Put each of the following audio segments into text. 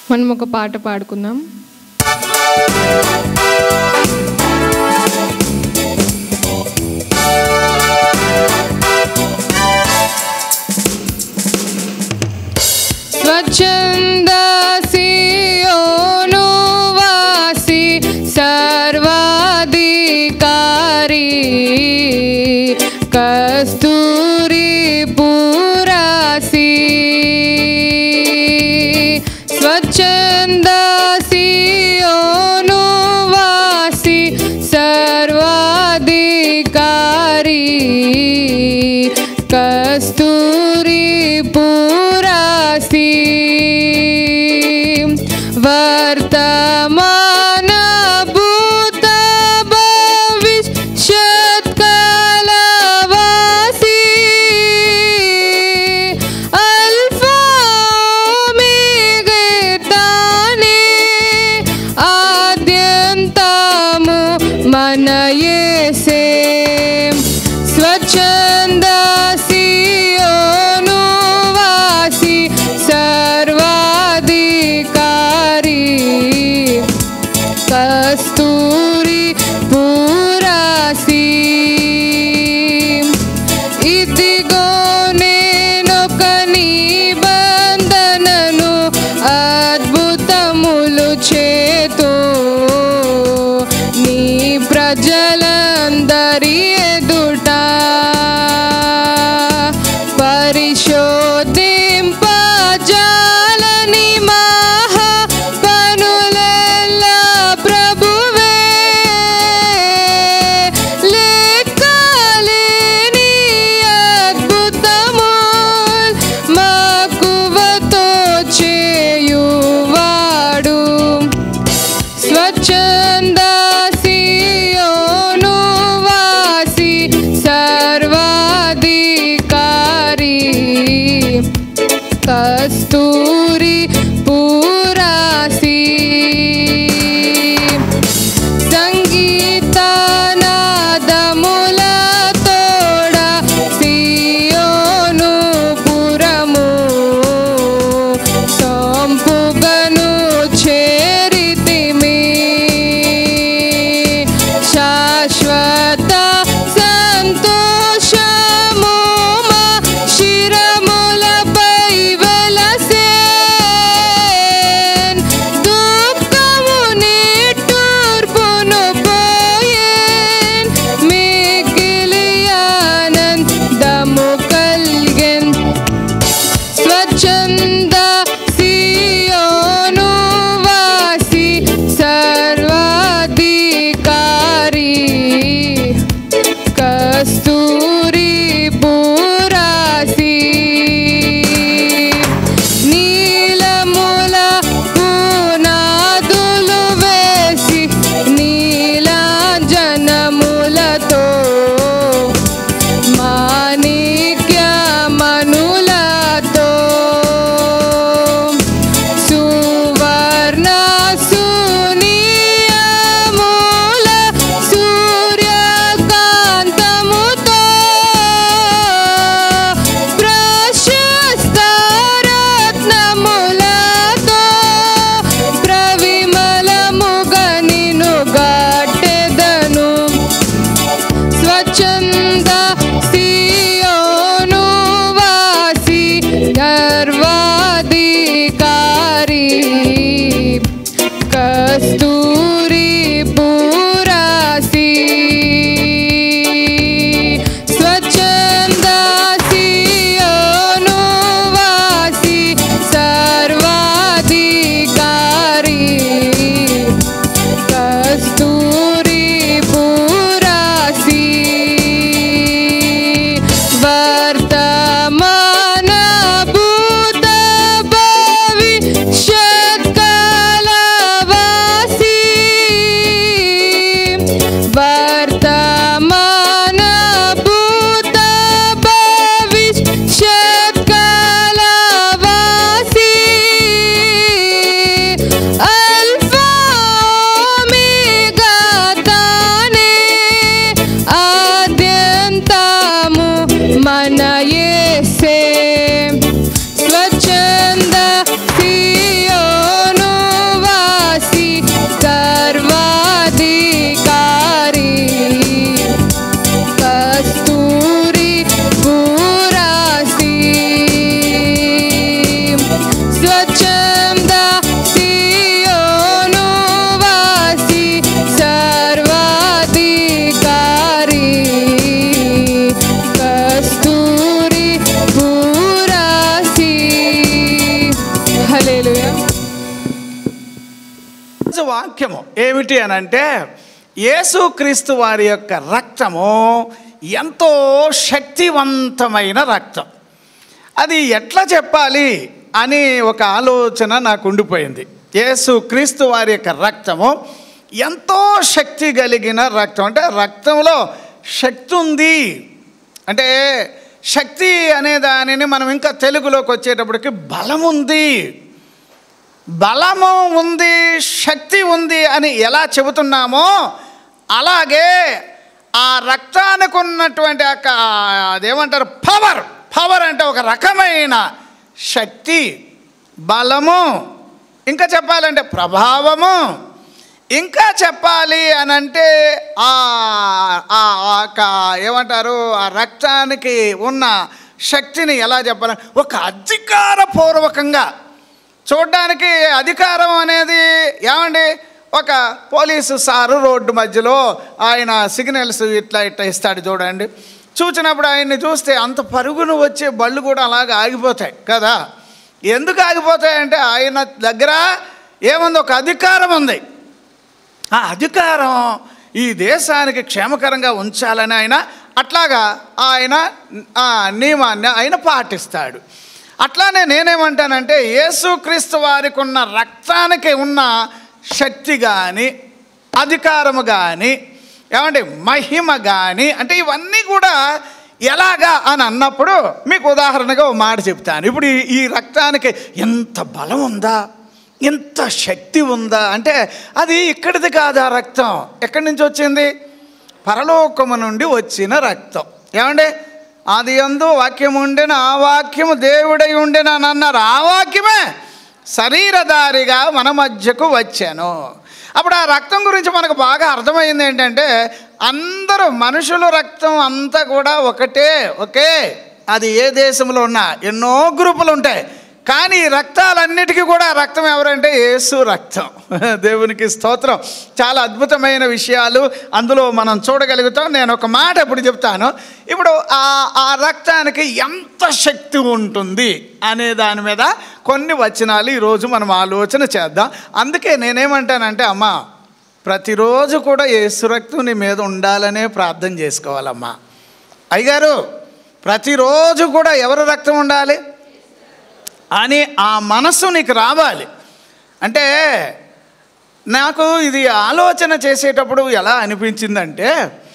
మనం ఒక పాట పాడుకుందాం స్వచ్ఛంద సియోను వాసి సర్వాధికారి కస్తూరి పురాసి స్వచ్ఛంద సియోను వాసి సర్వాధికారి కస్తూరి పురాసి వర్తమాన భూత భవిష్యత్ కలవాసి అల్ఫా ఒమేగతానే ఆద్యంతము మన యేసే స్వచ్ఛంద సియోను వాసి సర్వాధికారి కస్తూరి పురాసి ఇదిగో నేనొక నిబంధనను అద్భుతములు చేతో నీ ప్రజలందరి ఎదుట పరిశోధింపజాలని మహా పనులెల్లా ప్రభువే లెక్కలేని అద్భుతముల్ మక్కువతో చేయువాడు స్వచ్ఛంద సియోను వాసి సర్వాధికారి కస్తూరి పురాసి సంగీతనాదముల తోడ సియోను పురము సంపుగను చేరితిమి శాశ్వత సంతోషము మా శిరములపై వెలసేన్ దుఃఖ హల్లెలూయా ఈరోజు వాక్యము ఏమిటి అని అంటే యేసుక్రీస్తు వారి యొక్క రక్తము ఎంతో శక్తివంతమైన రక్తం అది ఎట్లా చెప్పాలి అని ఒక ఆలోచన నాకు ఉండిపోయింది యేసు క్రీస్తు వారి యొక్క రక్తము ఎంతో శక్తి కలిగిన రక్తం అంటే రక్తంలో శక్తి ఉంది అంటే శక్తి అనే దానిని మనం ఇంకా తెలుగులోకి వచ్చేటప్పటికి బలం ఉంది బలము ఉంది శక్తి ఉంది అని ఎలా చెబుతున్నామో అలాగే ఆ రక్తానికి ఉన్నటువంటి ఒక అదేమంటారు పవర్ పవర్ అంటే ఒక రకమైన శక్తి బలము ఇంకా చెప్పాలంటే ప్రభావము ఇంకా చెప్పాలి అని అంటే ఆ ఆ ఒక ఏమంటారు ఆ రక్తానికి ఉన్న శక్తిని ఎలా చెప్పాలి ఒక అధికారపూర్వకంగా చూడ్డానికి అధికారం అనేది ఏమండి ఒక పోలీసు సారు రోడ్డు మధ్యలో ఆయన సిగ్నల్స్ ఇట్లా ఇట్లా ఇస్తాడు చూడండి చూసినప్పుడు ఆయన్ని చూస్తే అంత పరుగును వచ్చే బళ్ళు కూడా అలాగ ఆగిపోతాయి కదా ఎందుకు ఆగిపోతాయంటే ఆయన దగ్గర ఏముంది ఒక అధికారం ఉంది ఆ అధికారం ఈ దేశానికి క్షేమకరంగా ఉంచాలని ఆయన అట్లాగా ఆయన ఆ నియమాన్ని ఆయన పాటిస్తాడు అట్లానే నేనేమంటానంటే యేసుక్రీస్తు వారికి ఉన్న రక్తానికి ఉన్న శక్తి కానీ అధికారము కానీ ఏమంటే మహిమ కానీ అంటే ఇవన్నీ కూడా ఎలాగా అని అన్నప్పుడు మీకు ఉదాహరణగా ఒక మాట చెప్తాను ఇప్పుడు ఈ- ఈ రక్తానికి ఎంత బలం ఉందా ఎంత శక్తి ఉందా అంటే అది ఇక్కడిది కాదు ఆ రక్తం ఎక్కడి నుంచి వచ్చింది పరలోకము నుండి వచ్చిన రక్తం ఏమండి అది ఎందు వాక్యం ఉండెను ఆ వాక్యము దేవుడై ఉండెను అని అన్నారు ఆ వాక్యమే శరీరధారిగా మన మధ్యకు వచ్చాను అప్పుడు ఆ రక్తం గురించి మనకు బాగా అర్థమైంది ఏంటంటే అందరూ మనుషుల రక్తం అంతా కూడా ఒకటే ఒకే అది ఏ దేశంలో ఉన్నా ఎన్నో గ్రూపులు ఉంటాయి కానీ ఈ రక్తాలన్నిటికీ కూడా రక్తం ఎవరంటే యేసు రక్తం దేవునికి స్తోత్రం చాలా అద్భుతమైన విషయాలు అందులో మనం చూడగలుగుతాం నేను ఒక మాట ఇప్పుడు చెప్తాను ఇప్పుడు ఆ ఆ రక్తానికి ఎంత శక్తి ఉంటుంది అనే దాని మీద కొన్ని వచనాలు ఈరోజు మనం ఆలోచన చేద్దాం అందుకే నేనేమంటానంటే అమ్మా ప్రతిరోజు కూడా యేసు రక్తం నీ మీద ఉండాలనే ప్రార్థన చేసుకోవాలమ్మా అయ్యగారు ప్రతిరోజు కూడా ఎవరు రక్తం ఉండాలి అని ఆ మనస్సు నీకు రావాలి అంటే నాకు ఇది ఆలోచన చేసేటప్పుడు ఎలా అనిపించిందంటే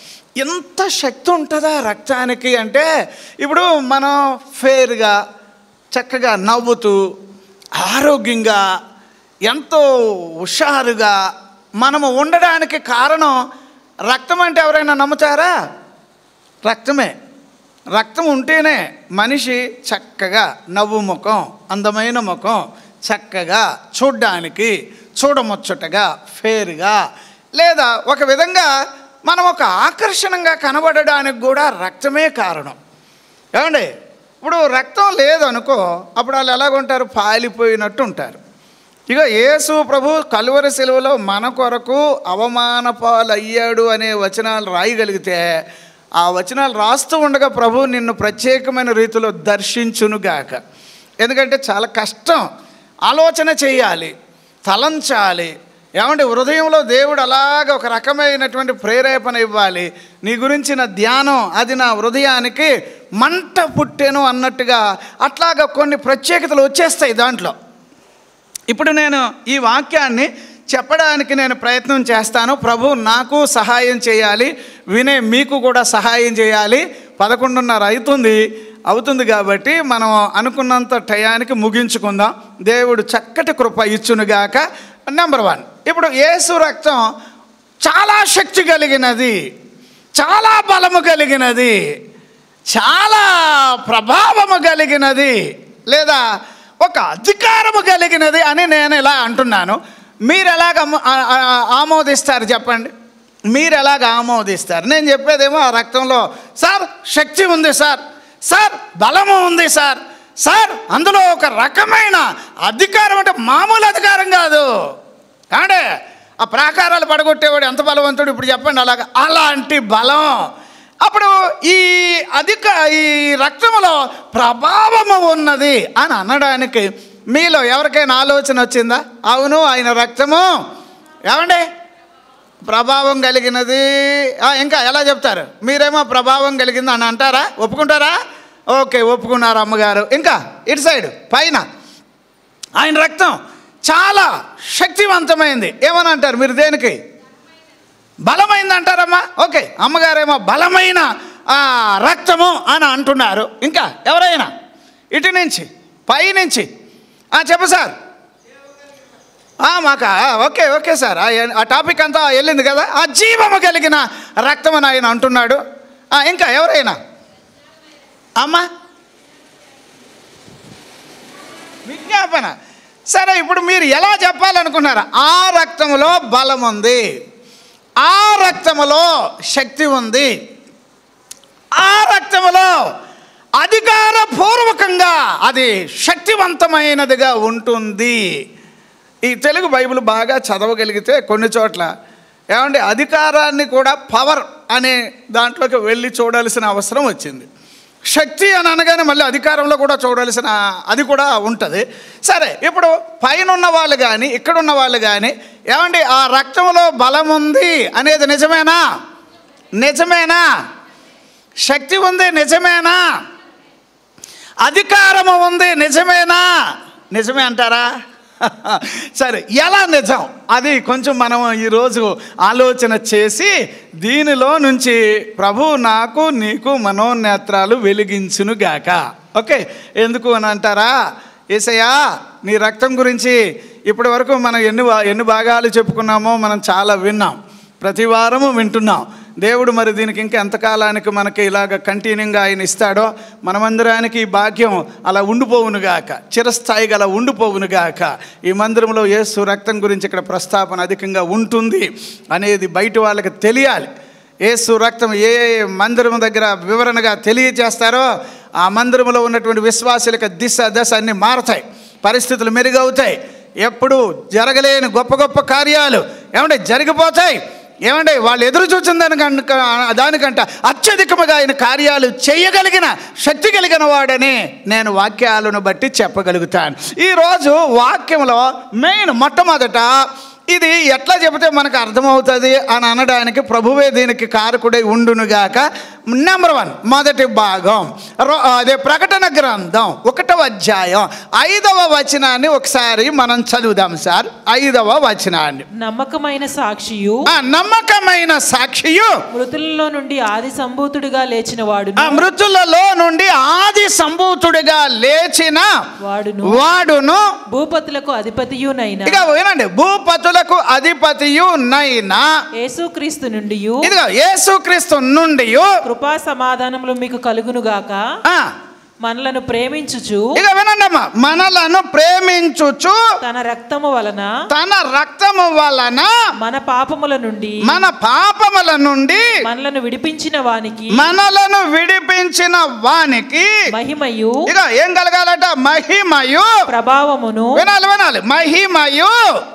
ఎంత శక్తి ఉంటుందా రక్తానికి అంటే ఇప్పుడు మనం ఫేర్గా చక్కగా నవ్వుతూ ఆరోగ్యంగా ఎంతో హుషారుగా మనము ఉండడానికి కారణం రక్తం అంటే ఎవరైనా నమ్ముతారా రక్తమే రక్తం ఉంటేనే మనిషి చక్కగా నవ్వు ముఖం అందమైన ముఖం చక్కగా చూడ్డానికి చూడముచ్చటగా ఫేర్గా లేదా ఒక విధంగా మనం ఒక ఆకర్షణంగా కనబడడానికి కూడా రక్తమే కారణం ఏమండి ఇప్పుడు రక్తం లేదనుకో అప్పుడు వాళ్ళు ఎలాగుంటారు పాలిపోయినట్టు ఉంటారు ఇక యేసు ప్రభు కలువరి సెలవులో మన కొరకు అవమాన పాలయ్యాడు అనే వచనాలు రాయగలిగితే ఆ వచనాలు రాస్తూ ఉండగా ప్రభు నిన్ను ప్రత్యేకమైన రీతిలో దర్శించునుగాక ఎందుకంటే చాలా కష్టం ఆలోచన చేయాలి తలంచాలి ఏమంటే హృదయంలో దేవుడు అలాగ ఒక రకమైనటువంటి ప్రేరేపణ ఇవ్వాలి నీ గురించిన ధ్యానం అది నా హృదయానికి మంట పుట్టెను అన్నట్టుగా అట్లాగా కొన్ని ప్రత్యేకతలు వచ్చేస్తాయి దాంట్లో ఇప్పుడు నేను ఈ వాక్యాన్ని చెప్పడానికి నేను ప్రయత్నం చేస్తాను ప్రభు నాకు సహాయం చేయాలి వినే మీకు కూడా సహాయం చేయాలి పదకొండున్నర అవుతుంది అవుతుంది కాబట్టి మనం అనుకున్నంత టయానికి ముగించుకుందాం దేవుడు చక్కటి కృప ఇచ్చునుగాక నెంబర్ వన్ ఇప్పుడు యేసు రక్తం చాలా శక్తి కలిగినది చాలా బలము కలిగినది చాలా ప్రభావము కలిగినది లేదా ఒక అధికారము కలిగినది అని నేను ఇలా అంటున్నాను మీరు ఎలాగ అమ- ఆ- ఆ- ఆమోదిస్తారు చెప్పండి మీరు ఎలాగ ఆమోదిస్తారు నేను చెప్పేదేమో ఆ రక్తంలో సార్ శక్తి ఉంది సార్ సార్ బలము ఉంది సార్ సార్ అందులో ఒక రకమైన అధికారం అంటే మామూలు అధికారం కాదు అంటే ఆ ప్రాకారాలు పడగొట్టేవాడు ఎంత బలవంతుడు ఇప్పుడు చెప్పండి అలాగ అలాంటి బలం అప్పుడు ఈ అధిక ఈ రక్తములో ప్రభావము ఉన్నది అని అనడానికి మీలో ఎవరికైనా ఆలోచన వచ్చిందా అవును ఆయన రక్తము ఏమండి ప్రభావం కలిగినది ఆ, ఇంకా ఎలా చెప్తారు మీరేమో ప్రభావం కలిగింది అని అంటారా ఒప్పుకుంటారా ఓకే ఒప్పుకున్నారు అమ్మగారు ఇంకా ఇటు సైడ్ పైన ఆయన రక్తం చాలా శక్తివంతమైంది ఏమని అంటారు మీరు దేనికి బలమైంది అంటారమ్మా ఓకే అమ్మగారేమో బలమైన ఆ, రక్తము అని అంటున్నారు ఇంకా ఎవరైనా ఇటు నుంచి పై నుంచి ఆ, చెప్పు సార్ ఆ, మాకా ఓకే ఓకే సార్ ఆ, ఆ టాపిక్ అంతా వెళ్ళింది కదా ఆ జీవము కలిగిన రక్తం అని ఆయన అంటున్నాడు ఆ, ఇంకా ఎవరైనా అమ్మా విజ్ఞాపన సరే ఇప్పుడు మీరు ఎలా చెప్పాలనుకున్నారు ఆ రక్తంలో బలం ఉంది ఆ రక్తములో శక్తి ఉంది ఆ రక్తములో అధికారపూర్వకంగా అది శక్తివంతమైనదిగా ఉంటుంది ఈ తెలుగు బైబిల్ బాగా చదవగలిగితే కొన్ని చోట్ల ఏమంటే అధికారాన్ని కూడా పవర్ అనే దాంట్లోకి వెళ్ళి చూడాల్సిన అవసరం వచ్చింది శక్తి అని అనగానే మళ్ళీ అధికారంలో కూడా చూడాల్సిన అది కూడా ఉంటుంది సరే ఇప్పుడు పైన ఉన్న వాళ్ళు కానీ ఇక్కడ ఉన్న వాళ్ళు కానీ ఏమండి ఆ రక్తంలో బలం ఉంది అనేది నిజమేనా నిజమేనా శక్తి ఉంది నిజమేనా అధికారము ఉంది నిజమేనా నిజమే అంటారా సరే ఎలా నిజం అది కొంచెం మనం ఈరోజు ఆలోచన చేసి దీనిలో నుంచి ప్రభు నాకు నీకు మనోనేత్రాలు వెలిగించునుగాక ఓకే ఎందుకు అని అంటారా ఏసయ్యా నీ రక్తం గురించి ఇప్పటి వరకు మనం ఎన్ని వా- ఎన్ని భాగాలు చెప్పుకున్నామో మనం చాలా విన్నాం ప్రతి వారము వింటున్నాం దేవుడు మరి దీనికి ఇంకా ఎంతకాలానికి మనకి ఇలాగ కంటిన్యూగా ఆయన ఇస్తాడో మనమందిరానికి ఈ భాగ్యం అలా ఉండిపోవునుగాక చిరస్థాయిగా అలా ఉండిపోవునుగాక ఈ మందిరంలో యేసు రక్తం గురించి ఇక్కడ ప్రస్తాపన అధికంగా ఉంటుంది అనేది బయట వాళ్ళకి తెలియాలి యేసు రక్తం ఏ మందిరం దగ్గర వివరణగా తెలియజేస్తారో ఆ మందిరంలో ఉన్నటువంటి విశ్వాసులకు దిశ దశ అన్నీ మారతాయి పరిస్థితులు మెరుగవుతాయి ఎప్పుడు జరగలేని గొప్ప గొప్ప కార్యాలు ఏమంటే జరిగిపోతాయి ఏమంటే వాళ్ళు ఎదురు చూసిన దానికంట దానికంట అత్యధికముగా ఆయన కార్యాలు చేయగలిగిన శక్తి కలిగిన వాడని నేను వాక్యాలను బట్టి చెప్పగలుగుతాను ఈరోజు వాక్యంలో మెయిన్ మొట్టమొదట ఇది ఎట్లా చెబితే మనకు అర్థమవుతుంది అని అనడానికి ప్రభువే దీనికి కారకుడై ఉండునుగాక నెంబర్ వన్ మొదటి భాగం రో- అదే ప్రకటన గ్రంథం ఒకటవ అధ్యాయం ఐదవ వచనాన్ని ఒకసారి మనం చదువుదాం సార్ ఐదవ వచనాన్ని నమ్మకమైన సాక్షియు ఆ నమ్మకమైన సాక్షియు మృతులలో నుండి ఆది సంభూతుడిగా లేచిన వాడును ఆ మృతులలో నుండి ఆది సంభూతుడిగా లేచిన వాడును వాడును భూపతులకు అధిపతియునైన ఇక వినండి భూపతులకు అధిపతియు నైనా యేసుక్రీస్తు నుండి ఇదిగో యేసుక్రీస్తు నుండి కృపా సమాధానములు మీకు కలుగునుగాక మనలను ప్రేమించుచు ఇక వినండమ్మా మనలను ప్రేమించుచు తన రక్తము వలన తన రక్తము వలన మన పాపముల నుండి మన పాపముల నుండి మనలను విడిపించిన వానికి మనలను విడిపించిన వానికి మహిమయు ఇక ఏం కలగాలట మహిమయు ప్రభావమును వినాలి వినాలి మహిమయు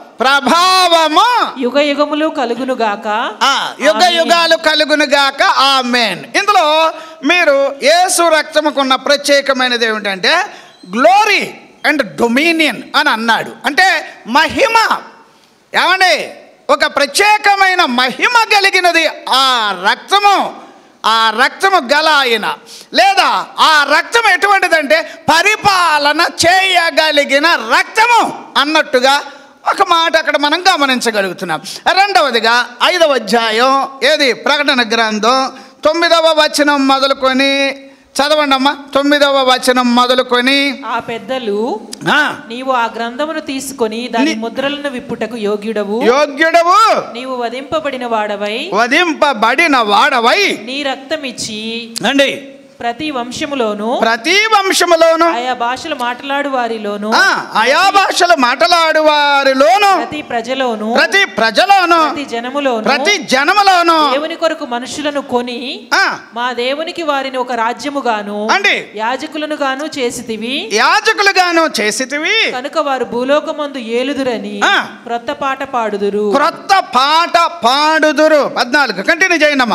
ప్రభావము యుగ యుగములు కలుగునుగాక ఆ, యుగ యుగాలు కలుగునుగాక ఆమెన్ ఇందులో మీరు యేసు రక్తముకున్న ప్రత్యేకమైనది ఏమిటంటే గ్లోరీ అండ్ డొమినియన్ అని అన్నాడు అంటే మహిమ ఏమండి ఒక ప్రత్యేకమైన మహిమ కలిగినది ఆ రక్తము ఆ రక్తము గల ఆయన లేదా ఆ రక్తం ఎటువంటిదంటే పరిపాలన చేయగలిగిన రక్తము అన్నట్టుగా ఒక మాట అక్కడ మనం గమనించగలుగుతున్నాం రెండవదిగా ఐదవ అధ్యాయం ఏది ప్రకటన గ్రంథం తొమ్మిదవ వచనం మొదలుకొని చదవండి అమ్మా తొమ్మిదవ వచనం మొదలుకొని ఆ పెద్దలు ఆ, నీవు ఆ గ్రంథమును తీసుకొని దాని ముద్రలను విప్పుటకు యోగ్యుడవు యోగ్యుడవు నీవు వధింపబడిన వాడవై వధింపబడిన వాడవై నీ రక్తమిచ్చి అండి ప్రతి వంశములోను ప్రతి వంశములోను ఆయా భాషలు మాట్లాడు వారిలోను ఆ, ఆయా భాషలు మాట్లాడు వారిలోను ప్రతి ప్రజలోను ప్రతి ప్రజలోను ప్రతి జనములోను ప్రతి జనములోను దేవుని కొరకు మనుషులను కొని ఆ, మా దేవునికి వారిని ఒక రాజ్యముగాను అండి యాజకులను గాను చేసితివి యాజకులుగాను చేసితివి కనుక వారు భూలోకమందు ఏలుదురని ఆ. క్రొత్త పాట పాడుదురు క్రొత్త పాట పాడుదురు పద్నాలుగు కంటిన్యూ చేయండమ్మా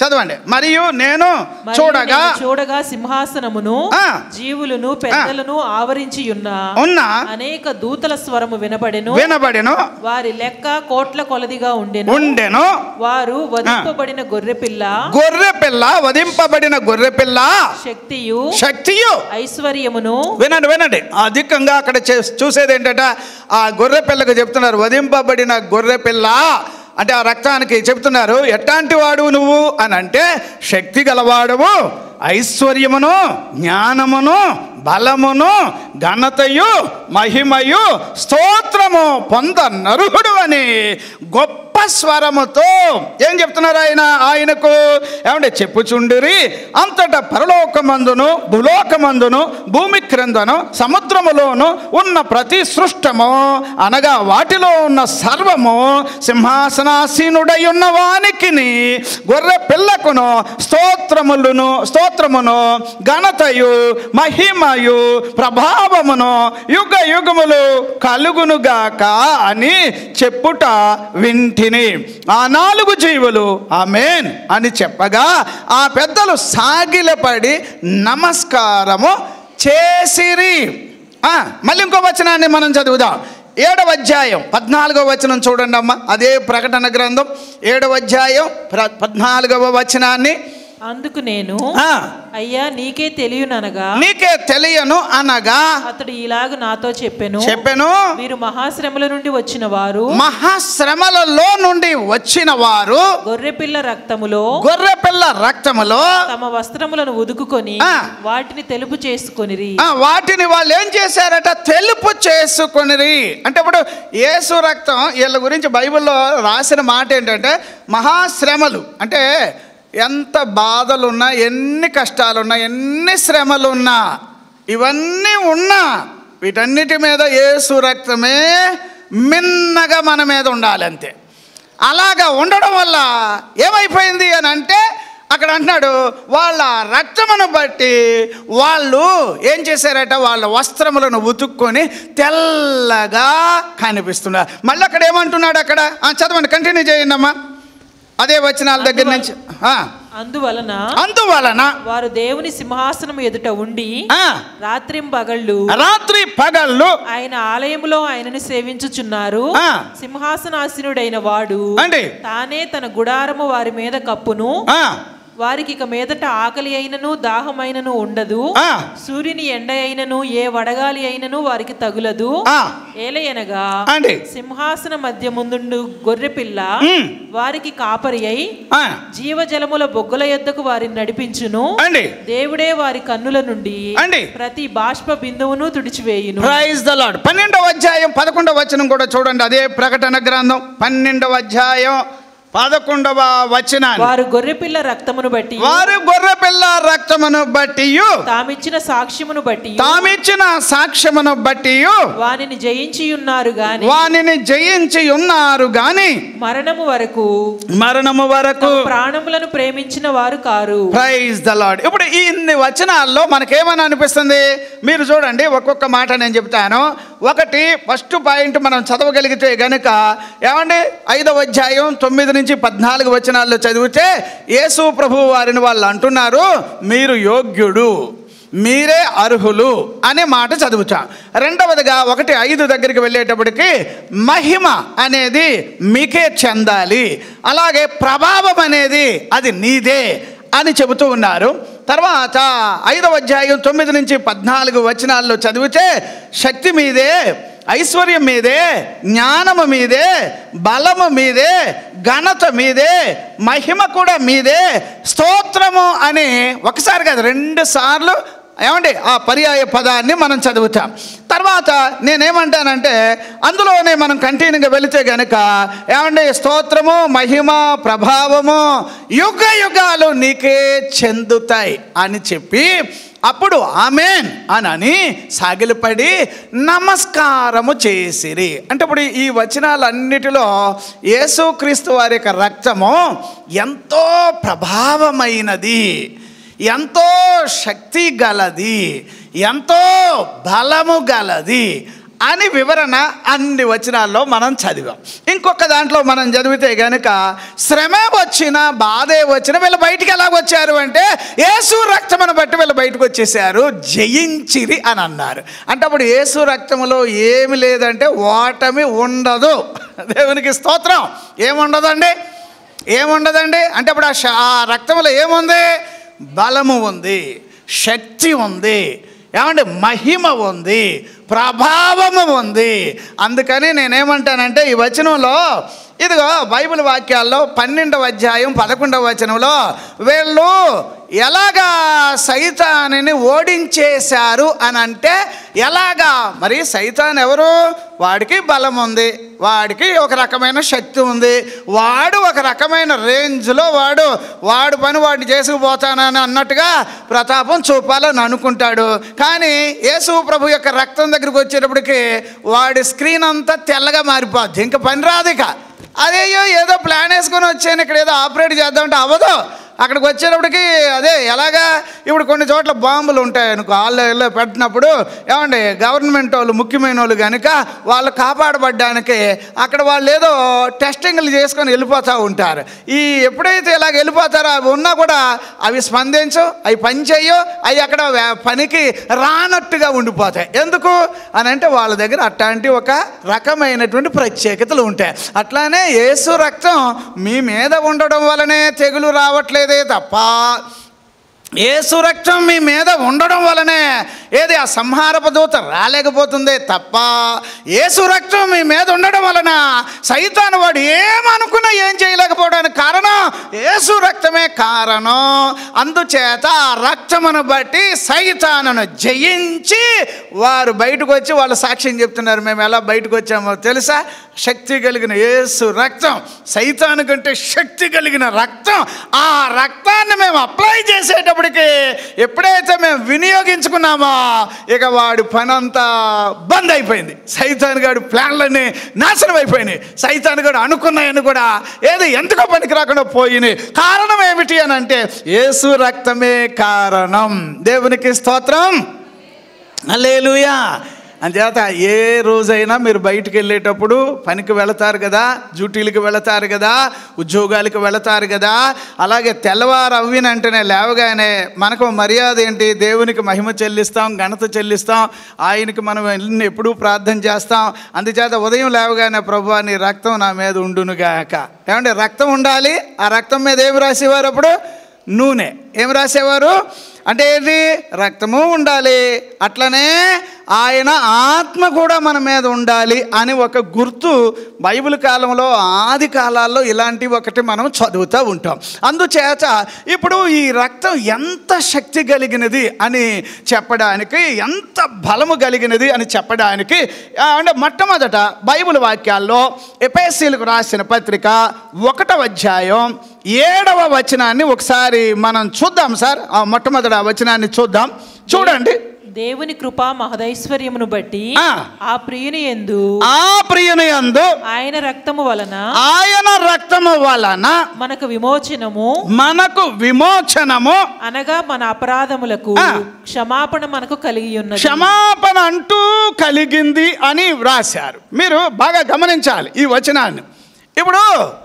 చదవండి మరియు నేను మరియు చూడగా నేను చూడగా సింహాసనమును ఆ. జీవులను పెద్దలను ఆవరించి ఉన్న ఉన్న అనేక దూతల స్వరము వినబడెను వినబడెను వారి లెక్క కోట్ల కొలదిగా ఉండెను ఉండెను వారు వధింపబడిన గొర్రెపిల్ల గొర్రె పిల్ల వధింపబడిన గొర్రె పిల్ల శక్తియు శక్తియు ఐశ్వర్యమును వినండి వినండి అధికంగా అక్కడ చే- చూసేది ఏంటంటే ఆ గొర్రె పిల్లకు చెప్తున్నారు వధింపబడిన గొర్రె పిల్ల అంటే ఆ రక్తానికి చెప్తున్నారు ఎట్లాంటి వాడు నువ్వు అని అంటే శక్తి గలవాడవు ఐశ్వర్యమును జ్ఞానమును బలమును ఘనతయు మహిమయు స్తోత్రము పొంద నరుహుడు అని గొప్ప స్వరముతో ఏం చెప్తున్నారు ఆయన ఆయనకు ఏమంటే చెప్పుచుండిరి అంతటా పరలోకమందును భూలోకమందును భూమి క్రిందను సముద్రములోను ఉన్న ప్రతి సృష్టము అనగా వాటిలో ఉన్న సర్వము సింహాసనాసీనుడై ఉన్న వానికి గొర్రె పిల్లకును స్తోత్రములను స్తోత్రమును ఘనతయు మహిమయు ప్రభావమును యుగ యుగములు కలుగునుగాక అని చెప్పుట వింటిని ఆ నాలుగు జీవులు ఆమెన్ అని చెప్పగా ఆ పెద్దలు సాగిలపడి నమస్కారము చేసిరి ఆ, మళ్ళీ ఇంకో వచనాన్ని మనం చదువుదాం ఏడవ అధ్యాయం పద్నాలుగవ వచనం చూడండి అమ్మ అదే ప్రకటన గ్రంథం ఏడవ అధ్యాయం ప్ర- పద్నాలుగవ వచనాన్ని అందుకు నేను ఆ, అయ్యా నీకే తెలియననగా నీకే తెలియను అనగా అతడు ఇలాగ నాతో చెప్పెను చెప్పెను వీరు మహాశ్రమల నుండి వచ్చిన వారు మహాశ్రమలలో నుండి వచ్చిన వారు గొర్రెపిల్ల రక్తములో గొర్రె పిల్ల రక్తములో తమ వస్త్రములను ఉదుకుకొని ఆ. వాటిని తెలుపు చేసుకొనిరి ఆ, వాటిని వాళ్ళు ఏం చేశారట తెలుపు చేసుకొనిరి అంటే ఇప్పుడు యేసు రక్తం వీళ్ళ గురించి బైబిల్లో రాసిన మాట ఏంటంటే మహాశ్రమలు అంటే ఎంత బాధలున్నా ఎన్ని కష్టాలున్నా ఎన్ని శ్రమలున్నా ఇవన్నీ ఉన్నా వీటన్నిటి మీద యేసు రక్తమే మిన్నగా మన మీద ఉండాలి అంతే అలాగా ఉండడం వల్ల ఏమైపోయింది అని అంటే అక్కడ అంటున్నాడు వాళ్ళ రక్తమును బట్టి వాళ్ళు ఏం చేశారట వాళ్ళ వస్త్రములను ఉతుక్కొని తెల్లగా కనిపిస్తున్నారు మళ్ళీ అక్కడ ఏమంటున్నాడు అక్కడ ఆ, చదవండి కంటిన్యూ చేయండి అమ్మా అదే వచనాల దగ్గర నుంచి ఆ, అందువలన అందువలన వారు దేవుని సింహాసనం ఎదుట ఉండి ఆ, రాత్రింబగళ్ళు రాత్రి పగళ్ళు ఆయన ఆలయములో ఆయనను సేవించుచున్నారు ఆ. సింహాసనాసీనుడైన వాడు అండి తానే తన గుడారము వారి మీద కప్పును ఆ, వారికి ఇక మీదట ఆకలి అయినను దాహమైనను ఉండదు ఆ, సూర్యుని ఎండ అయినను ఏ వడగాలి అయినను వారికి తగులదు ఆ, ఏలయనగా అండి సింహాసన మధ్య ముందుండు గొర్రెపిల్ల ఉమ్, వారికి కాపరి అయి ఆ, జీవజలముల బొగ్గల యొద్దకు వారిని నడిపించును అండి దేవుడే వారి కన్నుల నుండి అండి. ప్రతి బాష్ప బిందువును తుడిచివేయును ప్రైజ్ ద లాడ్ పన్నెండవ అధ్యాయం పదకొండవ వచనం కూడా చూడండి అదే ప్రకటన గ్రంథం పన్నెండవ అధ్యాయం పదకొండవ వచనాన్ని వారు గొర్రెపిల్ల రక్తమును బట్టి వారు గొర్రె పిల్ల రక్తమును బట్టి తామిచ్చిన సాక్ష్యమును బట్టి తామిచ్చిన సాక్ష్యమును బట్టి వానిని జయించి ఉన్నారు గాని వానిని జయించి ఉన్నారు గాని మరణము వరకు మరణము వరకు ప్రాణములను ప్రేమించిన వారు కారు ప్రైజ్ ద లాడ్ ఇప్పుడు ఈ ఇన్ని వచనాల్లో మనకేమని అనిపిస్తుంది మీరు చూడండి ఒక్కొక్క మాట నేను చెప్తాను ఒకటి ఫస్ట్ పాయింట్ మనం చదవగలిగితే గనుక ఏమండి ఐదవ అధ్యాయం తొమ్మిది నుంచి పద్నాలుగు వచనాల్లో చదివితే యేసు ప్రభు వారిని వాళ్ళు అంటున్నారు మీరు యోగ్యుడు మీరే అర్హులు అనే మాట చదువుతాం రెండవదిగా ఒకటి ఐదు దగ్గరికి వెళ్ళేటప్పటికి మహిమ అనేది మీకే చెందాలి అలాగే ప్రభావం అనేది అది నీదే అని చెబుతూ ఉన్నారు తర్వాత ఐదవ అధ్యాయం తొమ్మిది నుంచి పద్నాలుగు వచనాల్లో చదివితే శక్తి మీదే ఐశ్వర్యం మీదే జ్ఞానము మీదే బలము మీదే ఘనత మీదే మహిమ కూడా మీదే స్తోత్రము అని ఒకసారి కాదు రెండు సార్లు ఏమండి ఆ పర్యాయ పదాన్ని మనం చదువుతాం తర్వాత నేనేమంటానంటే అందులోనే మనం కంటిన్యూగా వెళితే గనుక ఏమండి స్తోత్రము మహిమ ప్రభావము యుగ యుగాలు నీకే చెందుతాయి అని చెప్పి అప్పుడు ఆమెన్ అని సాగిలపడి నమస్కారము చేసిరి అంటే ఇప్పుడు ఈ వచనాలన్నిటిలో యేసుక్రీస్తు వారి యొక్క రక్తము ఎంతో ప్రభావమైనది ఎంతో శక్తి గలది ఎంతో బలము గలది అని వివరణ అన్ని వచనాల్లో మనం చదివాం ఇంకొక దాంట్లో మనం చదివితే గనుక శ్రమ వచ్చిన బాధే వచ్చిన వీళ్ళు బయటికి ఎలా వచ్చారు అంటే యేసు రక్తమును బట్టి వీళ్ళు బయటకు వచ్చేసారు జయించిరి అని అన్నారు అంటే అప్పుడు యేసు రక్తములో ఏమి లేదంటే ఓటమి ఉండదు దేవునికి స్తోత్రం ఏముండదండి ఏముండదండి అంటే అప్పుడు ఆ శ- ఆ రక్తంలో ఏముంది బలము ఉంది శక్తి ఉంది ఏమంటే మహిమ ఉంది ప్రభావము ఉంది అందుకని నేనేమంటానంటే ఈ వచనంలో ఇదిగో బైబిల్ వాక్యాల్లో పన్నెండవ అధ్యాయం పదకొండవ వచనంలో వీళ్ళు ఎలాగా సైతాన్ని ఓడించేశారు అని అంటే ఎలాగా మరి సైతాన్ ఎవరు వాడికి బలం ఉంది వాడికి ఒక రకమైన శక్తి ఉంది వాడు ఒక రకమైన రేంజ్లో వాడు వాడు పని వాడిని చేసుకుపోతానని అన్నట్టుగా ప్రతాపం చూపాలని అనుకుంటాడు కానీ యేసు ప్రభు యొక్క రక్తం దగ్గరికి వచ్చేటప్పటికి వాడి స్క్రీన్ అంతా తెల్లగా మారిపోద్ది ఇంకా పని రాదు ఇక అదేయో ఏదో ప్లాన్ వేసుకొని వచ్చాను ఇక్కడ ఏదో ఆపరేట్ చేద్దామంటే అవ్వదు అక్కడికి వచ్చేటప్పటికి అదే ఎలాగా ఇప్పుడు కొన్ని చోట్ల బాంబులు ఉంటాయి అనుకో వాళ్ళు పెట్టినప్పుడు ఏమండి గవర్నమెంట్ వాళ్ళు ముఖ్యమైన వాళ్ళు కనుక వాళ్ళు కాపాడబడ్డానికి అక్కడ వాళ్ళు ఏదో టెస్టింగ్లు చేసుకొని వెళ్ళిపోతూ ఉంటారు ఈ ఎప్పుడైతే ఇలాగ వెళ్ళిపోతారో అవి ఉన్నా కూడా అవి స్పందించు అవి పని చేయు అవి అక్కడ వే- పనికి రానట్టుగా ఉండిపోతాయి ఎందుకు అని అంటే వాళ్ళ దగ్గర అట్లాంటి ఒక రకమైనటువంటి ప్రత్యేకతలు ఉంటాయి అట్లానే యేసు రక్తం మీ మీద ఉండడం వలనే తెగులు రావట్లేదే తప్ప ఏసు రక్తం మీ మీద ఉండడం వలనే ఏది ఆ సంహారపు దూత రాలేకపోతుందే తప్ప ఏసు రక్తం మీ మీద ఉండడం వలన సైతాను వాడు ఏమనుకున్నా ఏం చేయలేకపోవడానికి కారణం ఏసు రక్తమే కారణం అందుచేత ఆ రక్తమును బట్టి సైతానును జయించి వారు బయటకు వచ్చి వాళ్ళ సాక్ష్యం చెప్తున్నారు మేము ఎలా బయటకు వచ్చామో తెలుసా శక్తి కలిగిన యేసు రక్తం సైతాను కంటే శక్తి కలిగిన రక్తం ఆ రక్తాన్ని మేము అప్లై చేసేటప్పటికి ఎప్పుడైతే మేము వినియోగించుకున్నామో ఇక వాడి పని అంతా బంద్ అయిపోయింది సైతాన్ గాడి ప్లాన్లన్నీ నాశనం అయిపోయినాయి సైతాన్ గాడు అనుకున్నాయని కూడా ఏది ఎందుకో పనికి రాకుండా పోయినాయి కారణం ఏమిటి అని అంటే యేసు రక్తమే కారణం దేవునికి స్తోత్రం అల్లేలుయా అంచేత ఏ రోజైనా మీరు బయటికి వెళ్ళేటప్పుడు పనికి వెళతారు కదా డ్యూటీలకు వెళతారు కదా ఉద్యోగాలకు వెళతారు కదా అలాగే తెల్లవారు అవ్వినంటేనే లేవగానే మనకు మర్యాద ఏంటి దేవునికి మహిమ చెల్లిస్తాం ఘనత చెల్లిస్తాం ఆయనకి మనం ఎన్ని- ఎప్పుడూ ప్రార్థన చేస్తాం అందుచేత ఉదయం లేవగానే ప్రభు నీ రక్తం నా మీద ఉండునుగాక ఏమంటే రక్తం ఉండాలి ఆ రక్తం మీద ఏమి రాసేవారు అప్పుడు నూనె ఏం రాసేవారు అంటే ఏంటి రక్తము ఉండాలి అట్లనే ఆయన ఆత్మ కూడా మన మీద ఉండాలి అని ఒక గుర్తు బైబిల్ కాలంలో ఆది కాలాల్లో ఇలాంటి ఒకటి మనం చదువుతూ ఉంటాం అందుచేత ఇప్పుడు ఈ రక్తం ఎంత శక్తి కలిగినది అని చెప్పడానికి ఎంత బలము కలిగినది అని చెప్పడానికి ఆ, అంటే మొట్టమొదట బైబిల్ వాక్యాల్లో ఎపేసీలకు రాసిన పత్రిక ఒకటవ అధ్యాయం ఏడవ వచనాన్ని ఒకసారి మనం చూద్దాం సార్ ఆ మొట్టమొదటి ఆ వచనాన్ని చూద్దాం చూడండి దేవుని కృపా మహదైశ్వర్యమును బట్టి ఆ. ఆ ప్రియుని ఎందు ఆ ప్రియుని యందు ఆయన రక్తము వలన ఆయన రక్తము వలన మనకు విమోచనము మనకు విమోచనము అనగా మన అపరాధములకు ఆ. క్షమాపణ మనకు కలిగి ఉన్నది క్షమాపణ అంటూ కలిగింది అని వ్రాశారు మీరు బాగా గమనించాలి ఈ వచనాన్ని ఇప్పుడు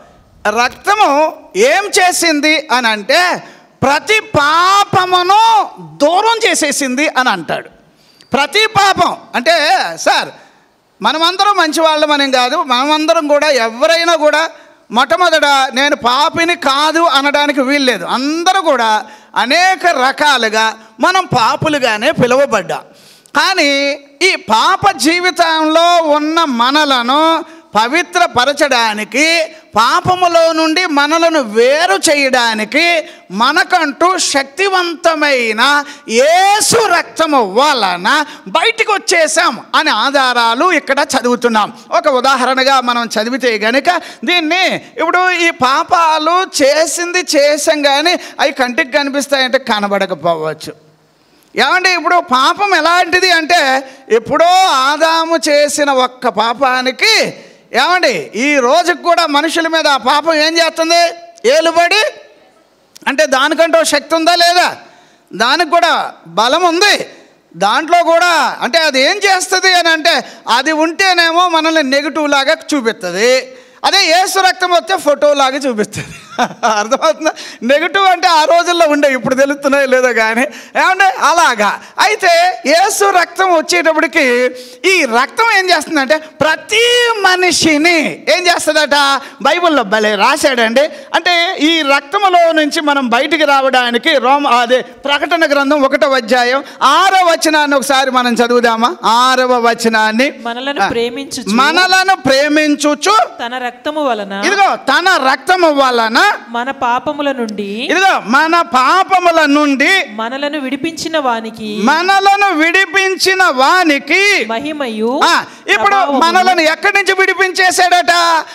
రక్తము ఏం చేసింది అని అంటే ప్రతి పాపమును దూరం చేసేసింది అని అంటాడు ప్రతి పాపం అంటే సార్ మనమందరం మంచి వాళ్ళమని కాదు మనమందరం కూడా ఎవరైనా కూడా మొట్టమొదట నేను పాపిని కాదు అనడానికి వీల్లేదు అందరూ కూడా అనేక రకాలుగా మనం పాపులుగానే పిలువబడ్డాం కానీ ఈ పాప జీవితంలో ఉన్న మనలను పవిత్రపరచడానికి పాపములో నుండి మనలను వేరు చేయడానికి మనకంటూ శక్తివంతమైన యేసు రక్తము వలన బయటికి వచ్చేసాం అనే ఆధారాలు ఇక్కడ చదువుతున్నాం ఒక ఉదాహరణగా మనం చదివితే గనుక దీన్ని ఇప్పుడు ఈ పాపాలు చేసింది చేసాం కానీ అవి కంటికి కనిపిస్తాయంటే కనబడకపోవచ్చు ఏమండి ఇప్పుడు పాపం ఎలాంటిది అంటే ఎప్పుడో ఆదాము చేసిన ఒక్క పాపానికి ఏమండి ఈ రోజుకి కూడా మనుషుల మీద ఆ పాపం ఏం చేస్తుంది ఏలుబడి అంటే దానికంటే ఓ శక్తి ఉందా లేదా దానికి కూడా బలం ఉంది దాంట్లో కూడా అంటే అది ఏం చేస్తుంది అని అంటే అది ఉంటేనేమో మనల్ని నెగిటివ్ లాగా చూపిస్తుంది అదే ఏసు రక్తం వస్తే ఫోటో లాగా చూపిస్తుంది అర్థమవుతుందా నెగిటివ్ అంటే ఆ రోజుల్లో ఉండే ఇప్పుడు తెలుస్తున్నాయో లేదో కానీ ఏమంటే అలాగా అయితే ఏసు రక్తం వచ్చేటప్పటికి ఈ రక్తం ఏం చేస్తుందంటే ప్రతి మనిషిని ఏం చేస్తుందట బైబిల్లో భలే రాశాడండి అంటే ఈ రక్తములో నుంచి మనం బయటికి రావడానికి రోమ అదే ప్రకటన గ్రంథం ఒకటో అధ్యాయం ఆరో వచనాన్ని ఒకసారి మనం చదువుదామా ఆరవ వచనాన్ని మనలను ఆ, ప్రేమించుచు మనలను ప్రేమించుచు తన రక్తము వలన ఇదిగో తన రక్తము వలన మన పాపముల నుండి ఇదిగో మన పాపముల నుండి మనలను విడిపించిన వానికి మనలను విడిపించిన వానికి మహిమయు ఆ, ఇప్పుడు ప్రభావమును మనలను ఎక్కడి నుంచి విడిపించేశాడట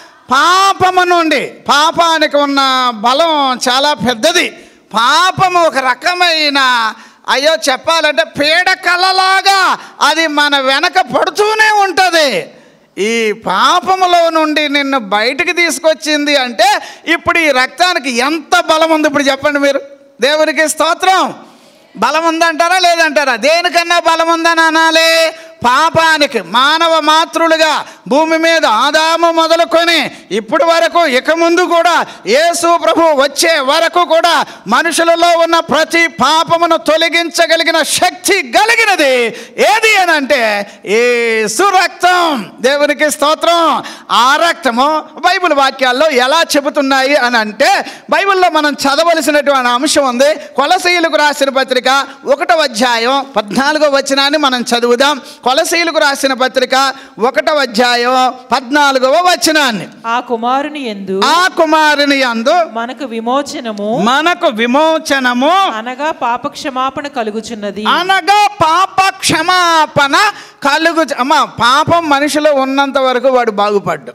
పాపము నుండి పాపానికి ఉన్న బలం చాలా పెద్దది పాపము ఒక రకమైన అయ్యో చెప్పాలంటే పీడ కలలాగా అది మన వెనక పడుతూనే ఉంటుంది ఈ పాపములో నుండి నిన్ను బయటికి తీసుకొచ్చింది అంటే ఇప్పుడు ఈ రక్తానికి ఎంత బలం ఉంది ఇప్పుడు చెప్పండి మీరు దేవునికి స్తోత్రం బలం ఉందంటారా లేదంటారా దేనికన్నా బలం ఉందని అనాలి పాపానికి మానవ మాతృలుగా భూమి మీద ఆదాము మొదలుకొని ఇప్పటి వరకు ఇక ముందు కూడా యేసు ప్రభు వచ్చే వరకు కూడా మనుషులలో ఉన్న ప్రతి పాపమును తొలగించగలిగిన శక్తి కలిగినది ఏది అని అంటే ఏసు రక్తం దేవునికి స్తోత్రం ఆ రక్తము బైబిల్ వాక్యాల్లో ఎలా చెబుతున్నాయి అని అంటే బైబిల్లో మనం చదవలసినటువంటి అంశం ఉంది కొలసీలకు రాసిన పత్రిక ఒకటో అధ్యాయం పద్నాలుగో వచనాన్ని మనం చదువుదాం కొలసీలకు రాసిన పత్రిక ఒకటో అధ్యాయం పద్నాలుగవ వచనాన్ని ఆ కుమారుని ఎందు ఆ కుమారుని యందు మనకు విమోచనము మనకు విమోచనము అనగా పాప క్షమాపణ కలుగుచున్నది అనగా పాప క్షమాపణ కలుగు అమ్మ పాపం మనిషిలో ఉన్నంత వరకు వాడు బాగుపడ్డు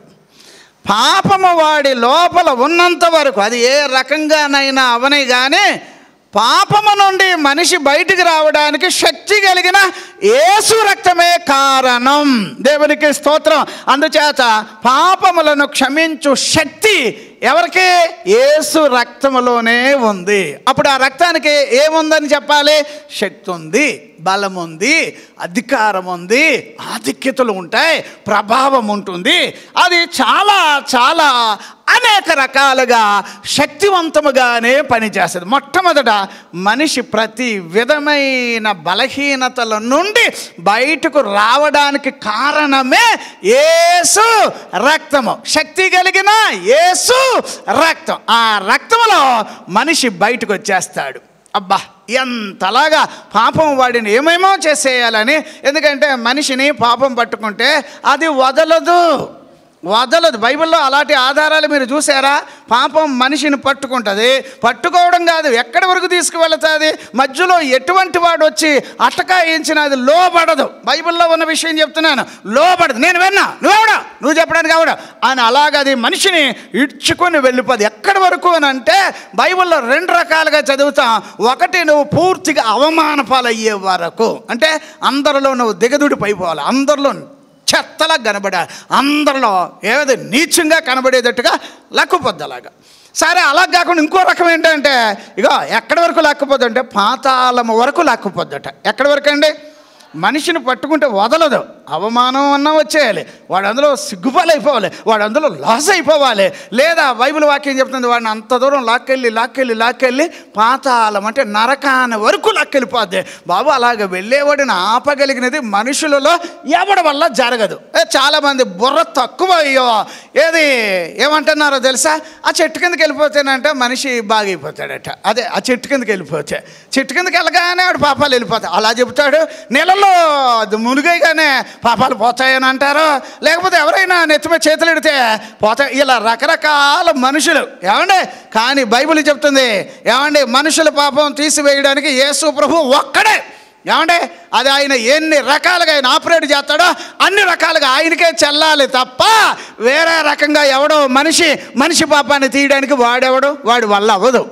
పాపము వాడి లోపల ఉన్నంత వరకు అది ఏ రకంగానైనా అవని కానీ పాపము నుండి మనిషి బయటికి రావడానికి శక్తి కలిగిన ఏసు రక్తమే కారణం దేవునికి స్తోత్రం అందుచేత పాపములను క్షమించు శక్తి ఎవరికి ఏసు రక్తములోనే ఉంది అప్పుడు ఆ రక్తానికి ఏముందని చెప్పాలి శక్తి ఉంది బలం ఉంది అధికారం ఉంది ఆధిక్యతలు ఉంటాయి ప్రభావం ఉంటుంది అది చాలా చాలా అనేక రకాలుగా శక్తివంతముగానే పనిచేస్తుంది మొట్టమొదట మనిషి ప్రతి విధమైన బలహీనతల నుండి బయటకు రావడానికి కారణమే ఏసు రక్తము శక్తి కలిగిన ఏసు రక్తం ఆ రక్తములో మనిషి బయటకు వచ్చేస్తాడు అబ్బా ఎంతలాగా పాపం వాడిని ఏమేమో చేసేయాలని ఎందుకంటే మనిషిని పాపం పట్టుకుంటే అది వదలదు వదలదు బైబిల్లో అలాంటి ఆధారాలు మీరు చూసారా పాపం మనిషిని పట్టుకుంటుంది పట్టుకోవడం కాదు ఎక్కడి వరకు తీసుకువెళుతుంది మధ్యలో ఎటువంటి వాడు వచ్చి అటకాయించిన అది లోబడదు బైబిల్లో ఉన్న విషయం చెప్తున్నాను లోబడదు నేను విన్నా నువ్వెవడా నువ్వు చెప్పడానికి అవడా అని అలాగది మనిషిని ఇడ్చుకొని వెళ్ళిపోదు ఎక్కడి వరకు అని అంటే బైబిల్లో రెండు రకాలుగా చదువుతాం ఒకటి నువ్వు పూర్తిగా అవమాన పాలయ్యే వరకు అంటే అందరిలో నువ్వు దిగదుడిపోయిపోవాలి అందరిలో చెత్తలా కనబడాలి అందరిలో ఏది నీచంగా కనబడేటట్టుగా లక్కుపోద్ది అలాగా సరే అలా కాకుండా ఇంకో రకం ఏంటంటే ఇగో ఎక్కడి వరకు లేకపోద్ది అంటే పాతాళం వరకు లేకపోద్దట ఎక్కడి వరకు అండి మనిషిని పట్టుకుంటే వదలదు అవమానం అన్నా వచ్చేయాలి వాడు అందులో సిగ్గుపాలైపోవాలి వాడు అందులో లాస్ అయిపోవాలి లేదా బైబిల్ వాక్యం చెప్తుంది వాడిని అంత దూరం లాక్కెళ్ళి లాక్కెళ్ళి లాక్కెళ్ళి పాతాళం అంటే నరకాన వరకు లాక్కెళ్ళిపోద్ది బాబు అలాగ వెళ్ళేవాడిని ఆపగలిగినది మనుషులలో ఎవడి వల్ల జరగదు ఏ, చాలామంది బుర్ర తక్కువ అయ్యో ఏది ఏమంటున్నారో తెలుసా ఆ చెట్టు కిందకి వెళ్ళిపోతేనంట మనిషి బాగైపోతాడట అదే ఆ చెట్టు కిందకి వెళ్ళిపోతే చెట్టు కిందకి వెళ్ళగానే వాడు పాపాలు వెళ్ళిపోతాయి అలా చెబుతాడు నీళ్ళలో అది మునిగైగానే పాపాలు పోతాయని అంటారు లేకపోతే ఎవరైనా నెత్తిమే చేతులు ఎడితే పోతాయి ఇలా రకరకాల మనుషులు ఏమండి కానీ బైబిల్ చెప్తుంది ఏమండి మనుషుల పాపం తీసివేయడానికి యేసు ప్రభు ఒక్కడే ఏమంటే అది ఆయన ఎన్ని రకాలుగా ఆయన ఆపరేట్ చేస్తాడో అన్ని రకాలుగా ఆయనకే చెల్లాలి తప్ప వేరే రకంగా ఎవడో మనిషి మనిషి పాపాన్ని తీయడానికి వాడెవడు వాడి వల్ల అవ్వదు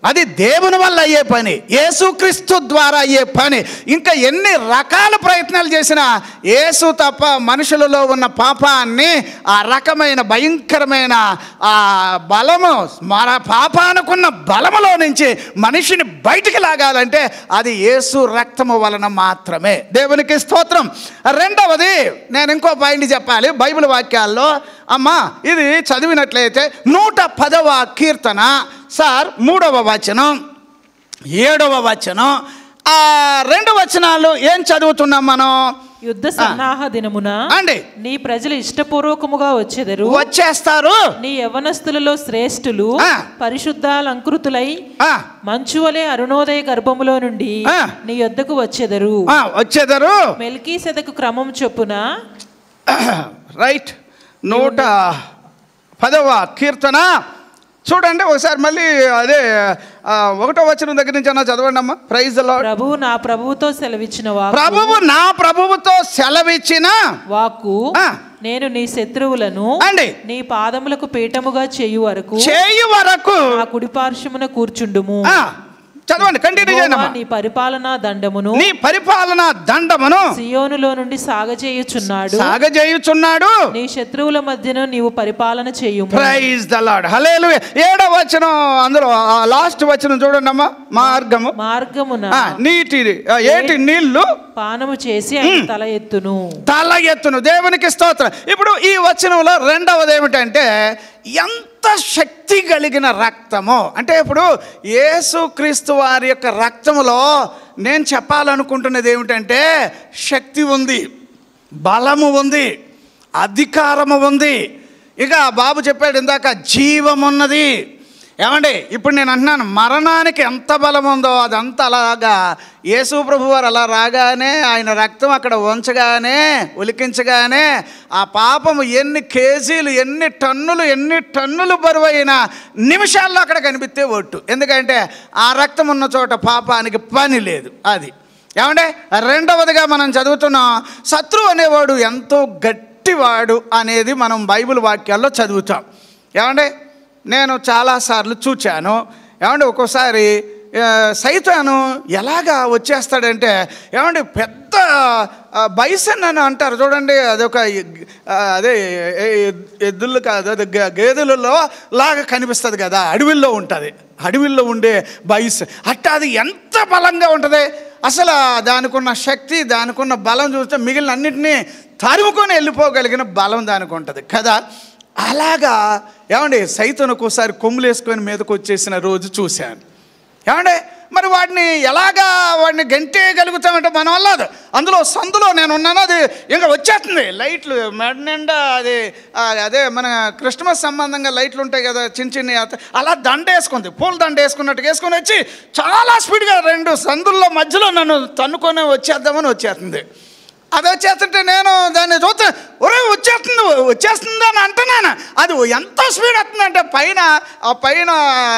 అది దేవుని వల్ల అయ్యే పని యేసుక్రీస్తు ద్వారా అయ్యే పని ఇంకా ఎన్ని రకాల ప్రయత్నాలు చేసినా యేసు తప్ప మనుషులలో ఉన్న పాపాన్ని ఆ రకమైన భయంకరమైన ఆ బలము మన పాపానుకున్న బలములో నుంచి మనిషిని బయటికి లాగాలంటే అది యేసు రక్తము వలన మాత్రమే దేవునికి స్తోత్రం రెండవది నేను ఇంకో పాయింట్ చెప్పాలి బైబిల్ వాక్యాల్లో అమ్మా ఇది చదివినట్లయితే నూట పదవ కీర్తన సార్ మూడవ వచనం ఏడవ వచనం ఆ రెండు వచనాలు ఏం చదువుతున్నాం మనం యుద్ధ సన్నాహ దినమున అండి నీ ప్రజలు ఇష్టపూర్వకముగా వచ్చెదరు వచ్చేస్తారు నీ యవనస్తులలో శ్రేష్ఠులు ఆ. పరిశుద్ధాలంకృతులై ఆ, మంచు వలె అరుణోదయ గర్భములో నుండి ఆ. నీ యొద్దకు వచ్చెదరు ఆ, వచ్చేదరు మెల్కీ సెదకు క్రమం చొప్పున రైట్ నూట పదవ కీర్తన చూడండి ఒకసారి మళ్ళీ అదే ఆ, ఒకటో వచనం దగ్గర నుంచి అన్న చదవండి అమ్మా ప్రైజ్ లో ప్రభువు నా ప్రభువుతో సెలవిచ్చిన వాక్కు ప్రభువు నా ప్రభువుతో సెలవిచ్చిన వాక్కు ఆ. నేను నీ శత్రువులను అండి నీ పాదములకు పీఠముగా చేయు వరకు చేయు వరకు నా కుడి పార్శ్వమున కూర్చుండుము ఆ, చదవండి కంటిన్యూ చేయండి యెహోవా అమ్మా నీ పరిపాలనా దండమును నీ పరిపాలన దండమును సియోనులో నుండి సాగచేయుచున్నాడు సాగజేయుచున్నాడు నీ శత్రువుల మధ్యన నీవు పరిపాలన చేయుము ప్రైజ్ ద లార్డ్ హల్లెలూయా ఏడవ వచనం అందులో లాస్ట్ వచనం చూడండి అమ్మా మార్గము మార్గమున ఆ, నీటి ఆ, ఏటి నీళ్లు పానము చేసి ఆయన తల ఎత్తును తల ఎత్తును దేవునికి స్తోత్రం ఇప్పుడు ఈ వచనంలో రెండవది ఏమిటంటే ఎంత శక్తి కలిగిన రక్తము అంటే ఇప్పుడు యేసుక్రీస్తు వారి యొక్క రక్తములో నేను చెప్పాలనుకుంటున్నది ఏమిటంటే శక్తి ఉంది బలము ఉంది అధికారము ఉంది ఇక బాబు చెప్పాడు ఇందాక జీవం ఉన్నది ఏమండి ఇప్పుడు నేను అంటున్నాను మరణానికి ఎంత బలం ఉందో అదంతా అలాగా యేసు ప్రభు వారు అలా రాగానే ఆయన రక్తం అక్కడ ఉంచగానే ఉలికించగానే ఆ పాపము ఎన్ని కేజీలు ఎన్ని టన్నులు ఎన్ని టన్నులు బరువైన నిమిషాల్లో అక్కడ కనిపిస్తే ఒట్టు ఎందుకంటే ఆ రక్తం ఉన్న చోట పాపానికి పని లేదు అది ఏమంటే రెండవదిగా మనం చదువుతున్నాం శత్రువు అనేవాడు ఎంతో గట్టివాడు అనేది మనం బైబిల్ వాక్యాల్లో చదువుతాం ఏమంటే నేను చాలాసార్లు చూచాను ఏమంటే ఒక్కోసారి ఆ, సైతాను ఎలాగా వచ్చేస్తాడంటే ఏమంటే పెద్ద ఆ, బైసన్ అని అంటారు చూడండి అదొక ఆ, అదే ఎ- ఎద్దులు కాదు అది గ- గేదెలలో లాగా కనిపిస్తుంది కదా అడవిల్లో ఉంటుంది అడవిల్లో ఉండే బైస్ అట్ట అది ఎంత బలంగా ఉంటుంది అసలు దానికి ఉన్న శక్తి దానికి ఉన్న బలం చూస్తే మిగిలిన అన్నింటినీ తరుముకొని వెళ్ళిపోగలిగిన బలం దానికి ఉంటుంది కదా అలాగా ఏమండి సైతం ఒక్కోసారి కొమ్ములు వేసుకొని మీదకి వచ్చేసిన రోజు చూశాను ఏమండి మరి వాడిని ఎలాగా వాడిని గంటేయగలుగుతామంటే మన వల్ల అది అందులో సందులో నేను ఉన్నాను అది ఇంకా వచ్చేస్తుంది లైట్లు మెడ నిండా అది ఆ, అదే మన క్రిస్మస్ సంబంధంగా లైట్లు ఉంటాయి కదా చిన్న చిన్న అత- అలా దండ వేసుకుంది పూల దండ వేసుకున్నట్టు వేసుకొని వచ్చి చాలా స్పీడ్గా రెండు సందుల్లో మధ్యలో నన్ను తన్నుకొని వచ్చేద్దామని వచ్చేస్తుంది అది వచ్చేస్తుంటే నేను దాన్ని చూస్తే ఒరే వచ్చేస్తుంది వచ్చేస్తుంది అని అంటున్నాను అది ఎంత స్పీడ్ వస్తుందంటే పైన ఆ పైన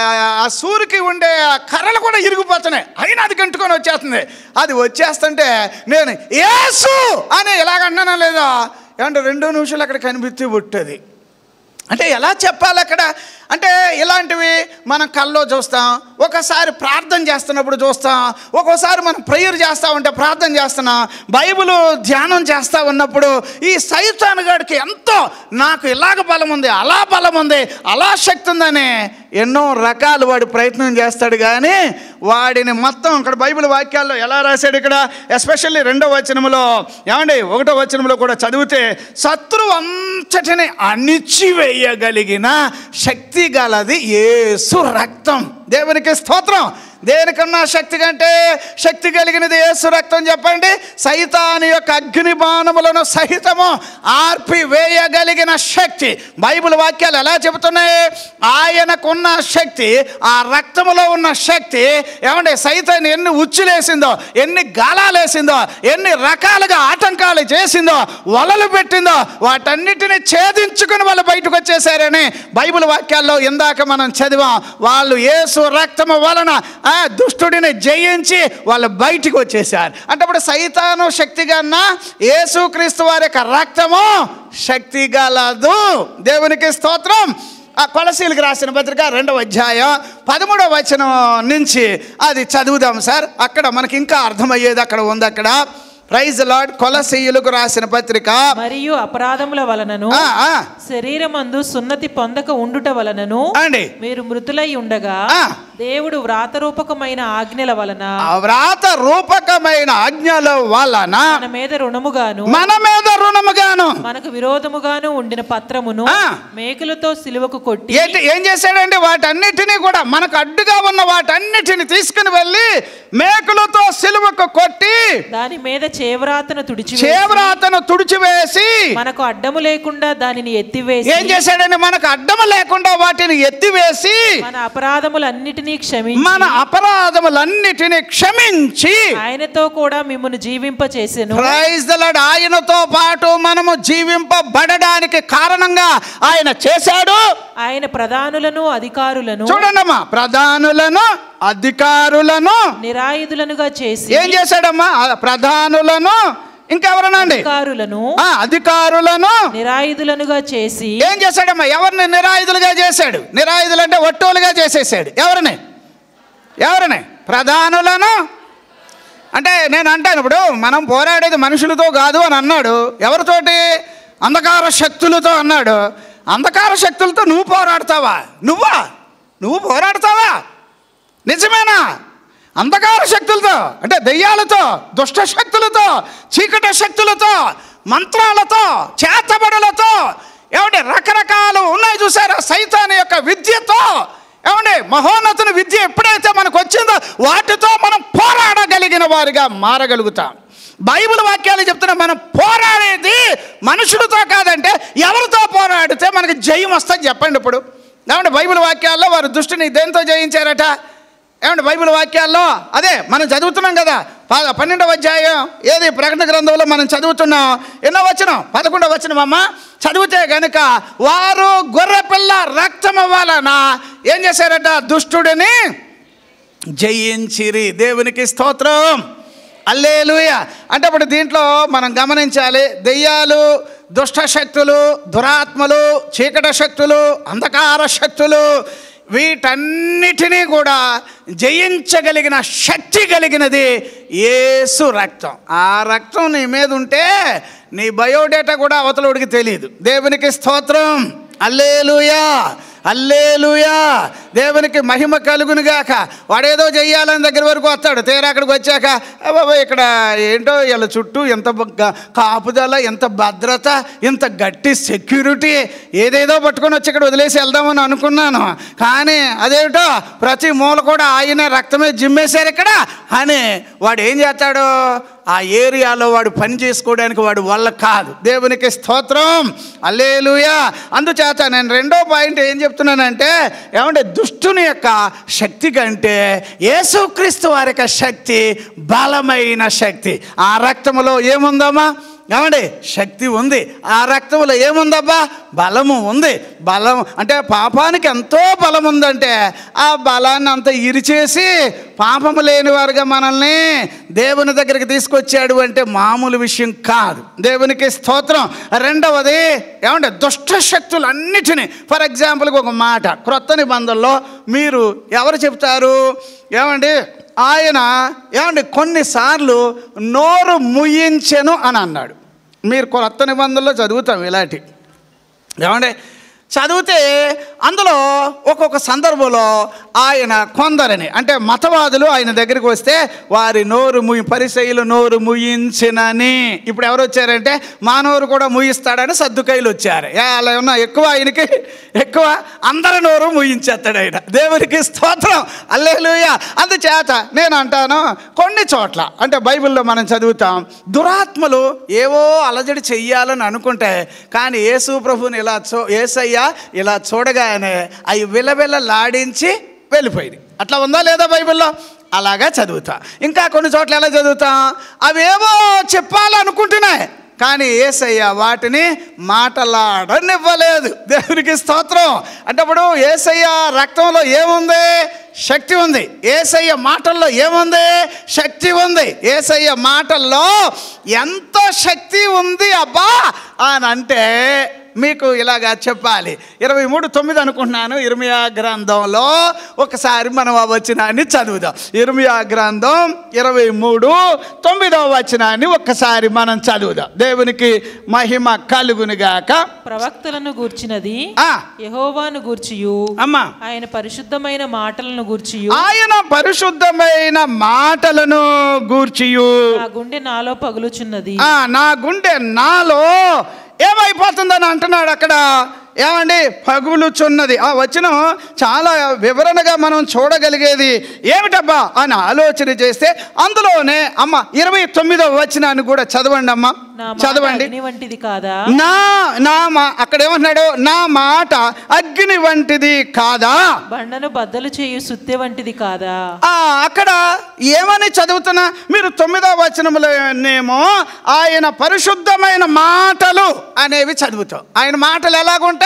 ఆ సూరికి ఉండే ఆ కర్రలు కూడా ఇరిగిపోతున్నాయి అయినా అది గంటుకొని వచ్చేస్తుంది అది వచ్చేస్తుంటే నేను ఏసు అని ఎలాగంటున్నానా లేదా ఏమంటే రెండో నిమిషాలు అక్కడ కనిపిస్తే పుట్టది అంటే ఎలా చెప్పాలి అక్కడ అంటే ఇలాంటివి మనం కల్లో చూస్తాం ఒకసారి ప్రార్థన చేస్తున్నప్పుడు చూస్తాం ఒక్కోసారి మనం ప్రేయర్ చేస్తూ ఉంటే ప్రార్థన చేస్తున్నాం బైబిల్ ధ్యానం చేస్తూ ఉన్నప్పుడు ఈ సైతాన్ గాడికి ఎంతో నాకు ఇలాగ బలం ఉంది అలా బలం ఉంది అలా శక్తి ఉందని ఎన్నో రకాలు వాడు ప్రయత్నం చేస్తాడు కానీ వాడిని మొత్తం ఇక్కడ బైబిల్ వాక్యాల్లో ఎలా రాశాడు ఇక్కడ ఎస్పెషల్లీ రెండో వచనములో ఏమండి ఒకటో వచనంలో కూడా చదివితే శత్రువు అంతటిని అణిచివేయగలిగిన శక్తి గలది యేసు రక్తం దేవునికి స్తోత్రం దేనికన్నా శక్తి కంటే శక్తి కలిగినది యేసు రక్తం చెప్పండి సైతాని యొక్క అగ్ని బాణములను సహితము ఆర్పి వేయగలిగిన శక్తి బైబిల్ వాక్యాలు ఎలా చెబుతున్నాయి ఆయనకున్న శక్తి ఆ రక్తములో ఉన్న శక్తి ఏమంటే సైతాన్ని ఎన్ని ఉచ్చులేసిందో ఎన్ని గాలాలేసిందో ఎన్ని రకాలుగా ఆటంకాలు చేసిందో వలలు పెట్టిందో వాటన్నిటిని ఛేదించుకుని వాళ్ళు బయటకు వచ్చేసారని బైబిల్ వాక్యాల్లో ఇందాక మనం చదివాం వాళ్ళు యేసు రక్తము వలన ఆ దుష్టుడిని జయించి వాళ్ళు బయటికి వచ్చేసారు అంటే అప్పుడు సైతాను శక్తి కన్నా యేసుక్రీస్తు వారి యొక్క రక్తము శక్తి గలదు దేవునికి స్తోత్రం ఆ కొలసీలకు రాసిన పత్రిక రెండవ అధ్యాయం పదమూడవ వచనం నుంచి అది చదువుదాం సార్ అక్కడ మనకి ఇంకా అర్థమయ్యేది అక్కడ ఉంది అక్కడ ప్రైజ్ లార్డ్ కొలసీయులకు రాసిన పత్రిక మరియు అపరాధముల వలనను ఆ, ఆ, శరీరమందు సున్నతి పొందక ఉండుట వలనను అండి మీరు మృతులై ఉండగా ఆ. దేవుడు వ్రాతరూపకమైన ఆజ్ఞల వలన ఆ వ్రాత రూపకమైన ఆజ్ఞల వలన మన మీద రుణముగాను మన మీద రుణముగాను మనకు విరోధముగాను ఉండిన పత్రమును ఆ. మేకులతో సిలువకు కొట్టి ఏంటి ఏం చేశాడంటే వాటన్నిటినీ కూడా మనకు అడ్డుగా ఉన్న వాటన్నిటిని తీసుకుని వెళ్ళి మేకులతో సిలువకు కొట్టి దాని మీద చేవ్రాతను తుడిచి చేవ్రాతను తుడిచివేసి మనకు అడ్డము లేకుండా దానిని ఎత్తివేసి ఏం చేశాడంటే మనకు అడ్డము లేకుండా వాటిని ఎత్తివేసి మన అపరాధములన్నిటినీ క్షమించి మన అపరాధములన్నిటిని క్షమించి ఆయనతో కూడా మిమ్మల్ని జీవింపచేసెను ప్రైజ్ ద లార్డ్ ఆయనతో పాటు మనము జీవింపబడడానికి కారణంగా ఆయన చేశాడు ఆయన ప్రధానులను అధికారులను చూడండమ్మా ప్రధానులను అధికారులను నిరాయుధులనుగా చేసి ఏం చేశాడమ్మా ఆ ప్రధానులను ఇంకెవరన్నా అండి అధికారులను ఆ, అధికారులను నిరాయుధులనుగా చేసి ఏం చేశాడమ్మా ఎవరిని నిరాయుధులుగా చేశాడు నిరాయుధులు అంటే ఒట్టోలుగా చేసేసాడు ఎవరిని ఎవరిని ప్రధానులను అంటే నేను అంటాను ఇప్పుడు మనం పోరాడేది మనుషులతో కాదు అని అన్నాడు ఎవరితోటి అంధకార శక్తులతో అన్నాడు అంధకార శక్తులతో నువ్వు పోరాడతావా నువ్వా నువ్వు పోరాడతావా నిజమేనా అంధకార శక్తులతో అంటే దెయ్యాలతో దుష్ట శక్తులతో చీకటి శక్తులతో మంత్రాలతో చేతబడులతో ఏమంటే రకరకాలు ఉన్నాయి చూసారా సైతాన్ యొక్క విద్యతో ఏమండి మహోన్నతుని విద్య ఎప్పుడైతే మనకు వచ్చిందో వాటితో మనం పోరాడగలిగిన వారిగా మారగలుగుతాం బైబిల్ వాక్యాలు చెప్తున్నా మనం పోరాడేది మనుషులతో కాదంటే ఎవరితో పోరాడితే మనకి జయం వస్తుంది చెప్పండి ఇప్పుడు ఏమంటే బైబిల్ వాక్యాల్లో వారు దుష్టిని దేంతో జయించారట ఏమంటే బైబిల్ వాక్యాల్లో అదే మనం చదువుతున్నాం కదా ప- పన్నెండవ అధ్యాయం ఏది ప్రకటన గ్రంథంలో మనం చదువుతున్నాం ఎన్నో వచనం పదకొండవ వచనం అమ్మ చదివితే గనుక వారు గొర్రెపిల్ల రక్తము వలన ఏం చేశారట దుష్టుడిని జయించిరి దేవునికి స్తోత్రం అల్లేలుయ అంటే ఇప్పుడు దీంట్లో మనం గమనించాలి దెయ్యాలు దుష్ట శక్తులు దురాత్మలు చీకట శక్తులు అంధకార శక్తులు వీటన్నిటినీ కూడా జయించగలిగిన శక్తి కలిగినది యేసు రక్తం ఆ రక్తం నీ మీద ఉంటే నీ బయోడేటా కూడా అవతలోడికి తెలియదు దేవునికి స్తోత్రం అల్లేలుయా అల్లేలుయా దేవునికి మహిమ కలుగునుగాక వాడేదో చెయ్యాలని దగ్గర వరకు వస్తాడు తీరా అక్కడికి వచ్చాక "ఏ బాబా ఇక్కడ ఏంటో వీళ్ళ చుట్టూ ఎంత బ- కాపుదల ఎంత భద్రత ఎంత గట్టి సెక్యూరిటీ ఏదేదో పట్టుకొని వచ్చి ఇక్కడ వదిలేసి వెళ్దామని అనుకున్నాను కానీ అదేమిటో ప్రతి మూల కూడా ఆయన రక్తమే జిమ్మేశారు ఇక్కడ అని వాడు ఏం చేస్తాడు ఆ ఏరియాలో వాడు పని చేసుకోవడానికి వాడు వల్ల కాదు దేవునికి స్తోత్రం అల్లేలుయా అందుచేత నేను రెండో పాయింట్ ఏం చెప్తున్నానంటే ఏమంటే దుష్టుని యొక్క శక్తి కంటే యేసుక్రీస్తు వారి యొక్క శక్తి బలమైన శక్తి ఆ రక్తములో ఏముందమ్మా ఏమండి శక్తి ఉంది ఆ రక్తంలో ఏముందబ్బా బలము ఉంది బలం అంటే పాపానికి ఎంతో బలం ఉందంటే ఆ బలాన్ని అంత ఇరిచేసి పాపము లేని వారుగా మనల్ని దేవుని దగ్గరికి తీసుకొచ్చాడు అంటే మామూలు విషయం కాదు దేవునికి స్తోత్రం రెండవది ఏమంటే దుష్ట శక్తులన్నిటినీ ఫర్ ఎగ్జాంపుల్కి ఒక మాట క్రొత్త నిబంధనలో మీరు ఎవరు చెప్తారు ఏమండి ఆయన ఏమండి కొన్నిసార్లు నోరు ముయ్యించెను అని అన్నాడు మీరు కొత్త నిబంధనలో చదువుతాం ఇలాంటి ఏమండి చదివితే అందులో ఒక్కొక్క సందర్భంలో ఆయన కొందరిని అంటే మతవాదులు ఆయన దగ్గరికి వస్తే వారి నోరు ముయి పరిసయులు నోరు ముయించినని ఇప్పుడు ఎవరు వచ్చారంటే మా నోరు కూడా ముయిస్తాడని సర్దుకైలు వచ్చారు ఏ, అలా ఉన్నా ఎక్కువ ఆయనకి ఎక్కువ అందరి నోరు ముయించేస్తాడు ఆయన దేవునికి స్తోత్రం అల్లేలుయ అందుచేత నేను అంటాను కొన్ని చోట్ల అంటే బైబిల్లో మనం చదువుతాం దురాత్మలు ఏవో అలజడి చెయ్యాలని అనుకుంటే కానీ యేసు ప్రభుని ఇలా చూ ఏసయ్య ఇలా చూడగానే అవి విలవిలలాడించి వెళ్ళిపోయింది అట్లా ఉందా లేదా బైబిల్లో అలాగా చదువుతా ఇంకా కొన్ని చోట్ల ఎలా చదువుతాం అవేవో చెప్పాలనుకుంటున్నాయి కానీ ఏసయ్య వాటిని మాటలాడనివ్వలేదు దేవునికి స్తోత్రం అంటే ఇప్పుడు ఏసయ్య రక్తంలో ఏముంది శక్తి ఉంది ఏసయ్య మాటల్లో ఏముంది శక్తి ఉంది ఏసయ్య మాటల్లో ఎంత శక్తి ఉంది అబ్బా అని అంటే మీకు ఇలాగా చెప్పాలి ఇరవై మూడు తొమ్మిది అనుకుంటున్నాను ఇర్మియా గ్రంథంలో ఒకసారి మనం ఆ వచనాన్ని చదువుదాం ఇర్మియా గ్రంథం ఇరవై మూడు తొమ్మిదవ వచనాన్ని ఒక్కసారి మనం చదువుదాం దేవునికి మహిమ కలుగునుగాక ప్రవక్తలను గూర్చినది ఆ, యహోవాను గూర్చియు అమ్మా ఆయన పరిశుద్ధమైన మాటలను గూర్చియు ఆయన పరిశుద్ధమైన మాటలను గూర్చియు నా గుండె నాలో పగులుచున్నది ఆ, నా గుండె నాలో ఏమైపోతుందని అంటున్నాడు అక్కడ ఏమండి పగులుచున్నది ఆ వచనం చాలా వివరణగా మనం చూడగలిగేది ఏమిటబ్బా అని ఆలోచన చేస్తే అందులోనే అమ్మ ఇరవై తొమ్మిదవ వచనాన్ని కూడా చదవండి అమ్మ నా మాట చదవండి అగ్ని వంటిది కాదా నా నా మా అక్కడ ఏమంటున్నాడు నా మాట అగ్ని వంటిది కాదా బండను బద్దలు చేయు సుత్తె వంటిది కాదా ఆ, అక్కడ ఏమని చదువుతున్నా మీరు తొమ్మిదవ వచనములోనేమో ఆయన పరిశుద్ధమైన మాటలు అనేవి చదువుతాం ఆయన మాటలు ఎలాగుంటాయి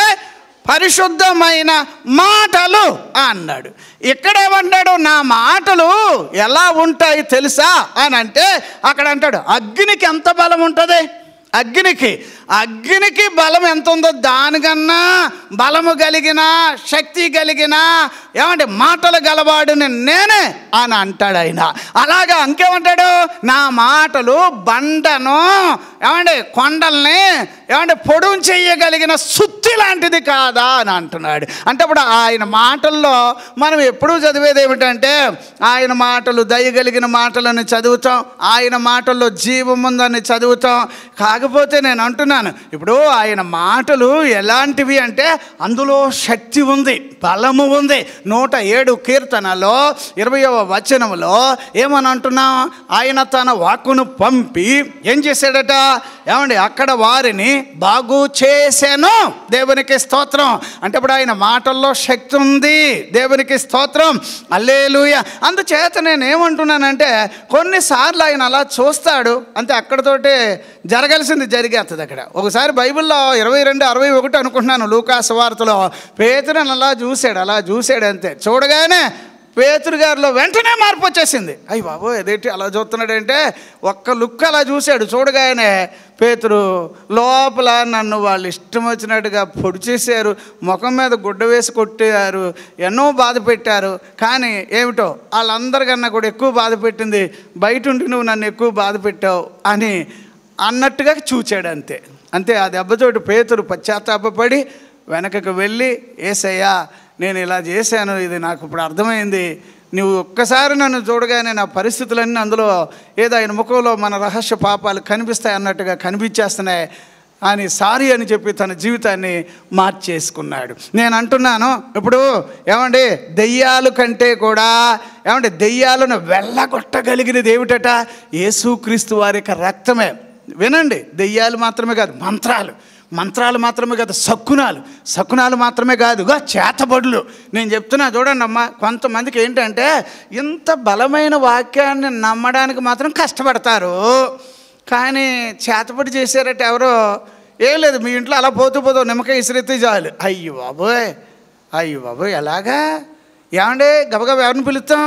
పరిశుద్ధమైన మాటలు అన్నాడు ఇక్కడ ఏమన్నాడు నా మాటలు ఎలా ఉంటాయి తెలుసా అని అంటే అక్కడ అంటాడు అగ్నికి ఎంత బలం ఉంటుంది అగ్నికి అగ్నికి బలం ఎంత ఉందో దానికన్నా బలము కలిగిన శక్తి కలిగిన ఏమంటే మాటలు గలవాడిని నేనే అని అంటాడు ఆయన అలాగా ఇంకేమంటాడు నా మాటలు బండను ఏమంటే కొండల్ని ఏమంటే పొడుం చెయ్యగలిగిన సుత్తి లాంటిది కాదా అని అంటున్నాడు అంటే ఇప్పుడు ఆయన మాటల్లో మనం ఎప్పుడూ చదివేది ఏమిటంటే ఆయన మాటలు దయగలిగిన మాటలను చదువుతాం ఆయన మాటల్లో జీవం ఉందని చదువుతాం కాకపోతే నేను అంటున్నాను ఇప్పుడు ఆయన మాటలు ఎలాంటివి అంటే అందులో శక్తి ఉంది బలము ఉంది నూట ఏడు కీర్తనలో ఇరవయవ వచనములో ఏమని అంటున్నాం ఆయన తన వాక్కును పంపి ఏం చేశాడట ఏమండి అక్కడ వారిని బాగు చేశాను దేవునికి స్తోత్రం అంటే ఇప్పుడు ఆయన మాటల్లో శక్తి ఉంది దేవునికి స్తోత్రం అల్లేలుయ అందుచేత నేను ఏమంటున్నానంటే కొన్నిసార్లు ఆయన అలా చూస్తాడు అంతే అక్కడతోటే జరగాల్సింది జరిగేస్తుంది అక్కడ ఒకసారి బైబిల్లో ఇరవై రెండు అరవై ఒకటి అనుకుంటున్నాను లూకాసు వార్తలో పేతురని అలా చూశాడు అలా చూశాడు అంతే చూడగానే పేతురు గారిలో వెంటనే మార్పు వచ్చేసింది అయ్యి బాబు ఏదేంటి అలా చూస్తున్నాడంటే ఒక్క లుక్ అలా చూశాడు చూడగానే పేతురు లోపల నన్ను వాళ్ళు ఇష్టం వచ్చినట్టుగా పొడి చేశారు ముఖం మీద గుడ్డ వేసి కొట్టారు ఎన్నో బాధ పెట్టారు కానీ ఏమిటో వాళ్ళందరికన్నా కూడా ఎక్కువ బాధ పెట్టింది బయట ఉండి నువ్వు నన్ను ఎక్కువ బాధ పెట్టావు అని అన్నట్టుగా చూచాడు అంతే అంతే ఆ దెబ్బతోటి పేతురు పశ్చాత్తాపడి వెనకకు వెళ్ళి ఏసయ్యా నేను ఇలా చేశాను ఇది నాకు ఇప్పుడు అర్థమైంది నువ్వు ఒక్కసారి నన్ను చూడగానే నా పరిస్థితులన్నీ అందులో ఏదో ఆయన ముఖంలో మన రహస్య పాపాలు కనిపిస్తాయి అన్నట్టుగా కనిపించేస్తున్నాయి అని సారీ అని చెప్పి తన జీవితాన్ని మార్చేసుకున్నాడు నేను అంటున్నాను ఇప్పుడు ఏమండి దెయ్యాలు కంటే కూడా ఏమంటే దెయ్యాలను వెళ్ళగొట్టగలిగినది ఏమిటట యేసుక్రీస్తు వారి యొక్క రక్తమే వినండి దెయ్యాలు మాత్రమే కాదు మంత్రాలు మంత్రాలు మాత్రమే కాదు సక్కునాలు సక్కునాలు మాత్రమే కాదుగా చేతబడులు నేను చెప్తున్నా చూడండి అమ్మా కొంతమందికి ఏంటంటే ఇంత బలమైన వాక్యాన్ని నమ్మడానికి మాత్రం కష్టపడతారు కానీ చేతపడి చేశారట ఎవరో ఏం లేదు మీ ఇంట్లో అలా పోతూ పోతూ నిమ్మకాయ ఇసిరెత్తే చాలు అయ్యో బాబోయ్ అయ్యో బాబోయ్ ఎలాగా ఏమండి గబగబా ఎవరిని పిలుస్తాం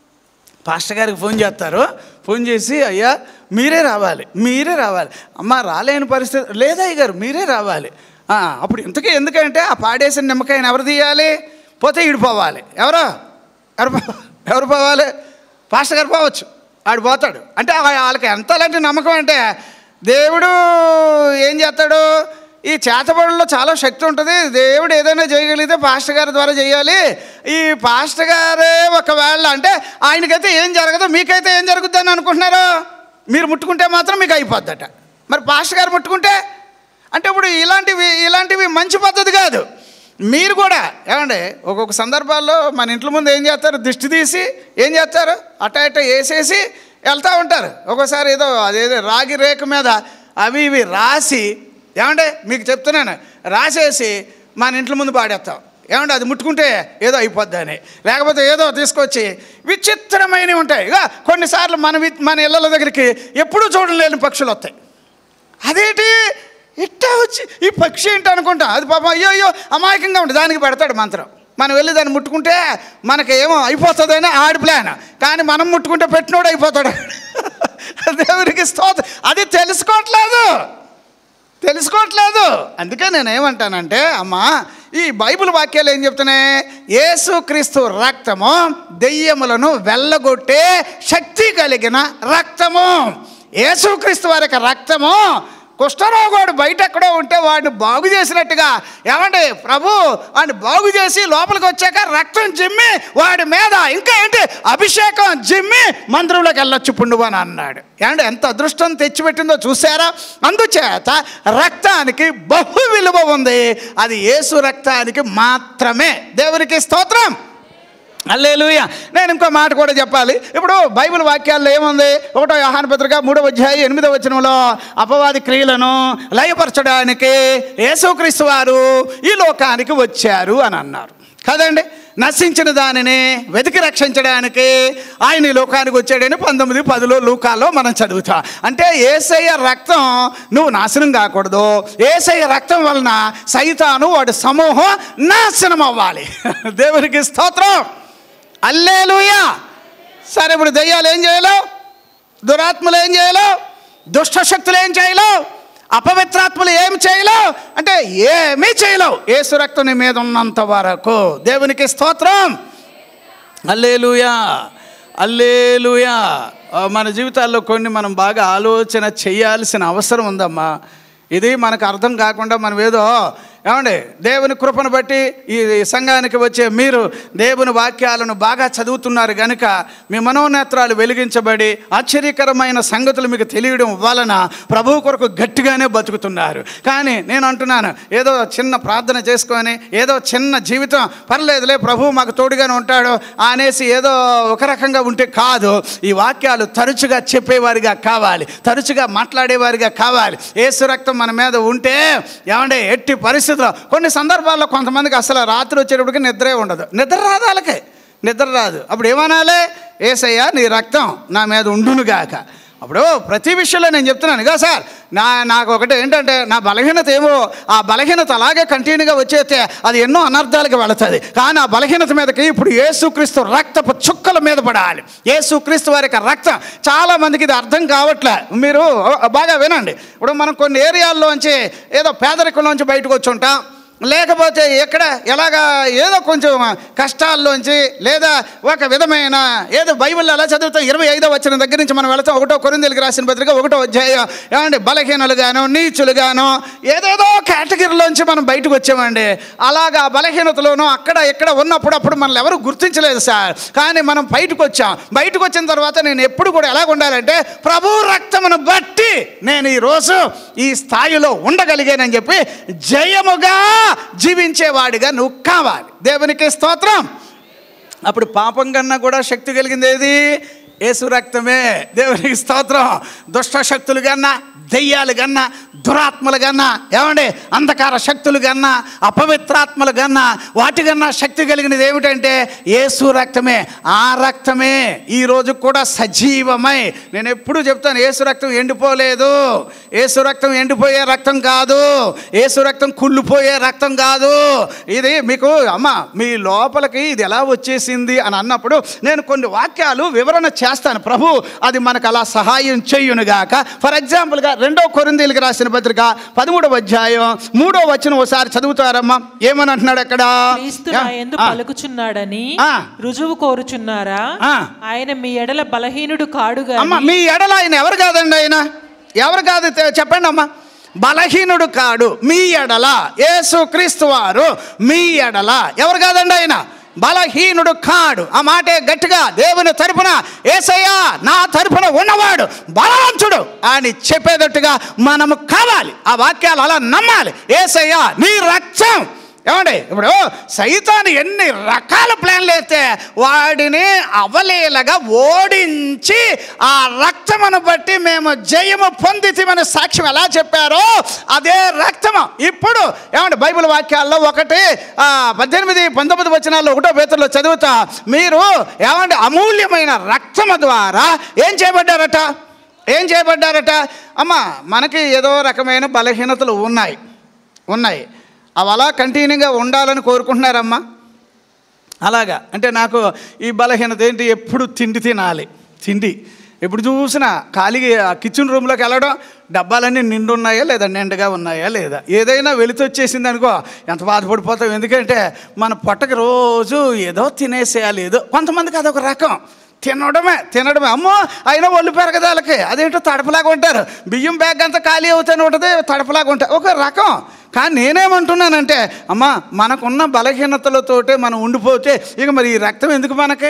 పాస్టర్ గారికి ఫోన్ చేస్తారు ఫోన్ చేసి అయ్యా మీరే రావాలి మీరే రావాలి అమ్మ రాలేని పరిస్థితి లేదా అయ్య గారు మీరే రావాలి "ఆ, అప్పుడు ఇంతకీ ఎందుకంటే ఆ పాడేసిన నిమ్మకాయని ఎవరు తీయాలి పోతే ఈడిపోవాలి ఎవరు ఎవరు పో- ఎవరు పోవాలి పాస్టర్ గారు పోవచ్చు ఆడు పోతాడు అంటే ఆ- వాళ్ళకి ఎంత అలాంటి నమ్మకం అంటే దేవుడు ఏం చేస్తాడు ఈ చేతబడుల్లో చాలా శక్తి ఉంటుంది దేవుడు ఏదైనా చేయగలిగితే పాస్టర్ గారి ద్వారా చేయాలి ఈ పాస్టర్ గారే ఒకవేళ అంటే ఆయనకైతే ఏం జరగదు మీకైతే ఏం జరుగుద్ది అని అనుకుంటున్నారు మీరు ముట్టుకుంటే మాత్రం మీకు అయిపోద్దట మరి పాస్టర్ గారు ముట్టుకుంటే అంటే ఇప్పుడు ఇలాంటివి ఇలాంటివి మంచి పద్ధతి కాదు మీరు కూడా ఏమండి ఒక్కొక్క సందర్భాల్లో మన ఇంట్ల ముందు ఏం చేస్తారు దిష్టి తీసి ఏం చేస్తారు అట్ట ఇట్ట వేసేసి వెళ్తూ ఉంటారు ఒక్కోసారి ఏదో అదేదో రాగి రేకు మీద అవి ఇవి రాసి ఏమంటే మీకు చెప్తున్నాను రాసేసి మన ఇంట్ల ముందు పాడేస్తాం ఏమంటే అది ముట్టుకుంటే ఏదో అయిపోద్ది అని లేకపోతే ఏదో తీసుకొచ్చి విచిత్రమైనవి ఉంటాయి ఇక కొన్నిసార్లు మన వి- మన ఇళ్ళ దగ్గరికి ఎప్పుడూ చూడలేని పక్షులు వస్తాయి అదేంటి ఇట్టా వచ్చి ఈ పక్షి ఏంటి అనుకుంటా అది పాపం అయ్యో అయ్యో అమాయకంగా ఉంటుంది దానికి పెడతాడు మంత్రం మనం వెళ్ళి దాన్ని ముట్టుకుంటే మనకి ఏమో అయిపోతుందని ఆడి ప్లాన్ కానీ మనం ముట్టుకుంటే పెట్టినోడు అయిపోతాడు దేవునికి స్తోత్రం అది తెలుసుకోవట్లేదు తెలుసుకోవట్లేదు అందుకే నేను ఏమంటానంటే అమ్మా ఈ బైబిల్ వాక్యాలు ఏం చెప్తున్నాయి యేసుక్రీస్తు రక్తము దెయ్యములను వెళ్ళగొట్టే శక్తి కలిగిన రక్తము యేసుక్రీస్తు వారి యొక్క రక్తము కుష్ఠరోగోడు బయట ఎక్కడో ఉంటే వాడిని బాగు చేసినట్టుగా ఏమండి ప్రభు వాడిని బాగు చేసి లోపలికి వచ్చాక రక్తం జిమ్మి వాడి మీద ఇంకా ఏంటి అభిషేకం జిమ్మి మందిరంలోకి వెళ్ళొచ్చు పుండు అని అన్నాడు ఏమండి ఎంత అదృష్టం తెచ్చిపెట్టిందో చూసారా అందుచేత రక్తానికి బహు విలువ ఉంది అది యేసు రక్తానికి మాత్రమే దేవునికి స్తోత్రం అల్లేలుయ నేను ఇంకో మాట కూడా చెప్పాలి ఇప్పుడు బైబిల్ వాక్యాల్లో ఏముంది ఒకటో యోహాను పత్రిక మూడవ అధ్యాయం ఎనిమిదవ వచనంలో అపవాది క్రియలను లయపరచడానికి యేసుక్రీస్తు వారు ఈ లోకానికి వచ్చారు అని అన్నారు కదండి నశించిన దానిని వెతికి రక్షించడానికి ఆయన ఈ లోకానికి వచ్చాడని పంతొమ్మిది పదిలో లూకాల్లో మనం చదువుతాం అంటే ఏసయ్య రక్తం నువ్వు నాశనం కాకూడదు ఏసయ్య రక్తం వలన సైతాను వాడి సమూహం నాశనం అవ్వాలి దేవునికి స్తోత్రం అల్లేలుయా సరే ఇప్పుడు దయ్యాలు ఏం చేయలేవు దురాత్మలు ఏం చేయలేవు దుష్ట శక్తులు ఏం చేయలేవు అపవిత్రాత్మలు ఏం చేయలేవు అంటే ఏమీ చేయలేవు ఏసు రక్తం నీ మీద ఉన్నంత వరకు దేవునికి స్తోత్రం అల్లేలుయా అల్లేలుయా ఆ, మన జీవితాల్లో కొన్ని మనం బాగా ఆలోచన చేయాల్సిన అవసరం ఉందమ్మా ఇది మనకు అర్థం కాకుండా మనం ఏదో ఏమండి దేవుని కృపను బట్టి ఈ సంఘానికి వచ్చే మీరు దేవుని వాక్యాలను బాగా చదువుతున్నారు కనుక మీ మనోనేత్రాలు వెలిగించబడి ఆశ్చర్యకరమైన సంగతులు మీకు తెలియడం వలన ప్రభు కొరకు గట్టిగానే బతుకుతున్నారు కానీ నేను అంటున్నాను ఏదో చిన్న ప్రార్థన చేసుకొని ఏదో చిన్న జీవితం పర్లేదులే ప్రభు మాకు తోడుగానే ఉంటాడు అనేసి ఏదో ఒక రకంగా ఉంటే కాదు ఈ వాక్యాలు తరచుగా చెప్పేవారిగా కావాలి తరచుగా మాట్లాడేవారిగా కావాలి ఏసు రక్తం మన మీద ఉంటే ఏమంటే ఎట్టి పరిస్థితుల్లో కొన్ని సందర్భాల్లో కొంతమందికి అసలు రాత్రి వచ్చేటప్పటికి నిద్రే ఉండదు నిద్ర రాదు వాళ్ళకి నిద్ర రాదు అప్పుడు ఏమనాలి ఏసయ్యా నీ రక్తం నా మీద ఉండునుగాక అప్పుడు ప్రతి విషయంలో నేను చెప్తున్నాను ఇక సార్ నా నాకు ఒకటి ఏంటంటే నా బలహీనత ఏమో ఆ బలహీనత అలాగే కంటిన్యూగా వచ్చేస్తే అది ఎన్నో అనర్థాలకు వెళుతుంది కానీ ఆ బలహీనత మీదకి ఇప్పుడు యేసుక్రీస్తు రక్తపు చుక్కల మీద పడాలి యేసుక్రీస్తు వారి యొక్క రక్తం చాలా మందికి ఇది అర్థం కావట్లే మీరు బాగా వినండి ఇప్పుడు మనం కొన్ని ఏరియాల్లోంచి ఏదో పేదరికంలోంచి బయటకు వచ్చి ఉంటాం లేకపోతే ఎక్కడ ఎలాగా ఏదో కొంచెం కష్టాల్లోంచి లేదా ఒక విధమైన ఏదో బైబిల్ అలా చదువుతాం ఇరవై ఐదో వచ్చిన దగ్గర నుంచి మనం వెళతాం ఒకటో కొరిందెలికి రాసిన పత్రిక ఒకటో అధ్యాయం ఏమండి బలహీనలుగాను నీచులుగాను ఏదేదో కేటగిరీలోంచి మనం బయటకు వచ్చామండి అలాగా ఆ బలహీనతలోనూ అక్కడ ఇక్కడ ఉన్నప్పుడు అప్పుడు మనల్ని ఎవరు గుర్తించలేదు సార్ కానీ మనం బయటకు వచ్చాం బయటకు వచ్చిన తర్వాత నేను ఎప్పుడు కూడా ఎలాగ ఉండాలంటే ప్రభు రక్తమును బట్టి నేను ఈరోజు ఈ స్థాయిలో ఉండగలిగానని చెప్పి జయముగా జీవించేవాడిగా నువ్వు కావాలి దేవునికి స్తోత్రం అప్పుడు పాపం కన్నా కూడా శక్తి కలిగింది ఏది యేసు రక్తమే దేవునికి స్తోత్రం దుష్ట శక్తులు కన్నా దెయ్యాలు కన్నా దురాత్మలు కన్నా ఏమండి అంధకార శక్తులు కన్నా అపవిత్రాత్మలు కన్నా వాటి కన్నా శక్తి కలిగినది ఏమిటంటే యేసు రక్తమే ఆ రక్తమే ఈ రోజు కూడా సజీవమై నేను ఎప్పుడు చెప్తాను యేసు రక్తం ఎండిపోలేదు యేసు రక్తం ఎండిపోయే రక్తం కాదు యేసు రక్తం కుళ్ళిపోయే రక్తం కాదు ఇది మీకు అమ్మ మీ లోపలికి ఇది ఎలా వచ్చేసింది అని అన్నప్పుడు నేను కొన్ని వాక్యాలు వివరణ చేస్తాను ప్రభు అది మనకు అలా సహాయం చెయ్యునుగాక ఫర్ ఎగ్జాంపుల్గా రెండో కొరిందీలకు రాసిన పత్రిక పదమూడవ అధ్యాయం మూడో వచ్చిన ఒకసారి చదువుతారమ్మా ఏమని అంటున్నాడు అక్కడ క్రీస్తు నా యందు ఆ, పలుకుచున్నాడని ఆ. రుజువు కోరుచున్నారా ఆ. ఆయన మీ ఎడల బలహీనుడు కాడు గాని అమ్మ మీ ఎడల ఆయన ఎవరు కాదండి ఆయన ఎవరు కాదు తె- చెప్పండి అమ్మా బలహీనుడు కాడు మీ ఎడల యేసు క్రీస్తు వారు మీ ఎడల ఎవరు కాదండి ఆయన బలహీనుడు కాడు ఆ మాటే గట్టిగా దేవుని తరపున ఏసయ్యా నా తరపున ఉన్నవాడు బలవంతుడు అని చెప్పేటట్టుగా మనము కావాలి ఆ వాక్యాలు అలా నమ్మాలి ఏసయ్యా నీ రక్తం ఏమండి ఇప్పుడు సైతాన్ని ఎన్ని రకాల ప్లాన్లు వేస్తే వాడిని అవలీలగా ఓడించి ఆ రక్తమును బట్టి మేము జయము పొందితిమని సాక్ష్యం ఎలా చెప్పారో అదే రక్తము ఇప్పుడు ఏమండి బైబిల్ వాక్యాల్లో ఒకటి ఆ, పద్దెనిమిది పంతొమ్మిది వచనాల్లో ఒకటో పేతుల్లో చదువుతా మీరు ఏమండి అమూల్యమైన రక్తము ద్వారా ఏం చేయబడ్డారట ఏం చేయబడ్డారట అమ్మ మనకి ఏదో రకమైన బలహీనతలు ఉన్నాయి ఉన్నాయి అవి అలా కంటిన్యూగా ఉండాలని కోరుకుంటున్నారమ్మా అలాగా అంటే నాకు ఈ బలహీనత ఏంటి ఎప్పుడు తిండి తినాలి తిండి ఇప్పుడు చూసినా ఖాళీగా ఆ కిచెన్ రూమ్లోకి వెళ్ళడం డబ్బాలన్నీ నిండు ఉన్నాయా లేదా నిండుగా ఉన్నాయా లేదా ఏదైనా వెళితే వచ్చేసింది అనుకో ఎంత బాధపడిపోతాం ఎందుకంటే మన పొట్టకి రోజు ఏదో తినేసేయాలి ఏదో కొంతమందికి అదొక రకం తినడమే తినడమే అమ్మో అయినా ఒళ్ళు పెరగదాలకి అదేంటో తడపలాగా ఉంటారు బియ్యం బ్యాగ్ అంతా ఖాళీ అవుతానే ఉంటుంది తడపలాగా ఉంటాయి ఒక రకం కానీ నేనేమంటున్నానంటే అమ్మా మనకున్న బలహీనతలతోటే మనం ఉండిపోతే ఇక మరి ఈ రక్తం ఎందుకు మనకి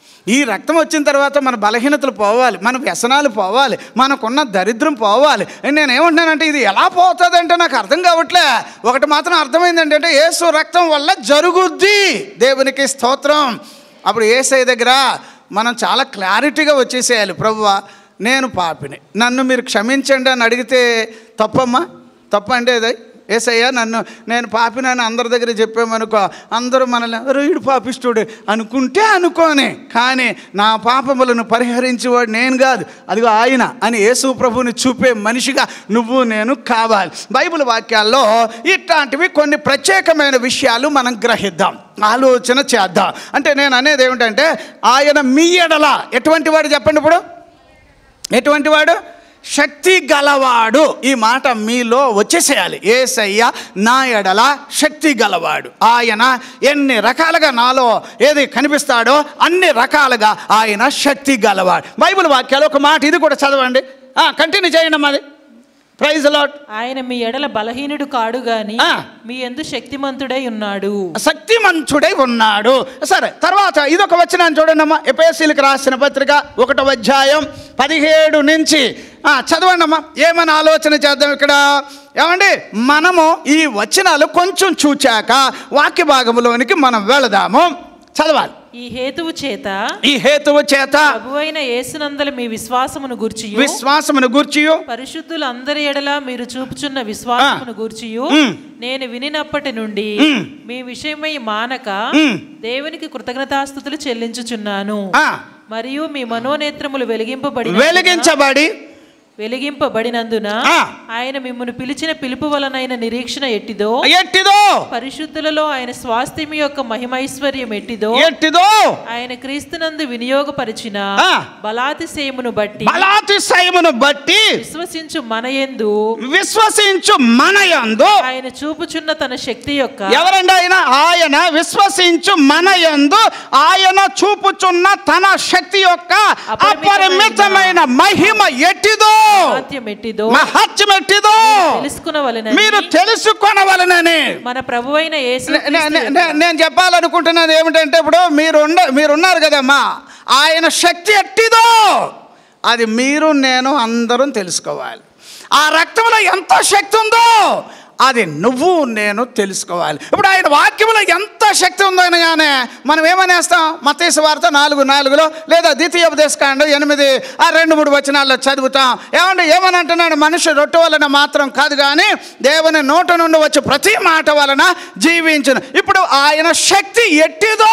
ఈ రక్తం వచ్చిన తర్వాత మన బలహీనతలు పోవాలి మన వ్యసనాలు పోవాలి మనకున్న దరిద్రం పోవాలి నేను ఏమంటున్నానంటే ఇది ఎలా పోతుందంటే నాకు అర్థం కావట్లే ఒకటి మాత్రం అర్థమైంది అంటే ఏసు రక్తం వల్ల జరుగుద్ది దేవునికి స్తోత్రం అప్పుడు ఏసై దగ్గర మనం చాలా క్లారిటీగా వచ్చేసేయాలి ప్రభువా నేను పాపిని నన్ను మీరు క్షమించండి అని అడిగితే తప్పమ్మా తప్పండి అది ఏసయ్యా నన్ను నేను పాపినని అందరి దగ్గర చెప్పామనుకో అందరూ మనల్ని రీడు పాపిస్తుడు అనుకుంటే అనుకోని కానీ నా పాపములను పరిహరించేవాడు నేను కాదు అదిగో ఆయన అని యేసు ప్రభువుని చూపే మనిషిగా నువ్వు నేను కావాలి బైబిల్ వాక్యాల్లో ఇట్లాంటివి కొన్ని ప్రత్యేకమైన విషయాలు మనం గ్రహిద్దాం ఆలోచన చేద్దాం అంటే నేను అనేది ఏమిటంటే ఆయన మీ ఎడల ఎటువంటి వాడు చెప్పండి ఇప్పుడు ఎటువంటి వాడు శక్తి గలవాడు ఈ మాట మీలో వచ్చేసేయాలి ఏసయ్య నా ఎడల శక్తి గలవాడు ఆయన ఎన్ని రకాలుగా నాలో ఏది కనిపిస్తాడో అన్ని రకాలుగా ఆయన శక్తి గలవాడు బైబిల్ వాక్యాలు ఒక మాట ఇది కూడా చదవండి కంటిన్యూ చేయండి మాది ప్రైజ్ లాట్ ఆయన మీ ఎడల బలహీనుడు కాడు గాని ఆ. మీ ఎందు శక్తిమంతుడై ఉన్నాడు శక్తిమంతుడై ఉన్నాడు సరే తర్వాత ఇదొక వచ్చిన చూడండి అమ్మా ఎపేసీలకు రాసిన పత్రిక ఒకటో అధ్యాయం పదిహేడు నుంచి ఆ, చదవండి అమ్మా ఏమని ఆలోచన చేద్దాం ఇక్కడ ఏమండి మనము ఈ వచనాలు కొంచెం చూచాక వాక్య భాగంలోనికి మనం వెళదాము చదవాలి ఈ హేతువు చేత ఈ హేతువు చేత ప్రభువైన యేసునందల మీ విశ్వాసమును గూర్చి విశ్వాసమును గూర్చియు పరిశుద్ధులందరి ఎడల మీరు చూపుచున్న విశ్వాసమును గూర్చియు మ్. నేను వినినప్పటి నుండి మ్. మీ విషయమై మానక మ్. దేవునికి కృతజ్ఞతాస్థుతులు చెల్లించుచున్నాను ఆ, మరియు మీ మనోనేత్రములు వెలిగింపబడి వెలిగించబడి వెలిగింపబడినందున ఆ. ఆయన మిమ్మల్ని పిలిచిన పిలుపు వలనైన నిరీక్షణ ఎట్టిదో ఎట్టిదో పరిశుద్ధులలో ఆయన స్వాస్థ్యం యొక్క మహిమైశ్వర్యం ఎట్టిదో ఎట్టిదో ఆయన క్రీస్తునందు వినియోగపరిచిన ఆ. బలాతిశయమును బట్టి బలాతిశయమును బట్టి విశ్వసించు మనయందు విశ్వసించు మనయందు ఆయన చూపుచున్న తన శక్తి యొక్క ఎవరండి ఆయన ఆయన విశ్వసించు మనయందు ఆయన చూపుచున్న తన శక్తి యొక్క అపరిమితమైన మహిమ ఎట్టిదో మహాత్యం ఎట్టిదో మహత్యం ఎట్టిదో తెలుసుకునవలెనని మీరు తెలుసుకొనవలనని మన ప్రభువైన యేసు నే- నే- నే- నే- నేను చెప్పాలనుకుంటున్నది ఏమిటంటే ఇప్పుడు మీరు ఉండ మీరున్నారు కదమ్మా ఆయన శక్తి ఎట్టిదో అది మీరు నేను అందరం తెలుసుకోవాలి ఆ రక్తంలో ఎంత శక్తి ఉందో అది నువ్వు నేను తెలుసుకోవాలి ఇప్పుడు ఆయన వాక్యంలో ఎంత శక్తి ఉందో అనగానే మనం ఏమనేస్తాం మతేసు వార్త నాలుగు నాలుగులో లేదా ద్వితీయోపదేశకాండం ఎనిమిది ఆ రెండు మూడు వచనాల్లో చదువుతాం ఏమంటే ఏమని అంటున్నాడు మనిషి రొట్టె వలన మాత్రం కాదు కానీ దేవుని నోట నుండి వచ్చే ప్రతి మాట వలన జీవించును ఇప్పుడు ఆయన శక్తి ఎట్టిదో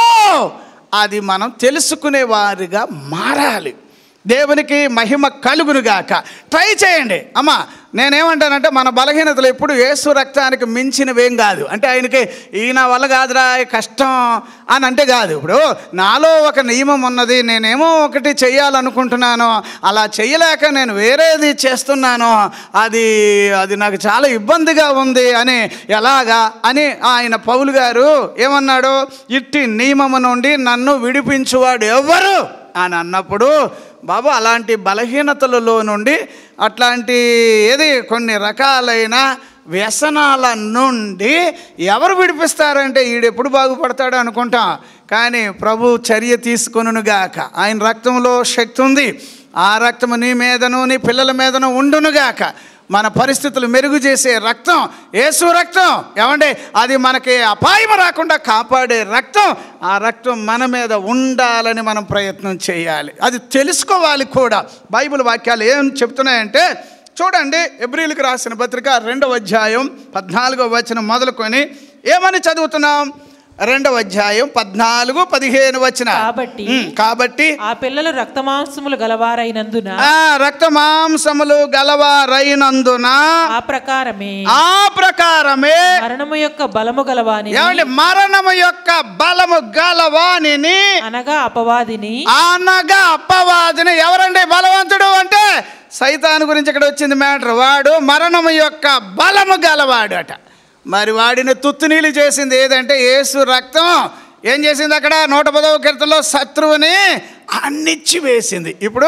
అది మనం తెలుసుకునే వారిగా మారాలి దేవునికి మహిమ కలుగునుగాక ట్రై చేయండి అమ్మా నేనేమంటానంటే మన బలహీనతలు ఎప్పుడు ఏసు రక్తానికి మించినవేం కాదు అంటే ఆయనకి ఈయన వల్ల కాదురా ఈ కష్టం అని అంటే కాదు ఇప్పుడు నాలో ఒక నియమం ఉన్నది నేనేమో ఒకటి చెయ్యాలనుకుంటున్నాను అలా చేయలేక నేను వేరేది చేస్తున్నాను అది అది నాకు చాలా ఇబ్బందిగా ఉంది అని ఎలాగా అని ఆయన పౌలు గారు ఏమన్నాడు ఇట్టి నియమము నుండి నన్ను విడిపించువాడు ఎవరు అని అన్నప్పుడు బాబు అలాంటి బలహీనతలలో నుండి అట్లాంటి ఏది కొన్ని రకాలైన వ్యసనాల నుండి ఎవరు విడిపిస్తారంటే ఈడెప్పుడు బాగుపడతాడు అనుకుంటాం కానీ ప్రభు చర్య తీసుకొనుగాక ఆయన రక్తంలో శక్తి ఉంది ఆ రక్తము నీ మీదను నీ పిల్లల మీదను ఉండునుగాక మన పరిస్థితులు మెరుగు చేసే రక్తం ఏసు రక్తం ఏమండి అది మనకి అపాయం రాకుండా కాపాడే రక్తం ఆ రక్తం మన మీద ఉండాలని మనం ప్రయత్నం చేయాలి అది తెలుసుకోవాలి కూడా బైబిల్ వాక్యాలు ఏం చెప్తున్నాయంటే చూడండి ఎబ్రిల్కి రాసిన పత్రిక రెండవ అధ్యాయం పద్నాలుగో వచనం మొదలుకొని ఏమని చదువుతున్నాం రెండవ అధ్యాయం పద్నాలుగు పదిహేను వచ్చిన కాబట్టి కాబట్టి ఆ పిల్లలు రక్తమాంసములు గలవారైనందున ఆ రక్త మాంసములు గలవారైనందున ఆ ప్రకారమే ఆ ప్రకారమే మరణము యొక్క బలము గలవాని ఏమండి మరణము యొక్క బలము గలవానిని అనగా అపవాదిని అనగా అప్పవాదిని ఎవరండి బలవంతుడు అంటే సైతాను గురించి ఇక్కడ వచ్చింది మ్యాటర్ వాడు మరణము యొక్క బలము గలవాడు అట మరి వాడిని తుత్తునీలు చేసింది ఏదంటే యేసు రక్తం ఏం చేసింది అక్కడ నూట పదవ కీర్తనలో శత్రువుని అన్నిచ్చి వేసింది ఇప్పుడు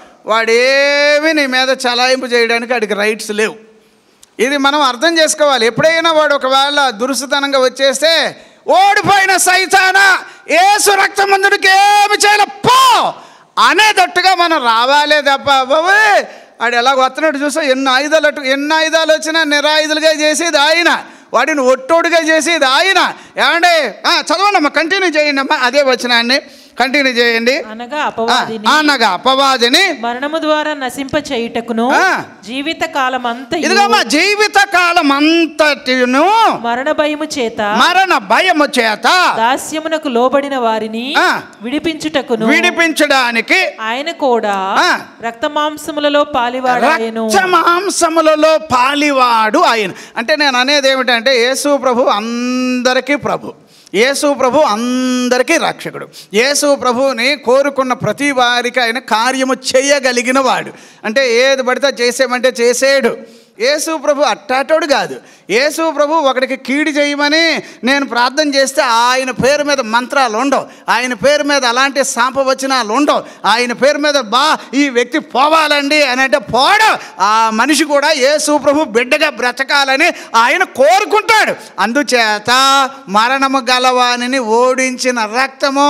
వాడేమి నీ మీద చలాయింపు చేయడానికి వాడికి రైట్స్ లేవు ఇది మనం అర్థం చేసుకోవాలి ఎప్పుడైనా వాడు ఒకవేళ దురుసుతనంగా వచ్చేస్తే ఓడిపోయిన సైతానా ఏసు రక్తమందుడికి ఏమి చేయాలి పో అనేటట్టుగా మనం రావాలే తప్ప బాబోయ్ వాడు ఎలా వస్తున్నట్టు చూసా ఎన్ని ఆయుధాలు అట్టు ఎన్ని ఆయుధాలు వచ్చినా నిరాయుధులుగా చేసేది ఆయన వాడిని ఒట్టోడుగా చేసేది ఆయన ఏమండి ఆ, చదవండి అమ్మా కంటిన్యూ చేయండి అమ్మా అదే వచ్చినాన్ని కంటిన్యూ చేయండి అనగా ఆ, అపవాదిని అనగా అపవాదిని మరణము ద్వారా నశింప చేయుటకును ఆ. జీవిత కాలమంతా ఇదిగోమ్మా జీవిత కాలం అంతటిను మరణ భయము చేత మరణ భయము చేత దాస్యమునకు లోబడిన వారిని ఆ. విడిపించుటకును విడిపించడానికి ఆయన కూడా ఆ. రక్త మాంసములలో పాలివాడాయను రక్త మాంసములలో పాలివాడు ఆయన అంటే నేను అనేది ఏమిటంటే యేసు ప్రభు అందరికీ ప్రభు యేసు ప్రభు అందరికీ రక్షకుడు యేసు ప్రభుని కోరుకున్న ప్రతి వారికి ఆయన కార్యము చేయగలిగిన వాడు అంటే ఏది పడితే చేసేమంటే చేసేడు యేసు ప్రభు అట్టాటోడు కాదు యేసు ప్రభు ఒకడికి కీడు చేయమని నేను ప్రార్థన చేస్తే ఆయన పేరు మీద మంత్రాలు ఉండవు ఆయన పేరు మీద అలాంటి శాపవచనాలు ఉండవు ఆయన పేరు మీద బా ఈ వ్యక్తి పోవాలండి అని అంటే పోడు ఆ మనిషి కూడా యేసు ప్రభు బిడ్డగా బ్రతకాలని ఆయన కోరుకుంటాడు అందుచేత మరణము గలవానిని ఓడించిన రక్తము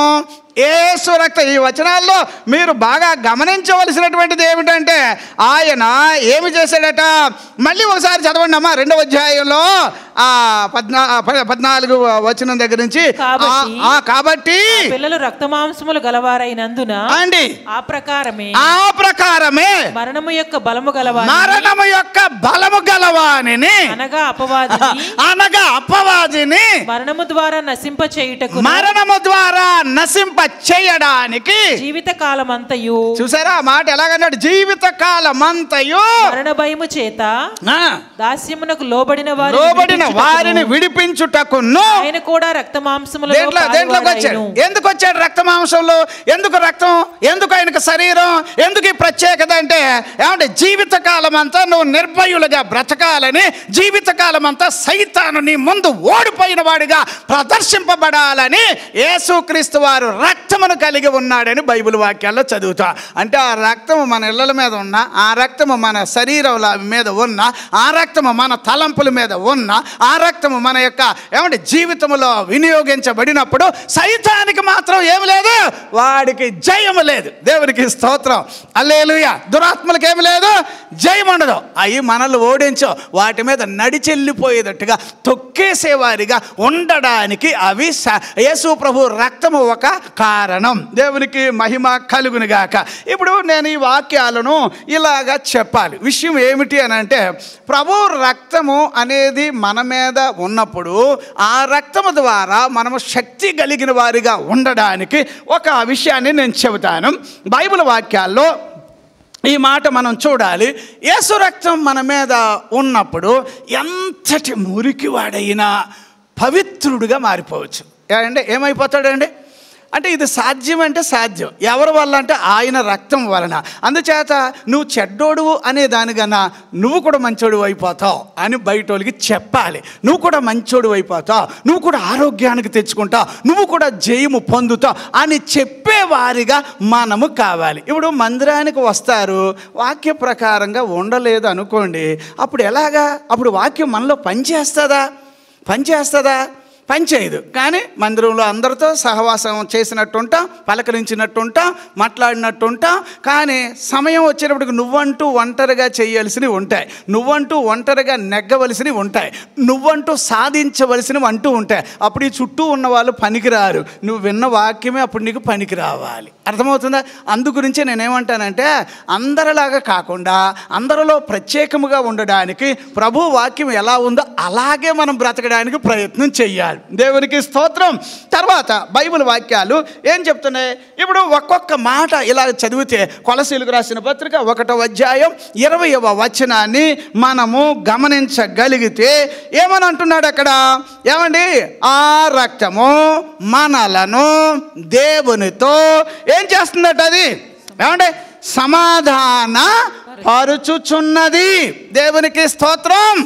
ఏసు రక్తం ఈ వచనాల్లో మీరు బాగా గమనించవలసినటువంటిది ఏమిటంటే ఆయన ఏమి చేశాడట మళ్ళీ ఒకసారి చదవండి అమ్మా రెండవ అధ్యాయంలో ఆ పద్నా ప- పద్నాలుగు వచనం దగ్గర నుంచి కాబట్టి- ఆ- ఆ, కాబట్టి పిల్లలు రక్త మాంసములు గలవారైనందున అండి ఆ ప్రకారమే ఆ ప్రకారమే మరణము యొక్క బలము గలవారి మరణము యొక్క బలము గలవానిని అనగా అపవాదిని అనగా అపవాదిని మరణము ద్వారా నశింప చేయుటకు మరణము ద్వారా నశింప చేయడానికి జీవిత కాలమంతయు చూసారా ఆ మాట ఎలాగన్నాడు జీవిత కాలమంతయు మరణ భయము చేత ఆ, దాస్యమునకు లోబడిన వారిని లోబడిన విడిపించుటకును వారిని విడిపించుటకును ఆయన కూడా రక్త మాంసములలో దేంట్లో దేంట్లోకి వచ్చాడు పాలివాడాయెను. ఎందుకు వచ్చాడు రక్త మాంసంలో ఎందుకు రక్తం ఎందుకు ఆయనకు శరీరం ఎందుకు ఈ ప్రత్యేకత అంటే ఏమంటే జీవితకాలం అంతా నువ్వు నిర్భయులుగా బ్రతకాలని జీవితకాలం అంతా సైతాను నీ ముందు ఓడిపోయిన వాడిగా ప్రదర్శింపబడాలని యేసుక్రీస్తు వారు రక్తమును కలిగి ఉన్నాడని బైబిల్ వాక్యాల్లో చదువుతా అంటే ఆ రక్తము మన ఇళ్ళల మీద ఉన్న ఆ రక్తము మన శరీరంల మీద ఉన్న ఆ రక్తము మన తలంపుల మీద ఉన్న ఆ రక్తము మన యొక్క ఏమంటే జీవితంలో వినియోగించబడినప్పుడు సైతానికి మాత్రం ఏమి లేదు వాడికి జయము లేదు దేవునికి స్తోత్రం అల్లేలుయ దురాత్మలకు ఏమి లేదు జయం ఉండదు అవి మనల్ని ఓడించో వాటి మీద నడిచెళ్ళిపోయేటట్టుగా తొక్కేసేవారిగా ఉండడానికి అవి స- యేసు ప్రభు రక్తము ఒక కారణం దేవునికి మహిమ కలుగును గాక ఇప్పుడు నేను ఈ వాక్యాలను ఇలాగా చెప్పాలి విషయం ఏమిటి అని అంటే ప్రభు రక్తము అనేది మన మీద ఉన్నప్పుడు ఆ రక్తము ద్వారా మనము శక్తి కలిగిన వారిగా ఉండడానికి ఒక విషయాన్ని నేను చెబుతాను బైబిల్ వాక్యాల్లో ఈ మాట మనం చూడాలి యేసు రక్తం మన మీద ఉన్నప్పుడు ఎంతటి మురికి వాడైనా పవిత్రుడుగా మారిపోవచ్చు అంటే ఏమైపోతాడండి అంటే ఇది సాధ్యం అంటే సాధ్యం ఎవరి వల్ల అంటే ఆయన రక్తం వలన అందుచేత నువ్వు చెడ్డోడు అనే దానికన్నా నువ్వు కూడా మంచోడు అయిపోతావు అని బయట వాళ్ళకి చెప్పాలి నువ్వు కూడా మంచోడు అయిపోతావు నువ్వు కూడా ఆరోగ్యానికి తెచ్చుకుంటావు నువ్వు కూడా జయము పొందుతావు అని చెప్పేవారిగా మనము కావాలి ఇప్పుడు మందిరానికి వస్తారు వాక్య ప్రకారంగా ఉండలేదు అనుకోండి అప్పుడు ఎలాగా అప్పుడు వాక్యం మనలో పనిచేస్తుందా పనిచేస్తుందా పని చేయదు కానీ మందిరంలో అందరితో సహవాసం చేసినట్టు ఉంటాం పలకరించినట్టు ఉంటాం మాట్లాడినట్టు ఉంటాం కానీ సమయం వచ్చేటప్పటికి నువ్వంటూ ఒంటరిగా చేయాల్సినవి ఉంటాయి నువ్వంటూ ఒంటరిగా నెగ్గవలసినవి ఉంటాయి నువ్వంటూ సాధించవలసినవి అంటూ ఉంటాయి అప్పుడు ఈ చుట్టూ ఉన్న వాళ్ళు పనికిరారు నువ్వు విన్న వాక్యమే అప్పుడు నీకు పనికి రావాలి అర్థమవుతుందా అందు గురించి నేనేమంటానంటే అందరిలాగా కాకుండా అందరిలో ప్రత్యేకముగా ఉండడానికి ప్రభు వాక్యం ఎలా ఉందో అలాగే మనం బ్రతకడానికి ప్రయత్నం చెయ్యాలి దేవునికి స్తోత్రం తర్వాత బైబిల్ వాక్యాలు ఏం చెప్తున్నాయి ఇప్పుడు ఒక్కొక్క మాట ఇలా చదివితే కొలసీలకు రాసిన పత్రిక ఒకటో అధ్యాయం ఇరవయవ వచనాన్ని మనము గమనించగలిగితే ఏమని అంటున్నాడు అక్కడ ఏమండి ఆ రక్తము మనలను దేవునితో ఏం చేస్తుందట అది ఏమండి సమాధాన పరుచుచున్నది దేవునికి స్తోత్రం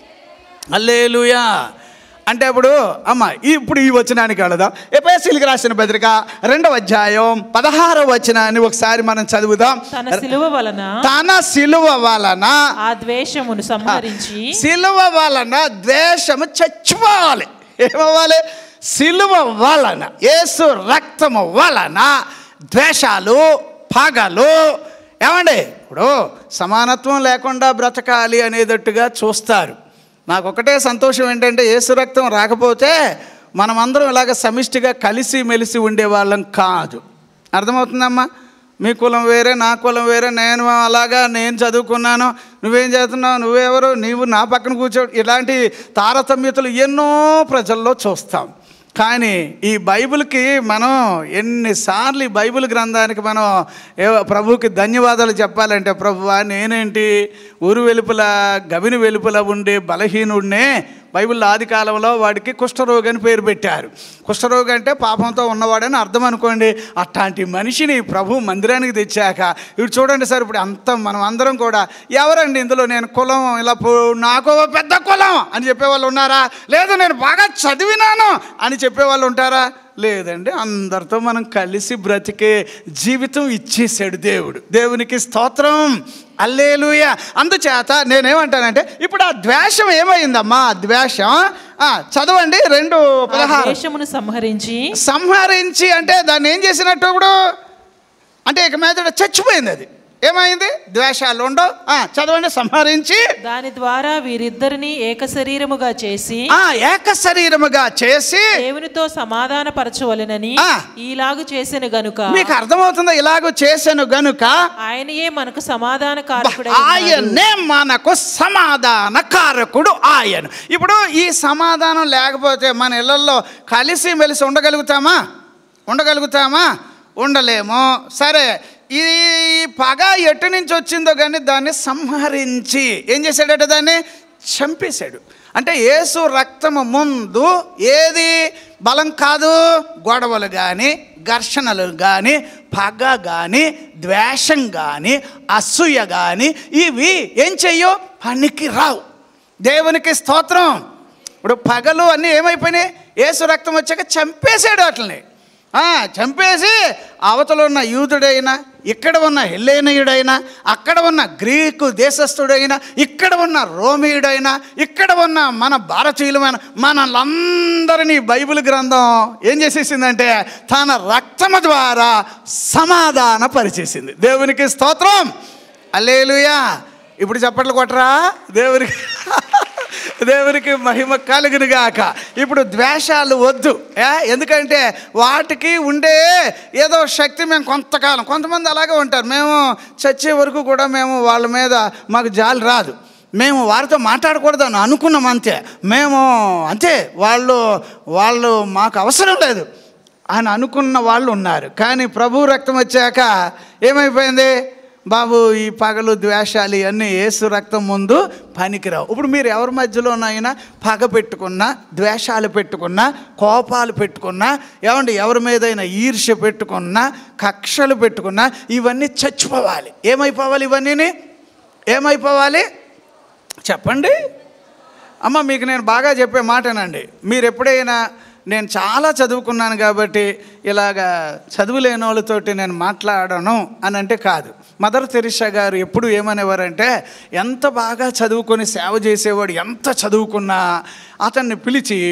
అల్లేలుయా అంటే ఇప్పుడు అమ్మ ఇప్పుడు ఈ వచనానికి వెళదాం ఎపేసీలకు రాసిన పత్రిక రెండవ అధ్యాయం పదహారవ వచనాన్ని ఒకసారి మనం చదువుదాం తన సిలువ వలన తన సిలువ వలన ఆ ద్వేషమును సంహరించి సిలువ వలన ద్వేషము చచ్చిపోవాలి ఏమవ్వాలి సిలువ వలన యేసు రక్తము వలన ద్వేషాలు పగలు ఏమండి ఇప్పుడు సమానత్వం లేకుండా బ్రతకాలి అనేటట్టుగా చూస్తారు నాకు ఒకటే సంతోషం ఏంటంటే యేసు రక్తం రాకపోతే మనమందరం ఇలాగ సమిష్టిగా కలిసి మెలిసి ఉండేవాళ్ళం కాదు అర్థమవుతుందమ్మా మీ కులం వేరే నా కులం వేరే నేను అలాగా నేను చదువుకున్నాను నువ్వేం చేస్తున్నావు నువ్వెవరు నీవు నా పక్కన కూర్చో ఇలాంటి తారతమ్యతలు ఎన్నో ప్రజల్లో చూస్తాం కానీ ఈ బైబిల్కి మనం ఎన్నిసార్లు ఈ బైబిల్ గ్రంథానికి మనం ఏ- ప్రభువుకి ధన్యవాదాలు చెప్పాలంటే ప్రభువా నేనేంటి ఊరు వెలుపల గవిని వెలుపల ఉండే బలహీనుడినే బైబిల్లో ఆది కాలంలో వాడికి కుష్ఠరోగి అని పేరు పెట్టారు కుష్ఠరోగి అంటే పాపంతో ఉన్నవాడని అర్థం అనుకోండి అట్లాంటి మనిషిని ప్రభు మందిరానికి తెచ్చాక ఇప్పుడు చూడండి సార్ ఇప్పుడు అంత మనం అందరం కూడా ఎవరండి ఇందులో నేను కులం ఇలా పో- నాకు ఓ పెద్ద కులం అని చెప్పేవాళ్ళు ఉన్నారా లేదు నేను బాగా చదివినాను అని చెప్పేవాళ్ళు ఉంటారా లేదండి అందరితో మనం కలిసి బ్రతికే జీవితం ఇచ్చేసాడు దేవుడు దేవునికి స్తోత్రం అల్లేలుయ అందుచేత నేనేమంటానంటే ఇప్పుడు ఆ ద్వేషం ఏమైందమ్మా ఆ ద్వేషం ఆ, చదవండి రెండు ఆ పదహారు ద్వేషమును సంహరించి సంహరించి అంటే దాన్ని ఏం చేసినట్టు ఇప్పుడు అంటే ఇక మీద చచ్చిపోయింది అది ఏమైంది ద్వేషాలు ఉండవు ఆ, చదవండి సంహరించి దాని ద్వారా వీరిద్దరిని ఏక శరీరముగా చేసి ఆ ఏక శరీరముగా చేసి దేవునితో సమాధాన పరచవలెనని ఆ. ఈలాగు చేసిన గనుక మీకు అర్థమవుతుందా ఇలాగ చేశాను గనుక ఆయనయే మనకు సమాధాన కారకుడై ఉన్నాడు. ఆయనే మనకు సమాధాన కారకుడు ఆయన ఇప్పుడు ఈ సమాధానం లేకపోతే మన ఇళ్ళల్లో కలిసి మెలిసి ఉండగలుగుతామా ఉండగలుగుతామా ఉండలేము సరే ఈ పగ ఎటు నుంచి వచ్చిందో కానీ దాన్ని సంహరించి ఏం చేశాడట దాన్ని చంపేశాడు అంటే యేసు రక్తము ముందు ఏది బలం కాదు గొడవలు కానీ ఘర్షణలు కానీ పగ కానీ ద్వేషం కానీ అసూయ కానీ ఇవి ఏం చెయ్యో పనికి రావు దేవునికి స్తోత్రం ఇప్పుడు పగలు అన్నీ ఏమైపోయినాయి యేసు రక్తం వచ్చాక చంపేశాడు వాటిని ఆ, చంపేసి అవతల ఉన్న యూదుడైనా ఇక్కడ ఉన్న హెల్లేనయుడైనా అక్కడ ఉన్న గ్రీకు దేశస్థుడైనా ఇక్కడ ఉన్న రోమియుడైనా ఇక్కడ ఉన్న మన భారతీయులమైన మనలందరినీ బైబిల్ గ్రంథం ఏం చేసేసిందంటే తన రక్తము ద్వారా సమాధాన పరిచేసింది దేవునికి స్తోత్రం అల్లేలుయా ఇప్పుడు చప్పట్లు కొట్టరా దేవునికి దేవునికి మహిమ కలుగును గాక ఇప్పుడు ద్వేషాలు వద్దు ఏ? ఎందుకంటే వాటికి ఉండే ఏదో శక్తి మేము కొంతకాలం కొంతమంది అలాగే ఉంటారు మేము చచ్చే వరకు కూడా మేము వాళ్ళ మీద మాకు జాలి రాదు మేము వారితో మాట్లాడకూడదు అని అనుకున్నాం అంతే మేము అంతే వాళ్ళు వాళ్ళు మాకు అవసరం లేదు అని అనుకున్న వాళ్ళు ఉన్నారు కానీ ప్రభు రక్తం వచ్చాక ఏమైపోయింది బాబు ఈ పగలు ద్వేషాలు ఇవన్నీ ఏసు రక్తం ముందు పనికిరావు ఇప్పుడు మీరు ఎవరి మధ్యలోనైనా పగ పెట్టుకున్నా ద్వేషాలు పెట్టుకున్నా కోపాలు పెట్టుకున్నా ఏమండి ఎవరి మీదైనా ఈర్ష్య పెట్టుకున్నా కక్షలు పెట్టుకున్నా ఇవన్నీ చచ్చిపోవాలి ఏమైపోవాలి ఇవన్నీ ఏమైపోవాలి చెప్పండి అమ్మ మీకు నేను బాగా చెప్పే మాటనండి మీరు ఎప్పుడైనా నేను చాలా చదువుకున్నాను కాబట్టి ఇలాగా చదువులేని వాళ్ళతోటి నేను మాట్లాడను అని అంటే కాదు మదర్ తెరిషా గారు ఎప్పుడు ఏమనేవారంటే ఎంత బాగా చదువుకొని సేవ చేసేవాడు ఎంత చదువుకున్నా అతన్ని పిలిచి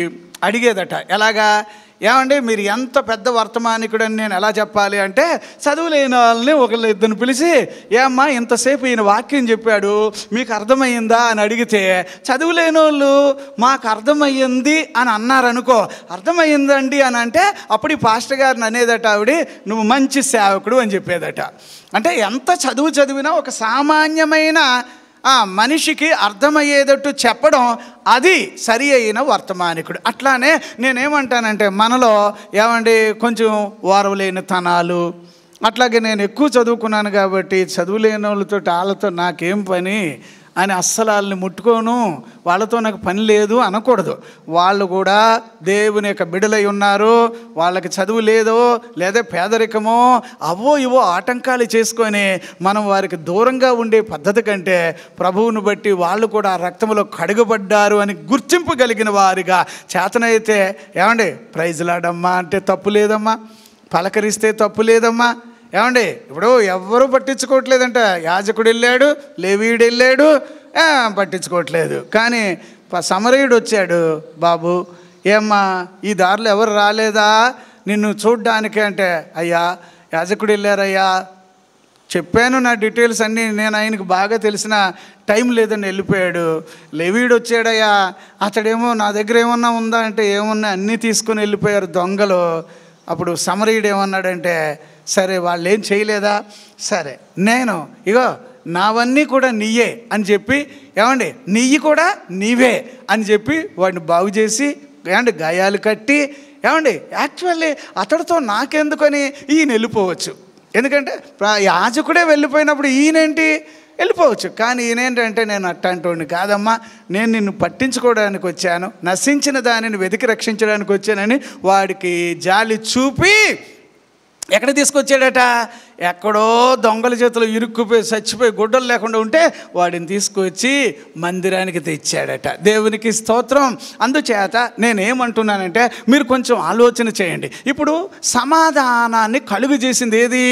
అడిగేదట ఎలాగా ఏమండి మీరు ఎంత పెద్ద వర్తమానికుడని నేను ఎలా చెప్పాలి అంటే చదువు లేని వాళ్ళని ఒకళ్ళు ఇద్దరిని పిలిచి ఏమ్మా ఇంతసేపు ఈయన వాక్యం చెప్పాడు మీకు అర్థమయ్యిందా అని అడిగితే చదువు లేని వాళ్ళు మాకు అర్థమయ్యింది అని అన్నారనుకో అర్థమయ్యిందండి అని అంటే అప్పుడు ఈ పాస్టర్ గారిని అనేదట ఆవిడ నువ్వు మంచి సేవకుడు అని చెప్పేదట అంటే ఎంత చదువు చదివినా ఒక సామాన్యమైన ఆ మనిషికి అర్థమయ్యేటట్టు చెప్పడం అది సరి అయిన వర్తమానికుడు అట్లానే నేనేమంటానంటే మనలో ఏమండి కొంచెం వారవలేని తనాలు అట్లాగే నేను ఎక్కువ చదువుకున్నాను కాబట్టి చదువులేని వాళ్ళతో వాళ్ళతో నాకేం పని అని అస్సలు వాళ్ళని ముట్టుకోను వాళ్ళతో నాకు పని లేదు అనకూడదు వాళ్ళు కూడా దేవుని యొక్క బిడలై ఉన్నారు వాళ్ళకి చదువు లేదో లేదా పేదరికమో అవో ఇవో ఆటంకాలు చేసుకొని మనం వారికి దూరంగా ఉండే పద్ధతి కంటే ప్రభువును బట్టి వాళ్ళు కూడా ఆ రక్తంలో కడుగబడ్డారు అని గుర్తింపు కలిగిన వారిగా చేతనైతే ఏమండి ప్రైజ్లాడమ్మా అంటే తప్పు లేదమ్మా పలకరిస్తే తప్పు లేదమ్మా ఏమండి ఇప్పుడు ఎవ్వరూ పట్టించుకోవట్లేదంట యాజకుడు వెళ్ళాడు లేవీయుడు వెళ్ళాడు ఆ, పట్టించుకోవట్లేదు కానీ ప- సమరయుడు వచ్చాడు బాబు ఏమ్మా ఈ దారిలో ఎవరు రాలేదా నిన్ను చూడ్డానికి అంటే అయ్యా యాజకుడు వెళ్ళారయ్యా చెప్పాను నా డీటెయిల్స్ అన్నీ నేను ఆయనకు బాగా తెలిసిన టైం లేదని వెళ్ళిపోయాడు లెవీడు వచ్చాడయ్యా అతడేమో నా దగ్గర ఏమన్నా ఉందా అంటే ఏమున్నా అన్నీ తీసుకుని వెళ్ళిపోయారు దొంగలు అప్పుడు సమరీయుడు ఏమన్నాడంటే సరే వాళ్ళు ఏం చేయలేదా సరే నేను ఇగో నావన్నీ కూడా నీయే అని చెప్పి ఏమండి నీయి కూడా నీవే అని చెప్పి వాడిని బాగు చేసి ఏమండి గాయాలు కట్టి ఏమండి యాక్చువల్లీ అతడితో నాకెందుకని ఈయన వెళ్ళిపోవచ్చు ఎందుకంటే ప్ర- యాజకుడే వెళ్ళిపోయినప్పుడు ఈయనేంటి వెళ్ళిపోవచ్చు కానీ ఈయనేంటంటే నేను అట్లాంటి కాదమ్మా నేను నిన్ను పట్టించుకోవడానికి వచ్చాను నశించిన దానిని వెతికి రక్షించడానికి వచ్చానని వాడికి జాలి చూపి ఎక్కడ తీసుకొచ్చాడట ఎక్కడో దొంగల చేతిలో ఇరుక్కుపోయి చచ్చిపోయి గుడ్డలు లేకుండా ఉంటే వాడిని తీసుకొచ్చి మందిరానికి తెచ్చాడట దేవునికి స్తోత్రం అందుచేత నేనేమంటున్నానంటే మీరు కొంచెం ఆలోచన చేయండి ఇప్పుడు సమాధానాన్ని కలుగు చేసింది ఏది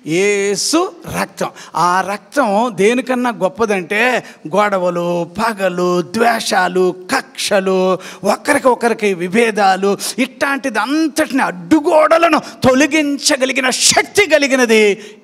ఏసు రక్తం ఆ రక్తం దేనికన్నా గొప్పదంటే గొడవలు పగలు ద్వేషాలు కక్షలు ఒకరికి ఒకరికి విభేదాలు ఇట్లాంటిది అంతటిని అడ్డుగోడలను తొలగించగలిగిన శక్తి కలిగినది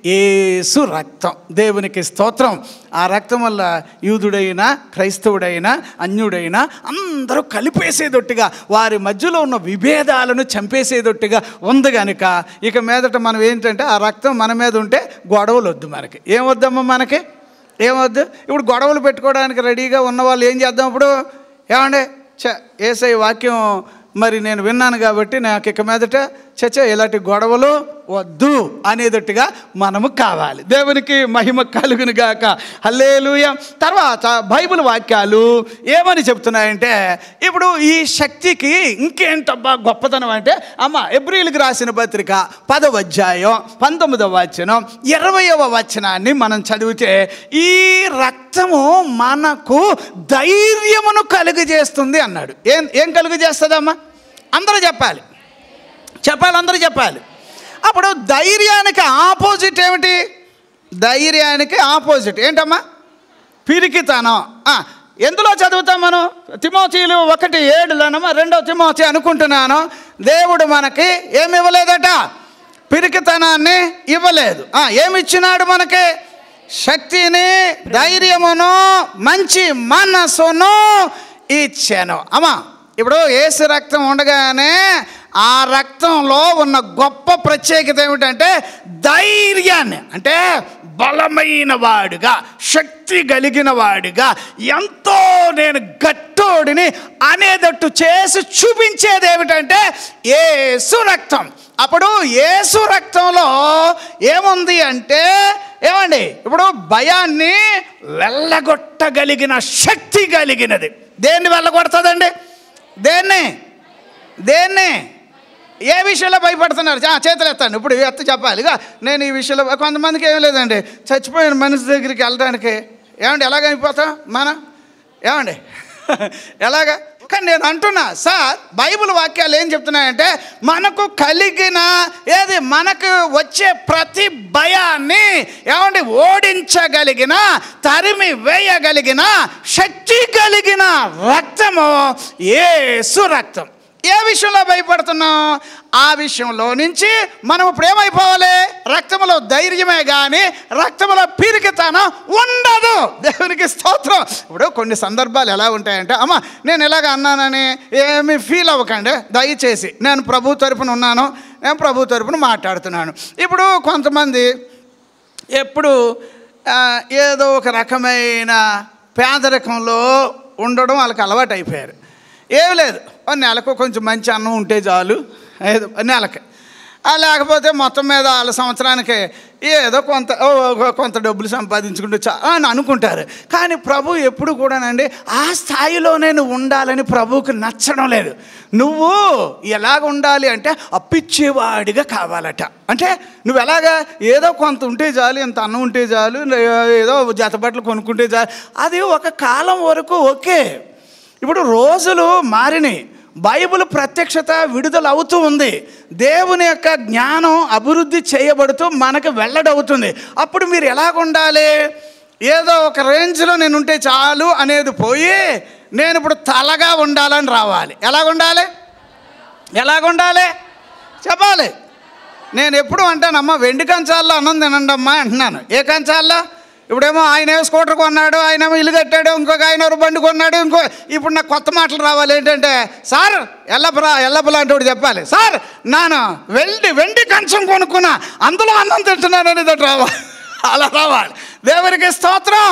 ఏసు రక్తం దేవునికి స్తోత్రం ఆ రక్తం వల్ల యూదుడైనా క్రైస్తవుడైనా అన్యుడైనా అందరూ కలిపేసేదొట్టుగా వారి మధ్యలో ఉన్న విభేదాలను చంపేసేదొట్టుగా ఉంది కనుక ఇక మీదట మనం ఏంటంటే ఆ రక్తం మన మీద ఉంటే గొడవలు వద్దు మనకి ఏం వద్దమ్మా మనకి ఏమొద్దు ఇప్పుడు గొడవలు పెట్టుకోవడానికి రెడీగా ఉన్న వాళ్ళు ఏం చేద్దాం ఇప్పుడు ఏమండి చ ఏసై వాక్యం మరి నేను విన్నాను కాబట్టి నాకు ఇక మీదట చచ్చ ఇలాంటి గొడవలు వద్దు అనేటట్టుగా మనము కావాలి దేవునికి మహిమ కలుగును గాక హల్లేలుయ తర్వాత బైబిల్ వాక్యాలు ఏమని చెప్తున్నాయంటే ఇప్పుడు ఈ శక్తికి ఇంకేంటబ్బా గొప్పతనం అంటే అమ్మ ఎబ్రిల్కి రాసిన పత్రిక పదవ అధ్యాయం పంతొమ్మిదవ వచనం ఇరవయవ వచనాన్ని మనం చదివితే ఈ రక్తము మనకు ధైర్యమును కలుగజేస్తుంది అన్నాడు ఏం ఏం కలుగజేస్తుందమ్మా అందరూ చెప్పాలి చెప్పాలి అందరూ చెప్పాలి అప్పుడు ధైర్యానికి ఆపోజిట్ ఏమిటి ధైర్యానికి ఆపోజిట్ ఏంటమ్మా పిరికితనం ఆ, ఎందులో చదువుతాం మనం తిమోతీలు ఒకటి ఏడులోనమ్మా రెండో తిమోతి అనుకుంటున్నాను దేవుడు మనకి ఏమి ఇవ్వలేదట పిరికితనాన్ని ఇవ్వలేదు ఆ, ఏమి ఇచ్చినాడు మనకి శక్తిని ధైర్యమును మంచి మనసును ఇచ్చాను అమ్మా ఇప్పుడు ఏసు రక్తం ఉండగానే ఆ రక్తంలో ఉన్న గొప్ప ప్రత్యేకత ఏమిటంటే ధైర్యాన్ని అంటే బలమైన వాడుగా శక్తి కలిగిన వాడిగా ఎంతో నేను గట్టోడిని అనేటట్టు చేసి చూపించేది ఏమిటంటే ఏసు రక్తం అప్పుడు ఏసు రక్తంలో ఏముంది అంటే ఏమండి ఇప్పుడు భయాన్ని వెళ్ళగొట్టగలిగిన శక్తి కలిగినది దేన్ని వెళ్ళగొడుతుందండి దేన్ని దేన్ని ఏ విషయంలో భయపడుతున్నారు ఆ, చేతులు ఎత్తండి ఇప్పుడు ఎత్తి చెప్పాలి ఇక నేను ఈ విషయంలో కొంతమందికి ఏం లేదండి చచ్చిపోయిన మనిషి దగ్గరికి వెళ్ళడానికి ఏమండి ఎలాగైపోతాం మనం ఏమండి ఎలాగా కానీ నేను అంటున్నా సార్ బైబిల్ వాక్యాలు ఏం చెప్తున్నాయంటే మనకు కలిగిన ఏది మనకు వచ్చే ప్రతి భయాన్ని ఏమండి ఓడించగలిగిన తరిమి వేయగలిగిన శక్తి కలిగిన రక్తము ఏసు రక్తం ఏ విషయంలో భయపడుతున్నాం ఆ విషయంలో నుంచి మనం ఇప్పుడు ఏమైపోవాలి రక్తంలో ధైర్యమే కానీ రక్తంలో పీరికితనం ఉండదు దేవునికి స్తోత్రం ఇప్పుడు కొన్ని సందర్భాలు ఎలా ఉంటాయంటే అమ్మ నేను ఇలాగ అన్నానని ఏమి ఫీల్ అవ్వకండి దయచేసి నేను ప్రభు తరపున ఉన్నాను నేను ప్రభు తరపున మాట్లాడుతున్నాను ఇప్పుడు కొంతమంది ఎప్పుడు ఆ, ఏదో ఒక రకమైన పేదరికంలో ఉండడం వాళ్ళకి అలవాటు అయిపోయారు ఏం లేదు ఓ నెలకు కొంచెం మంచి అన్నం ఉంటే చాలు ఏదో నెలకి ఆ, లేకపోతే మొత్తం మీద వాళ్ళ సంవత్సరానికి ఏదో కొంత ఓ, ఓ, కొంత డబ్బులు సంపాదించుకుంటూ చా అని అనుకుంటారు కానీ ప్రభు ఎప్పుడు కూడానండి ఆ స్థాయిలోనే నువ్వు ఉండాలని ప్రభువుకి నచ్చడం లేదు నువ్వు ఎలాగ ఉండాలి అంటే అప్పిచ్చేవాడిగా కావాలట అంటే నువ్వు ఎలాగా ఏదో కొంత ఉంటే చాలు ఇంత అన్నం ఉంటే చాలు ఏదో జత బట్టలు కొనుక్కుంటే చాలు అది ఒక కాలం వరకు ఓకే ఇప్పుడు రోజులు మారినాయి బైబిల్ ప్రత్యక్షత విడుదల అవుతూ ఉంది దేవుని యొక్క జ్ఞానం అభివృద్ధి చేయబడుతూ మనకు వెల్లడవుతుంది అప్పుడు మీరు ఎలాగ ఉండాలి ఏదో ఒక రేంజ్లో నేను ఉంటే చాలు అనేది పోయి నేను ఇప్పుడు తలగా ఉండాలని రావాలి ఎలాగ ఉండాలి ఎలాగ ఉండాలి చెప్పాలి నేను ఎప్పుడు అంటానమ్మా వెండి కంచాల్లో అన్నం తినండి అమ్మా అంటున్నాను ఏ కంచాల్లో ఇప్పుడేమో ఆయన ఏమో స్కూటర్ కొన్నాడు ఆయన ఏమో ఇల్లు కట్టాడు ఇంకొక ఆయన ఎవరో బండి కొన్నాడు ఇంకో ఇప్పుడు నాకు కొత్త మాటలు రావాలి ఏంటంటే సార్ ఎల్లపరా ఎల్లపలా అంటే ఒకటి చెప్పాలి సార్ నాను వెండి వెండి కంచం కొనుక్కున్నా అందులో అన్నం తింటున్నాను అనేది ఒకటి రావాలి అలా రావాలి దేవునికి స్తోత్రం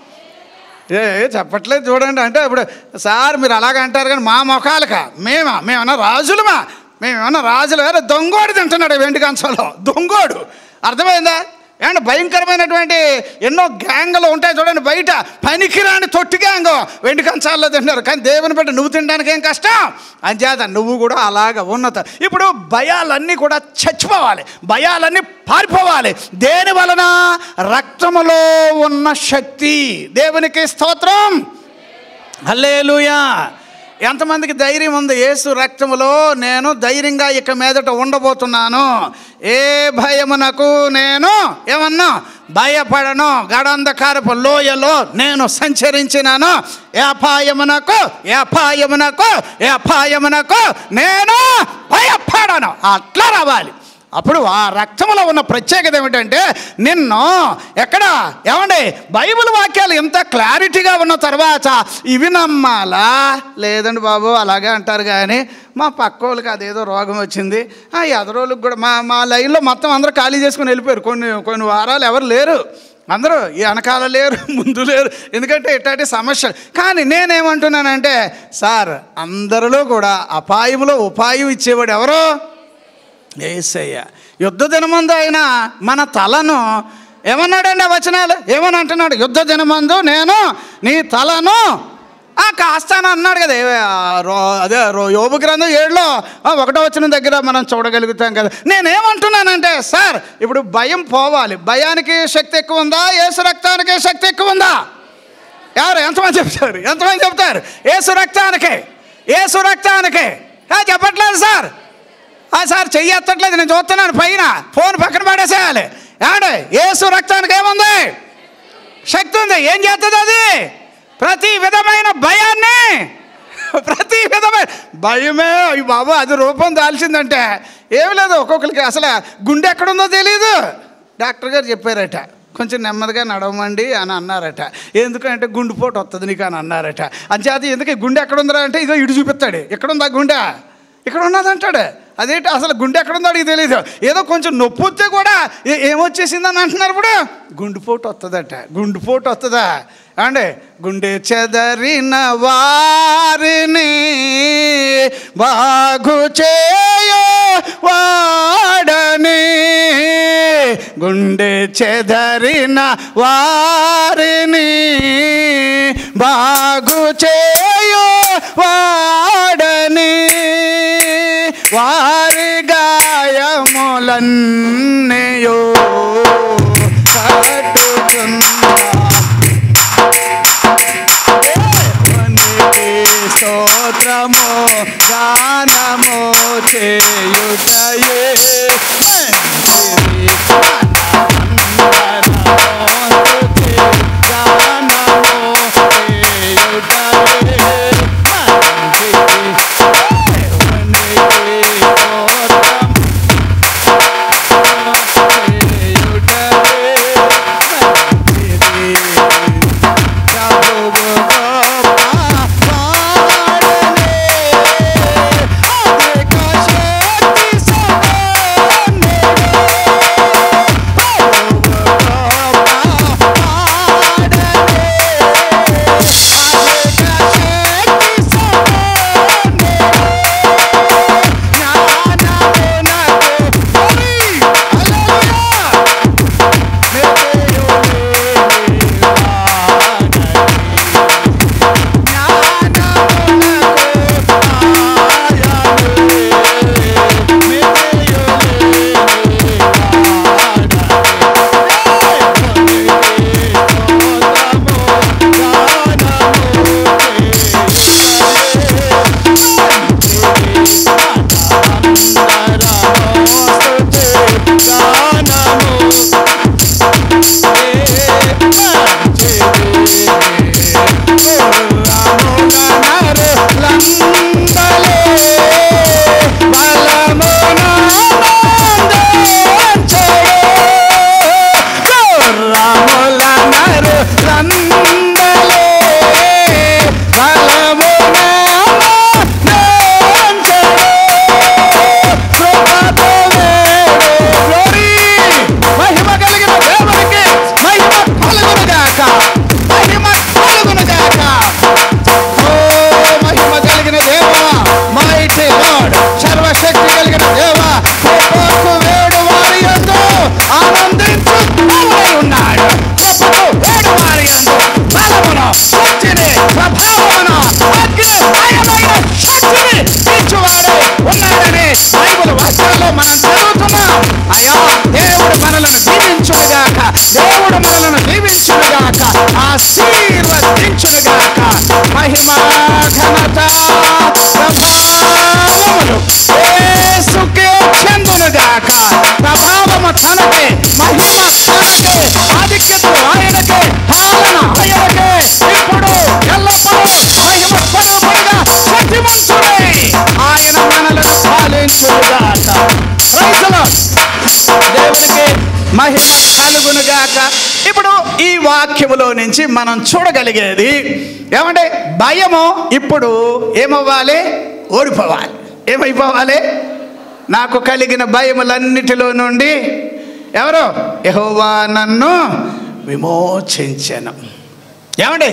ఏ ఏ చెప్పట్లేదు చూడండి అంటే ఇప్పుడు సార్ మీరు అలాగ అంటారు కానీ మా మొఖాలక మేమా మేమన్నా రాజులమా మేమేమన్నా రాజులు వేరే దొంగోడు తింటున్నాడు వెండి కంచంలో దొంగోడు అర్థమైందా ఏమంటే భయంకరమైనటువంటి ఎన్నో గ్యాంగులు ఉంటాయి చూడండి బయట పనికిరాని తొట్టి గ్యాంగ్ వెండి కంచాల్లో తింటున్నారు కానీ దేవుని బట్టి నువ్వు తినడానికి ఏం కష్టం అంచేత నువ్వు కూడా అలాగ ఉన్నత ఇప్పుడు భయాలన్నీ కూడా చచ్చిపోవాలి భయాలన్నీ పారిపోవాలి దేని వలన రక్తములో ఉన్న శక్తి దేవునికి స్తోత్రం హల్లేలుయా ఎంతమందికి ధైర్యం ఉంది యేసు రక్తములో నేను ధైర్యంగా ఇక మీదట ఉండబోతున్నాను ఏ భయమునకు నేను ఏమన్నా భయపడను గడంధకారపు లోయలో నేను సంచరించినాను ఏపాయమునకు ఏపాయమునకు ఏపాయమునకు నేను భయపడను అట్లా రావాలి అప్పుడు ఆ రక్తంలో ఉన్న ప్రత్యేకత ఏమిటంటే నిన్ను ఎక్కడ ఏమండి బైబిల్ వాక్యాలు ఎంత క్లారిటీగా ఉన్న తర్వాత ఇవి నమ్మాలా లేదండి బాబు అలాగే అంటారు కానీ మా పక్క వాళ్ళకి అదేదో రోగం వచ్చింది ఆ ఎదరోళ్ళకి కూడా మా మా లైన్లో మొత్తం అందరూ ఖాళీ చేసుకుని వెళ్ళిపోయారు కొన్ని కొన్ని వారాలు ఎవరు లేరు అందరూ ఈ వెనకాల లేరు ముందు లేరు ఎందుకంటే ఇట్లాంటి సమస్యలు కానీ నేనేమంటున్నానంటే సార్ అందరిలో కూడా అపాయంలో ఉపాయం ఇచ్చేవాడు ఎవరో ఏసయ్య యుద్ధ దినమందు ఆయన మన తలను ఏమన్నాడండి ఆ వచనాలు ఏమని అంటున్నాడు యుద్ధ దినమందు నేను నీ తలను ఆ కాస్తాను అన్నాడు కదా ఏ- ఆ రో- అదే రో- యోబు గ్రంథం ఏడులో ఆ ఒకటో వచ్చిన దగ్గర మనం చూడగలుగుతాం కదా నేనేమంటున్నానంటే సార్ ఇప్పుడు భయం పోవాలి భయానికి శక్తి ఎక్కువ ఉందా ఏసు రక్తానికి శక్తి ఎక్కువ ఉందా ఎవరు ఎంతమంది చెప్తారు ఎంతమంది చెప్తారు ఏసు రక్తానికే ఏసు రక్తానికే ఆ, చెప్పట్లేదు సార్ ఆ సార్ చెయ్యి ఎత్తట్లేదు నేను చూస్తున్నాను పైన ఫోన్ పక్కన పడేసేయాలి ఏమండి ఏసు రక్తానికి ఏముంది శక్తి ఉంది ఏం చేస్తుంది అది ప్రతి విధమైన భయాన్ని ప్రతి విధమైన భయమే అయ్యి బాబు అది రూపం దాల్చిందంటే ఏమి లేదు ఒక్కొక్కరికి అసలు గుండె ఎక్కడుందో తెలియదు డాక్టర్ గారు చెప్పారట కొంచెం నెమ్మదిగా నడవమండి అని అన్నారట ఎందుకంటే గుండెపోటు వస్తుంది నీకు అని అన్నారట అంచేత ఎందుకు ఈ గుండె ఎక్కడ ఉందిరా అంటే ఇదో ఇటు చూపిస్తాడు ఎక్కడుందా గుండె ఇక్కడ ఉన్నదంటాడు అదేంటి అసలు గుండె ఎక్కడుందో అడిగి తెలియదు ఏదో కొంచెం నొప్పి వస్తే కూడా ఏ- ఏమొచ్చేసిందని అంటున్నారు ఇప్పుడు గుండెపోటు వస్తుందట గుండెపోటు వస్తుందా అండి గుండె చెదరిన వారిని బాగు చేయ వాడని గుండె చెదరిన వారిని బాగు చేయు వాడని వారి గాయములన్నయో కట్టుచున్నా దేవునికి స్తోత్రము గానము చేయుటయే మంచిది మనమందరము స్తుతి గానము చేయుటయే మంచిది దేవునికి గాక ప్రభావము తనకే మహిమ తనకే ఆధిక్యత ఆయనకే పాలన ఆయనకే ఇప్పుడు ఎల్లప్పుడూ మహిమ స్వరూపుడిగా శక్తిమంతుడై ఆయన మనలను పాలించుగాక Praise the Lord. దేవునికి మహిమ కలుగును గాక ఇప్పుడు ఈ వాక్యములో నుంచి మనం చూడగలిగేది ఏమంటే భయము ఇప్పుడు ఏమవ్వాలి ఓడిపోవాలి ఏమైపోవాలి నాకు కలిగిన భయములన్నిటిలో నుండి ఎవరు యెహోవా నన్ను విమోచించను ఏమండి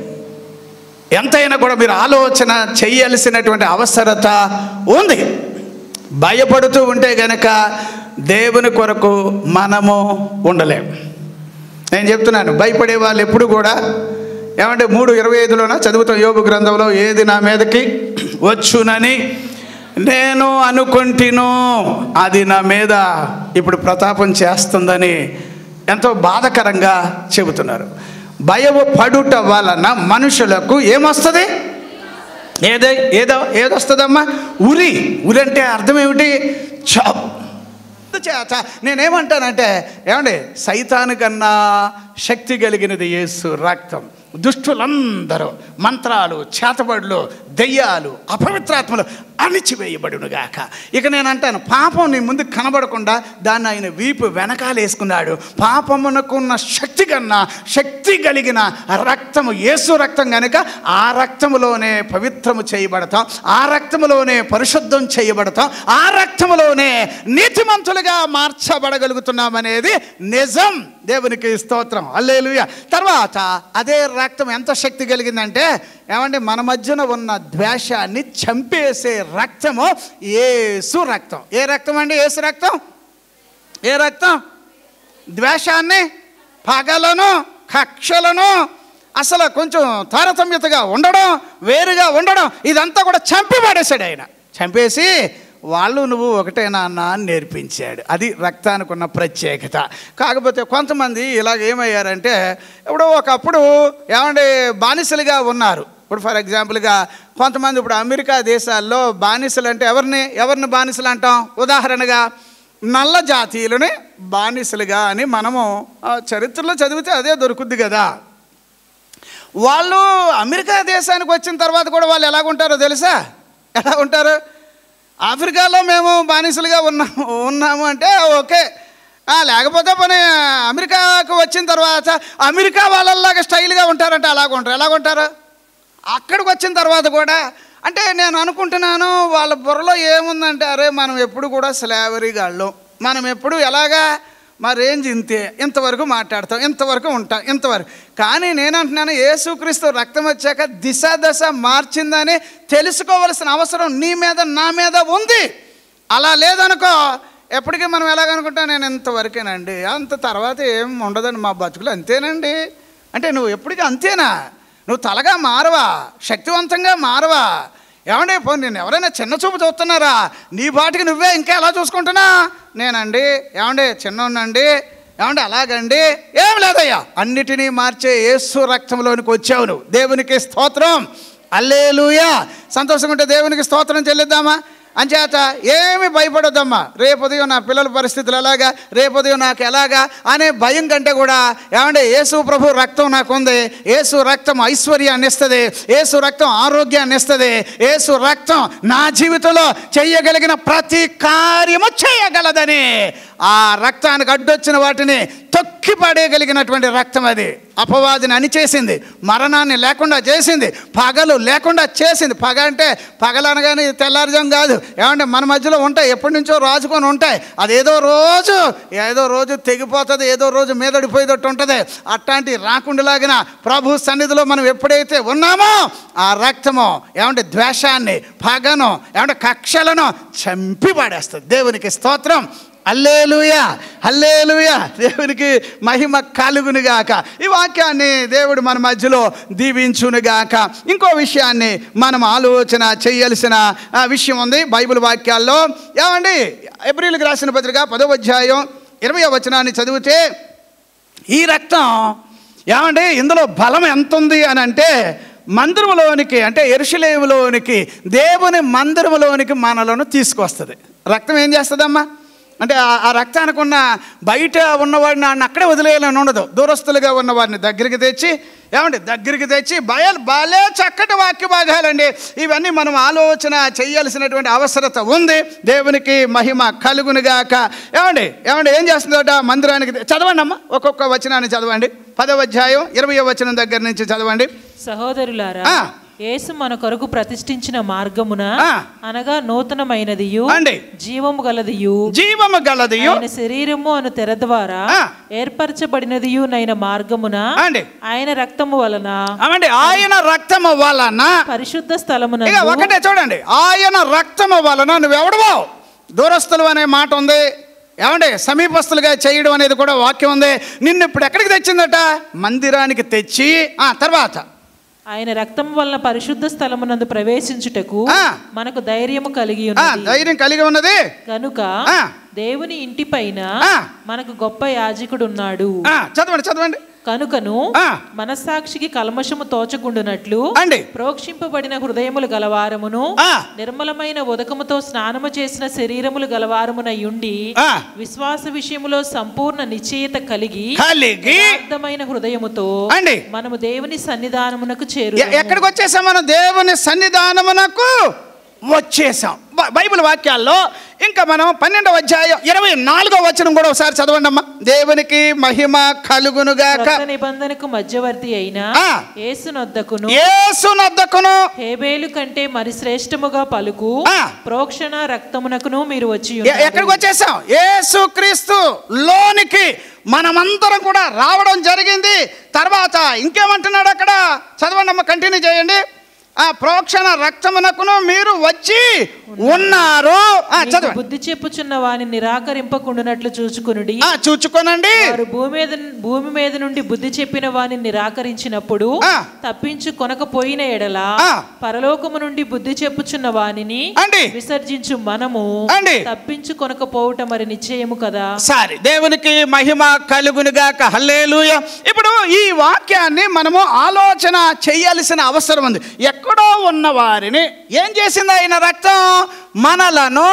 ఎంతైనా కూడా మీరు ఆలోచన చేయాల్సినటువంటి అవసరత ఉంది భయపడుతూ ఉంటే గనక దేవుని కొరకు మనము ఉండలేం నేను చెప్తున్నాను భయపడే వాళ్ళు ఎప్పుడు కూడా ఏమంటే మూడు ఇరవై ఐదులోన చదువుతాం యోగు గ్రంథంలో ఏది నా మీదకి వచ్చునని నేను అనుకుంటును అది నా మీద ఇప్పుడు ప్రతాపం చేస్తుందని ఎంతో బాధకరంగా చెబుతున్నారు భయము పడుట వలన మనుషులకు ఏమొస్తుంది ఏదో ఏదో ఏదొస్తుందమ్మా ఉరి ఉరి అంటే అర్థం ఏమిటి చావు చేత నేనేమంటానంటే ఏమండి సైతాను కన్నా శక్తి కలిగినది యేసు రక్తం దుష్టులందరూ మంత్రాలు చేతబడులు దెయ్యాలు అపవిత్రాత్మలు అణిచివేయబడునుగాక ఇక నేను అంటాను పాపం నీ ముందు కనబడకుండా దాన్ని ఆయన వీపు వెనకాల వేసుకున్నాడు పాపమునకున్న శక్తి కన్నా శక్తి కలిగిన రక్తము యేసు రక్తం కనుక ఆ రక్తములోనే పవిత్రము చేయబడతాం ఆ రక్తములోనే పరిశుద్ధం చేయబడతాం ఆ రక్తములోనే నీతిమంతులుగా మార్చబడగలుగుతున్నాం అనేది నిజం దేవునికి స్తోత్రం అల్లేలుయ తర్వాత అదే రక్తం ఎంత శక్తి కలిగిందంటే ఏమంటే మన మధ్యన ఉన్న ద్వేషాన్ని చంపేసే రక్తము ఏసు రక్తం ఏ రక్తం అండి ఏసు రక్తం ఏ రక్తం ద్వేషాన్ని పగలను కక్షలను అసలు కొంచెం తారతమ్యతగా ఉండడం వేరుగా ఉండడం ఇదంతా కూడా చంపి పడేశాడు ఆయన చంపేసి వాళ్ళు నువ్వు ఒకటే నాన్న అని నేర్పించాడు అది రక్తానికి ఉన్న ప్రత్యేకత కాకపోతే కొంతమంది ఇలాగ ఏమయ్యారంటే ఇప్పుడు ఒకప్పుడు ఏమంటే బానిసలుగా ఉన్నారు ఇప్పుడు ఫర్ ఎగ్జాంపుల్గా కొంతమంది ఇప్పుడు అమెరికా దేశాల్లో బానిసలు అంటే ఎవరిని ఎవరిని బానిసలు అంటాం ఉదాహరణగా నల్ల జాతీయులని బానిసలుగా అని మనము ఆ, చరిత్రలో చదివితే అదే దొరుకుద్ది కదా వాళ్ళు అమెరికా దేశానికి వచ్చిన తర్వాత కూడా వాళ్ళు ఎలాగుంటారో తెలుసా ఎలా ఉంటారు ఆఫ్రికాలో మేము బానిసలుగా ఉన్నాము ఉన్నాము అంటే ఓకే ఆ, లేకపోతే పని అమెరికాకు వచ్చిన తర్వాత అమెరికా వాళ్ళలాగా స్టైల్గా ఉంటారంటే అలాగ ఉంటారు ఎలాగుంటారు అక్కడికి వచ్చిన తర్వాత కూడా అంటే నేను అనుకుంటున్నాను వాళ్ళ బుర్రలో ఏముందంటే అరే మనం ఎప్పుడు కూడా స్లావరీ గాళ్ళు మనం ఎప్పుడు ఎలాగా మా రేంజ్ ఇంతే ఇంతవరకు మాట్లాడతాం ఇంతవరకు ఉంటాం ఇంతవరకు కానీ నేను అంటున్నాను యేసుక్రీస్తు రక్తం వచ్చాక దిశ దశ మార్చిందని తెలుసుకోవలసిన అవసరం నీ మీద నా మీద ఉంది అలా లేదనుకో ఎప్పటికీ మనం ఎలాగనుకుంటాం నేను ఇంతవరకేనండి అంత తర్వాత ఏం ఉండదండి మా బతుకులు అంతేనండి అంటే నువ్వు ఎప్పటికీ అంతేనా నువ్వు తలగా మారవా శక్తివంతంగా మారవా ఏమండి పో నేను ఎవరైనా చిన్న చూపు చూస్తున్నారా నీ బాటికి నువ్వే ఇంకా ఎలా చూసుకుంటున్నా నేనండి ఏమండి చిన్నోనండి ఏమండి అలాగండి ఏం లేదయ్యా అన్నిటినీ మార్చే యేసు రక్తంలోనికి వచ్చావు నువ్వు దేవునికి స్తోత్రం అల్లేలుయా సంతోషంగా ఉంటే దేవునికి స్తోత్రం చెల్లిద్దామా అంచేత ఏమి భయపడొద్దమ్మా రేపు ఉదయం నా పిల్లల పరిస్థితులు ఎలాగా రేపు ఉదయం నాకు ఎలాగా అనే భయం కంటే కూడా ఏమంటే యేసు ప్రభు రక్తం నాకు ఉంది యేసు రక్తం ఐశ్వర్యాన్ని ఇస్తుంది యేసు రక్తం ఆరోగ్యాన్ని ఇస్తుంది యేసు రక్తం నా జీవితంలో చేయగలిగిన ప్రతి కార్యము చేయగలదని ఆ రక్తానికి అడ్డొచ్చిన వాటిని తొక్కి పడేయగలిగినటువంటి రక్తం అది అపవాదిని అణిచేసింది మరణాన్ని లేకుండా చేసింది పగలు లేకుండా చేసింది పగ అంటే పగలనగానే తెల్లారుజాం కాదు ఏమంటే మన మధ్యలో ఉంటాయి ఎప్పటి నుంచో రాజుకొని ఉంటాయి అది ఏదో రోజు ఏదో రోజు తెగిపోతుంది ఏదో రోజు మీదడిపోయేటట్టు ఉంటుంది అట్లాంటి రాకుండాలాగిన ప్రభు సన్నిధిలో మనం ఎప్పుడైతే ఉన్నామో ఆ రక్తము ఏమంటే ద్వేషాన్ని పగను ఏమంటే కక్షలను చంపి పడేస్తుంది దేవునికి స్తోత్రం అల్లేలుయా అల్లేలుయా దేవునికి మహిమ కలుగునుగాక ఈ వాక్యాన్ని దేవుడు మన మధ్యలో దీవించునుగాక ఇంకో విషయాన్ని మనం ఆలోచన చేయాల్సిన ఆ, విషయం ఉంది బైబిల్ వాక్యాల్లో ఏమండి ఏప్రిల్కి రాసిన పత్రిక పదో అధ్యాయం ఇరవై వచనాన్ని చదివితే ఈ రక్తం ఏమండి ఇందులో బలం ఎంత ఉంది అని అంటే మందిరములోనికి అంటే ఎరుషలేములోనికి దేవుని మందిరములోనికి మనలను తీసుకొస్తుంది రక్తం ఏం చేస్తుందమ్మా అంటే ఆ- ఆ రక్తానికి ఉన్న బయట ఉన్నవాడిని ఆయన అక్కడే వదిలేయాలని ఉండదు దూరస్తులుగా ఉన్న వారిని దగ్గరికి తెచ్చి ఏమండి దగ్గరికి తెచ్చి బయలు బాలే చక్కటి వాక్య భాగాలండి ఇవన్నీ మనం ఆలోచన చేయాల్సినటువంటి అవసరత ఉంది దేవునికి మహిమ కలుగునుగాక ఏమండి ఏమండి ఏం చేస్తుందట మందిరానికి తె- చదవండి అమ్మా ఒక్కొక్క వచనాన్ని చదవండి పదవ అధ్యాయం ఇరవై వచనం దగ్గర నుంచి చదవండి సహోదరులారా ఆ. యేసు మన కొరకు ప్రతిష్ఠించిన మార్గమున ఆ. అనగా నూతనమైనదియు అండి. జీవము గలదియు జీవము గలదియు ఆయన శరీరము అను తెర ద్వారా ఆ. ఏర్పరచబడినదియు నైన మార్గమున అండి. ఆయన రక్తము వలన అవండి ఆయన రక్తము వలన పరిశుద్ధ స్థలమున ఇక ఒకటే చూడండి ఆయన రక్తము వలన నువ్వెవడవో దూరస్తులు అనే మాట ఉంది ఏమండి సమీపస్తులుగా చేయడం అనేది కూడా వాక్యం ఉంది నిన్ను ఇప్పుడు ఎక్కడికి తెచ్చిందట మందిరానికి తెచ్చి ఆ తర్వాత ఆయన రక్తం వలన పరిశుద్ధ స్థలమునందు ప్రవేశించుటకు ఆ. మనకు ధైర్యము కలిగి ఆ ఉన్నది ధైర్యం కలిగి ఉన్నది కనుక ఆ. దేవుని ఇంటి పైన ఆ. మనకు గొప్ప యాజకుడు ఉన్నాడు ఆ చదవండి చదవండి కనుకను ఆ. మనస్సాక్షికి కల్మషము తోచకుండునట్లు అండి. ప్రోక్షింపబడిన హృదయములు గలవారమును ఆ. నిర్మలమైన ఉదకముతో స్నానము చేసిన శరీరములు గలవారమునై ఉండి ఆ. విశ్వాస విషయములో సంపూర్ణ నిశ్చయత కలిగి కలిగి యథార్థమైన హృదయముతో అండి. మనము దేవుని సన్నిధానమునకు చేరు ఎ- ఎక్కడికి వచ్చేసాం మనం దేవుని సన్నిధానమునకు వచ్చేసాం బ- బైబిల్ వాక్యాల్లో ఇంకా మనం పన్నెండవ అధ్యాయం ఇరవై నాలుగో వచనం కూడా ఒకసారి చదవండి అమ్మా దేవునికి మహిమ కలుగునుగాక క్రొత్త నిబంధనకు మధ్యవర్తి అయిన ఆ. యేసునొద్దకును ఏసునద్దకును హేబేలు కంటే మరి శ్రేష్టముగా పలుకు ఆ. ప్రోక్షణ రక్తమునకును మీరు వచ్చి ఎ- ఉన్నారు. ఎక్కడికి వచ్చేసాం యేసుక్రీస్తు లోనికి మనమందరం కూడా రావడం జరిగింది తర్వాత ఇంకేమంటున్నాడు అక్కడ చదవండి అమ్మ కంటిన్యూ చేయండి ఆ ప్రోక్షణ రక్తమునకును మీరు వచ్చి ఉన్నారు ఆ, మీకు చదవండి బుద్ధి చెప్పుచున్న వాని నిరాకరింపకుండునట్లు చూచుకునుడి ఆ, చూచుకోనండి వారు భూమి మీద భూమి మీద నుండి బుద్ధి చెప్పిన వాని నిరాకరించినప్పుడు ఆ. తప్పించు కొనకపోయిన ఎడల ఆ. పరలోకము నుండి బుద్ధి చెప్పుచున్న వానిని అండి. విసర్జించు మనము అండి. తప్పించు కొనకపోవటం మరి నిశ్చయము కదా సారీ దేవునికి మహిమ కలుగునుగాక హల్లేలూయ ఇప్పుడు ఈ వాక్యాన్ని మనము ఆలోచన చేయాల్సిన అవసరం ఉంది ఎక్కడో ఉన్న వారిని ఏం చేసింది ఆయన రక్తం మనలను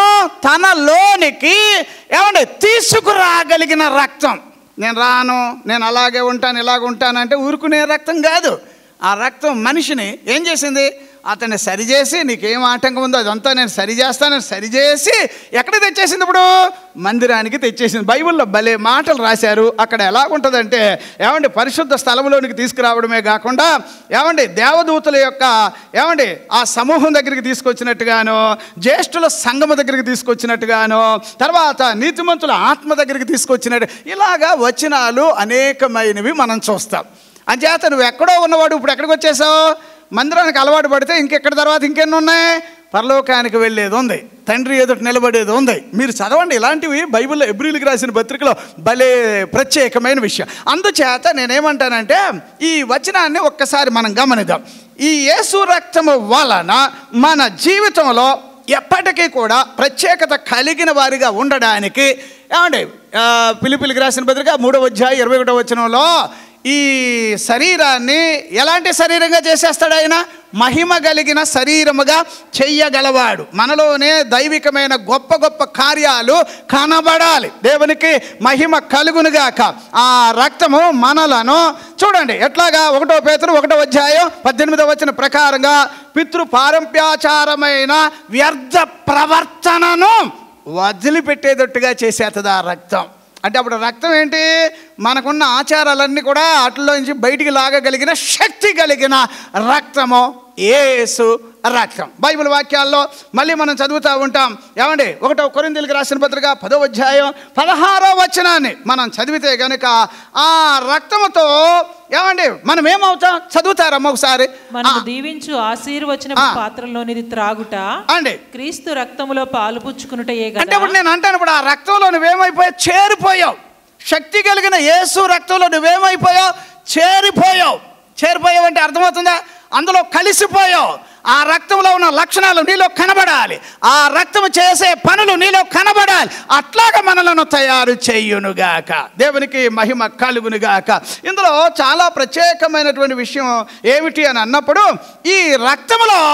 తనలోనికి ఏమండి తీసుకురాగలిగిన రక్తం నేను రాను నేను అలాగే ఉంటాను ఇలాగ ఉంటాను అంటే ఊరుకునే రక్తం కాదు ఆ రక్తం మనిషిని ఏం చేసింది అతన్ని సరిచేసి నీకేం ఆటంకం ఉందో అదంతా నేను సరి చేస్తానని సరిచేసి ఎక్కడ తెచ్చేసింది ఇప్పుడు మందిరానికి తెచ్చేసింది బైబిల్లో భలే మాటలు రాశారు అక్కడ ఎలా ఉంటుందంటే ఏమండి పరిశుద్ధ స్థలంలోనికి తీసుకురావడమే కాకుండా ఏమండి దేవదూతల యొక్క ఏమండి ఆ సమూహం దగ్గరికి తీసుకొచ్చినట్టుగాను జ్యేష్ఠుల సంఘము దగ్గరికి తీసుకొచ్చినట్టుగాను తర్వాత నీతిమంతుల ఆత్మ దగ్గరికి తీసుకొచ్చినట్టు ఇలాగా వచనాలు అనేకమైనవి మనం చూస్తాం అంచేత నువ్వు ఎక్కడో ఉన్నవాడు ఇప్పుడు ఎక్కడికి వచ్చేసావు మందిరానికి అలవాటు పడితే ఇంకెక్కడ తర్వాత ఇంకెన్ని ఉన్నాయి పరలోకానికి వెళ్ళేది ఉంది తండ్రి ఎదుట నిలబడేది ఉంది మీరు చదవండి ఇలాంటివి బైబిల్లో ఎబ్రిల్కి రాసిన పత్రికలో భలే ప్రత్యేకమైన విషయం అందుచేత నేనేమంటానంటే ఈ వచనాన్ని ఒక్కసారి మనం గమనిద్దాం ఈ యేసు రక్తము వలన మన జీవితంలో ఎప్పటికీ కూడా ప్రత్యేకత కలిగిన వారిగా ఉండడానికి ఏమండి ఆ, పిలిపిలికి రాసిన పత్రిక మూడవ అధ్యాయం ఇరవై ఒకటో వచనంలో ఈ శరీరాన్ని ఎలాంటి శరీరంగా చేసేస్తాడు ఆయన మహిమ కలిగిన శరీరముగా చెయ్యగలవాడు మనలోనే దైవికమైన గొప్ప గొప్ప కార్యాలు కనబడాలి దేవునికి మహిమ కలుగునుగాక ఆ రక్తము మనలను చూడండి ఎట్లాగా ఒకటో పేతురు ఒకటో అధ్యాయం పద్దెనిమిదో వచ్చిన ప్రకారంగా పితృ పారంప్యాచారమైన వ్యర్థ ప్రవర్తనను వదిలిపెట్టేటట్టుగా చేసేస్తుంది ఆ రక్తం అంటే అప్పుడు రక్తం ఏంటి మనకున్న ఆచారాలన్నీ కూడా అట్లలో నుంచి బయటికి లాగగలిగిన శక్తి కలిగిన రక్తము ఏసు రక్తం బైబిల్ వాక్యాల్లో మళ్ళీ మనం చదువుతూ ఉంటాం ఏమండి ఒకటో కొరిందీలకు రాసిన పత్రిక పదో అధ్యాయం పదహారో వచనాన్ని మనం చదివితే గనుక ఆ రక్తముతో ఏమండి మనం ఏమవుతాం చదువుతారమ్మ ఒకసారి మనము దీవించు ఆశీర్వచన ఆ. పాత్రలోనిది త్రాగుట అండి క్రీస్తు రక్తములో పాలు పుచ్చుకునుటయే అంటే కదా ఇప్పుడు నేను అంటాను ఇప్పుడు ఆ రక్తంలో నువ్వేమైపోయావు చేరిపోయావు శక్తి కలిగిన యేసు రక్తంలో నువ్వేమైపోయావు చేరిపోయావు చేరిపోయావు అంటే అర్థమవుతుందా అందులో కలిసిపోయావు ఆ రక్తంలో ఉన్న లక్షణాలు నీలో కనబడాలి ఆ రక్తం చేసే పనులు నీలో కనబడాలి అట్లాగా మనలను తయారు చేయునుగాక దేవునికి మహిమ కలుగునుగాక ఇందులో చాలా ప్రత్యేకమైనటువంటి విషయం ఏమిటి అని అన్నప్పుడు ఈ రక్తములో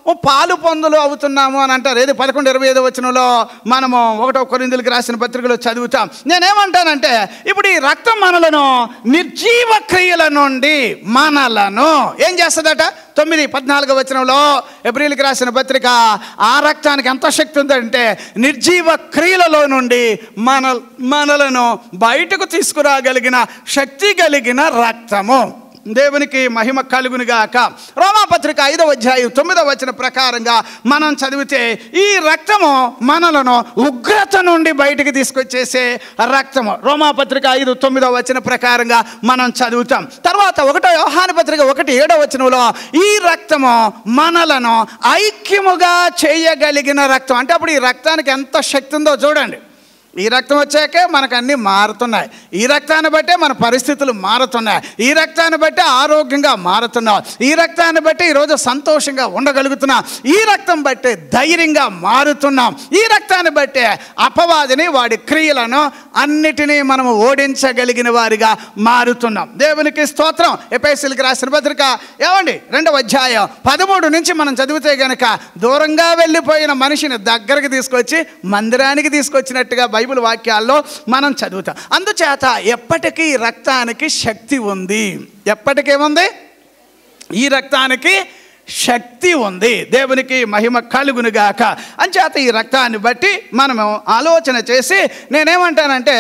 ఓ పాలు పొందులు అవుతున్నాము అని అంటారు ఏది పదకొండు ఇరవై ఐదు వచనంలో మనము ఒకటో కొరిందులకి రాసిన పత్రికలో చదువుతాం నేనేమంటానంటే ఇప్పుడు ఈ రక్తం మనలను నిర్జీవ క్రియల నుండి మనలను ఏం చేస్తుందట తొమ్మిది పద్నాలుగో వచనంలో ఎబ్రిల్కి రాసిన పత్రిక ఆ రక్తానికి ఎంత శక్తి ఉందంటే నిర్జీవ క్రియలలో నుండి మన మనలను బయటకు తీసుకురాగలిగిన శక్తి కలిగిన రక్తము దేవునికి మహిమ కలుగునుగాక రోమాపత్రిక ఐదవ అధ్యాయం తొమ్మిదవ వచన ప్రకారంగా మనం చదివితే ఈ రక్తము మనలను ఉగ్రత నుండి బయటికి తీసుకొచ్చేసే రక్తము రోమాపత్రిక ఐదు తొమ్మిదవ వచన ప్రకారంగా మనం చదువుతాం తర్వాత ఒకటో వ్యవహాన పత్రిక ఒకటి ఏడవ వచనంలో ఈ రక్తము మనలను ఐక్యముగా చేయగలిగిన రక్తం అంటే అప్పుడు ఈ రక్తానికి ఎంత శక్తి ఉందో చూడండి ఈ రక్తం వచ్చాకే మనకు అన్నీ మారుతున్నాయి ఈ రక్తాన్ని బట్టే మన పరిస్థితులు మారుతున్నాయి ఈ రక్తాన్ని బట్టే ఆరోగ్యంగా మారుతున్నాం ఈ రక్తాన్ని బట్టి ఈరోజు సంతోషంగా ఉండగలుగుతున్నాం ఈ రక్తం బట్టే ధైర్యంగా మారుతున్నాం ఈ రక్తాన్ని బట్టే అపవాదిని వాడి క్రియలను అన్నిటినీ మనము ఓడించగలిగిన వారిగా మారుతున్నాం దేవునికి స్తోత్రం ఎపైసిల్కి రాసిన పత్రిక ఏమండి రెండవ అధ్యాయం పదమూడు నుంచి మనం చదివితే గనక దూరంగా వెళ్ళిపోయిన మనిషిని దగ్గరికి తీసుకొచ్చి మందిరానికి తీసుకొచ్చినట్టుగా బైబిల్ వాక్యాల్లో మనం చదువుతాం అందుచేత ఎప్పటికీ ఈ రక్తానికి శక్తి ఉంది ఎప్పటికేముంది ఈ రక్తానికి శక్తి ఉంది దేవునికి మహిమ కలుగునుగాక అంచేత ఈ రక్తాన్ని బట్టి మనము ఆలోచన చేసి నేనేమంటానంటే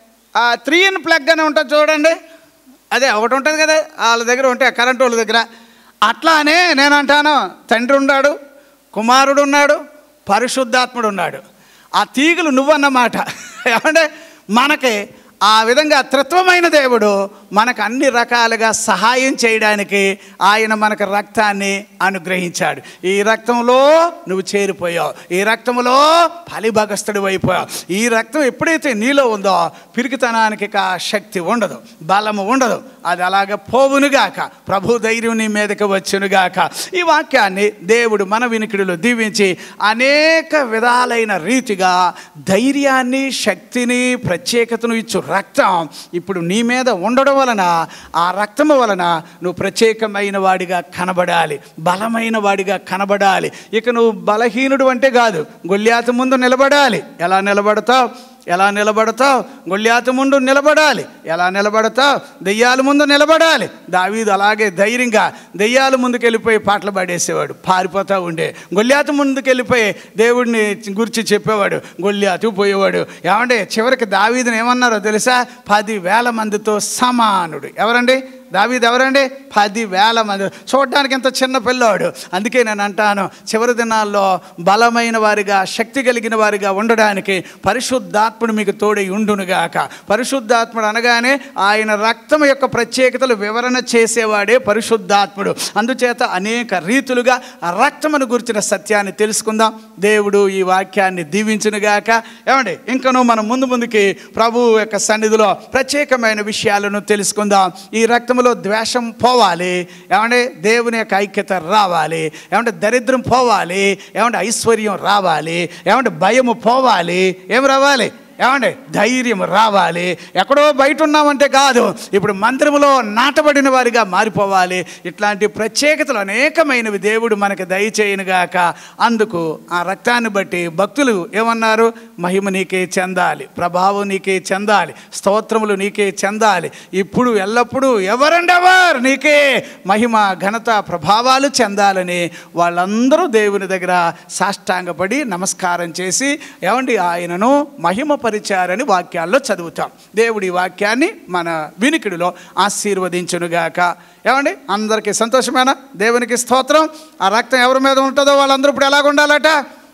ఆ త్రీ ఇన్ ప్లగ్ అని ఉంటుంది చూడండి అదే ఒకటి ఉంటుంది కదా వాళ్ళ దగ్గర ఉంటే కరెంట్ వాళ్ళ దగ్గర అట్లానే నేను అంటాను తండ్రి ఉన్నాడు కుమారుడు ఉన్నాడు పరిశుద్ధాత్ముడు ఉన్నాడు ఆ తీగులు నువ్వన్నమాట ఏమంటే మనకి ఆ విధంగా త్రిత్వమైన దేవుడు మనకు అన్ని రకాలుగా సహాయం చేయడానికి ఆయన మనకు రక్తాన్ని అనుగ్రహించాడు ఈ రక్తంలో నువ్వు చేరిపోయావు ఈ రక్తంలో ఫలిభగస్తుడు అయిపోయావు ఈ రక్తం ఎప్పుడైతే నీలో ఉందో పిరికితనానికి ఇక శక్తి ఉండదు బలము ఉండదు అది అలాగ పోవునుగాక ప్రభు ధైర్యం నీ మీదకి వచ్చునుగాక ఈ వాక్యాన్ని దేవుడు మన వినికిడిలో దీవించి అనేక విధాలైన రీతిగా ధైర్యాన్ని శక్తిని ప్రత్యేకతను ఇచ్చు రక్తం ఇప్పుడు నీ మీద ఉండడం వలన ఆ రక్తము వలన నువ్వు ప్రత్యేకమైన వాడిగా కనబడాలి బలమైన వాడిగా కనబడాలి ఇక నువ్వు బలహీనుడు అంటే కాదు గొల్యాత ముందు నిలబడాలి ఎలా నిలబడతావు ఎలా నిలబడతావు గొల్యాత ముందు నిలబడాలి ఎలా నిలబడతావు దెయ్యాల ముందు నిలబడాలి దావీదు అలాగే ధైర్యంగా దెయ్యాల ముందుకు వెళ్ళిపోయి పాటలు పాడేసేవాడు పారిపోతూ ఉండే గొల్యాత ముందుకు వెళ్ళిపోయి దేవుడిని గురించి చెప్పేవాడు గొల్యాతు పోయేవాడు ఏమంటే చివరికి దావీదుని ఏమన్నారో తెలుసా పది వేల మందితో సమానుడు ఎవరండి దావీదు ఎవరండి పది వేల మంది చూడడానికి ఎంత చిన్న పిల్లోడు అందుకే నేను అంటాను చివరి దినాల్లో బలమైన వారిగా శక్తి కలిగిన వారిగా ఉండడానికి పరిశుద్ధాత్ముడు మీకు తోడై ఉండునుగాక పరిశుద్ధాత్ముడు అనగానే ఆయన రక్తం యొక్క ప్రత్యేకతలు వివరణ చేసేవాడే పరిశుద్ధాత్ముడు అందుచేత అనేక రీతులుగా ఆ రక్తమును గురించిన సత్యాన్ని తెలుసుకుందాం దేవుడు ఈ వాక్యాన్ని దీవించునుగాక ఏమండి ఇంకనూ మనం ముందు ముందుకి ప్రభు యొక్క సన్నిధిలో ప్రత్యేకమైన విషయాలను తెలుసుకుందాం ఈ రక్తములో ద్వేషం పోవాలి ఏమంటే దేవుని యొక్క ఐక్యత రావాలి ఏమంటే దరిద్రం పోవాలి ఏమంటే ఐశ్వర్యం రావాలి ఏమంటే భయము పోవాలి ఏం రావాలి ఏమండి ధైర్యం రావాలి ఎక్కడో బయట ఉన్నామంటే కాదు ఇప్పుడు మందిరంలో నాటబడిన వారిగా మారిపోవాలి ఇట్లాంటి ప్రత్యేకతలు అనేకమైనవి దేవుడు మనకి దయచేయనుగాక అందుకు ఆ రక్తాన్ని బట్టి భక్తులు ఏమన్నారు మహిమ నీకే చెందాలి ప్రభావం నీకే చెందాలి స్తోత్రములు నీకే చెందాలి ఇప్పుడు ఎల్లప్పుడూ ఎవరండెవర్ నీకే మహిమ ఘనత ప్రభావాలు చెందాలని వాళ్ళందరూ దేవుని దగ్గర సాష్టాంగపడి నమస్కారం చేసి ఏమండి ఆయనను మహిమపరిచారని వాక్యాల్లో చదువుతాం దేవుడి వాక్యాన్ని మన వినికిడిలో ఆశీర్వదించునుగాక ఏమండి అందరికీ సంతోషమేనా దేవునికి స్తోత్రం ఆ రక్తం ఎవరి మీద ఉంటుందో వాళ్ళందరూ ఇప్పుడు ఎలాగ ఉండాలట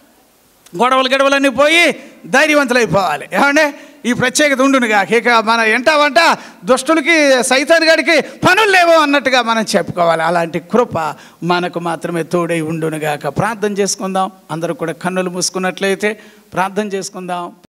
గొడవలు గడవలన్నీ పోయి ధైర్యవంతులైపోవాలి ఏమండి ఈ ప్రత్యేకత ఉండునుగా ఇక మన ఎంటావంట దుష్టులకి సైతాన్ గడికి పనులు లేవో అన్నట్టుగా మనం చెప్పుకోవాలి అలాంటి కృప మనకు మాత్రమే తోడై ఉండునుగాక ప్రార్థన చేసుకుందాం అందరూ కూడా కన్నులు మూసుకున్నట్లయితే ప్రార్థన చేసుకుందాం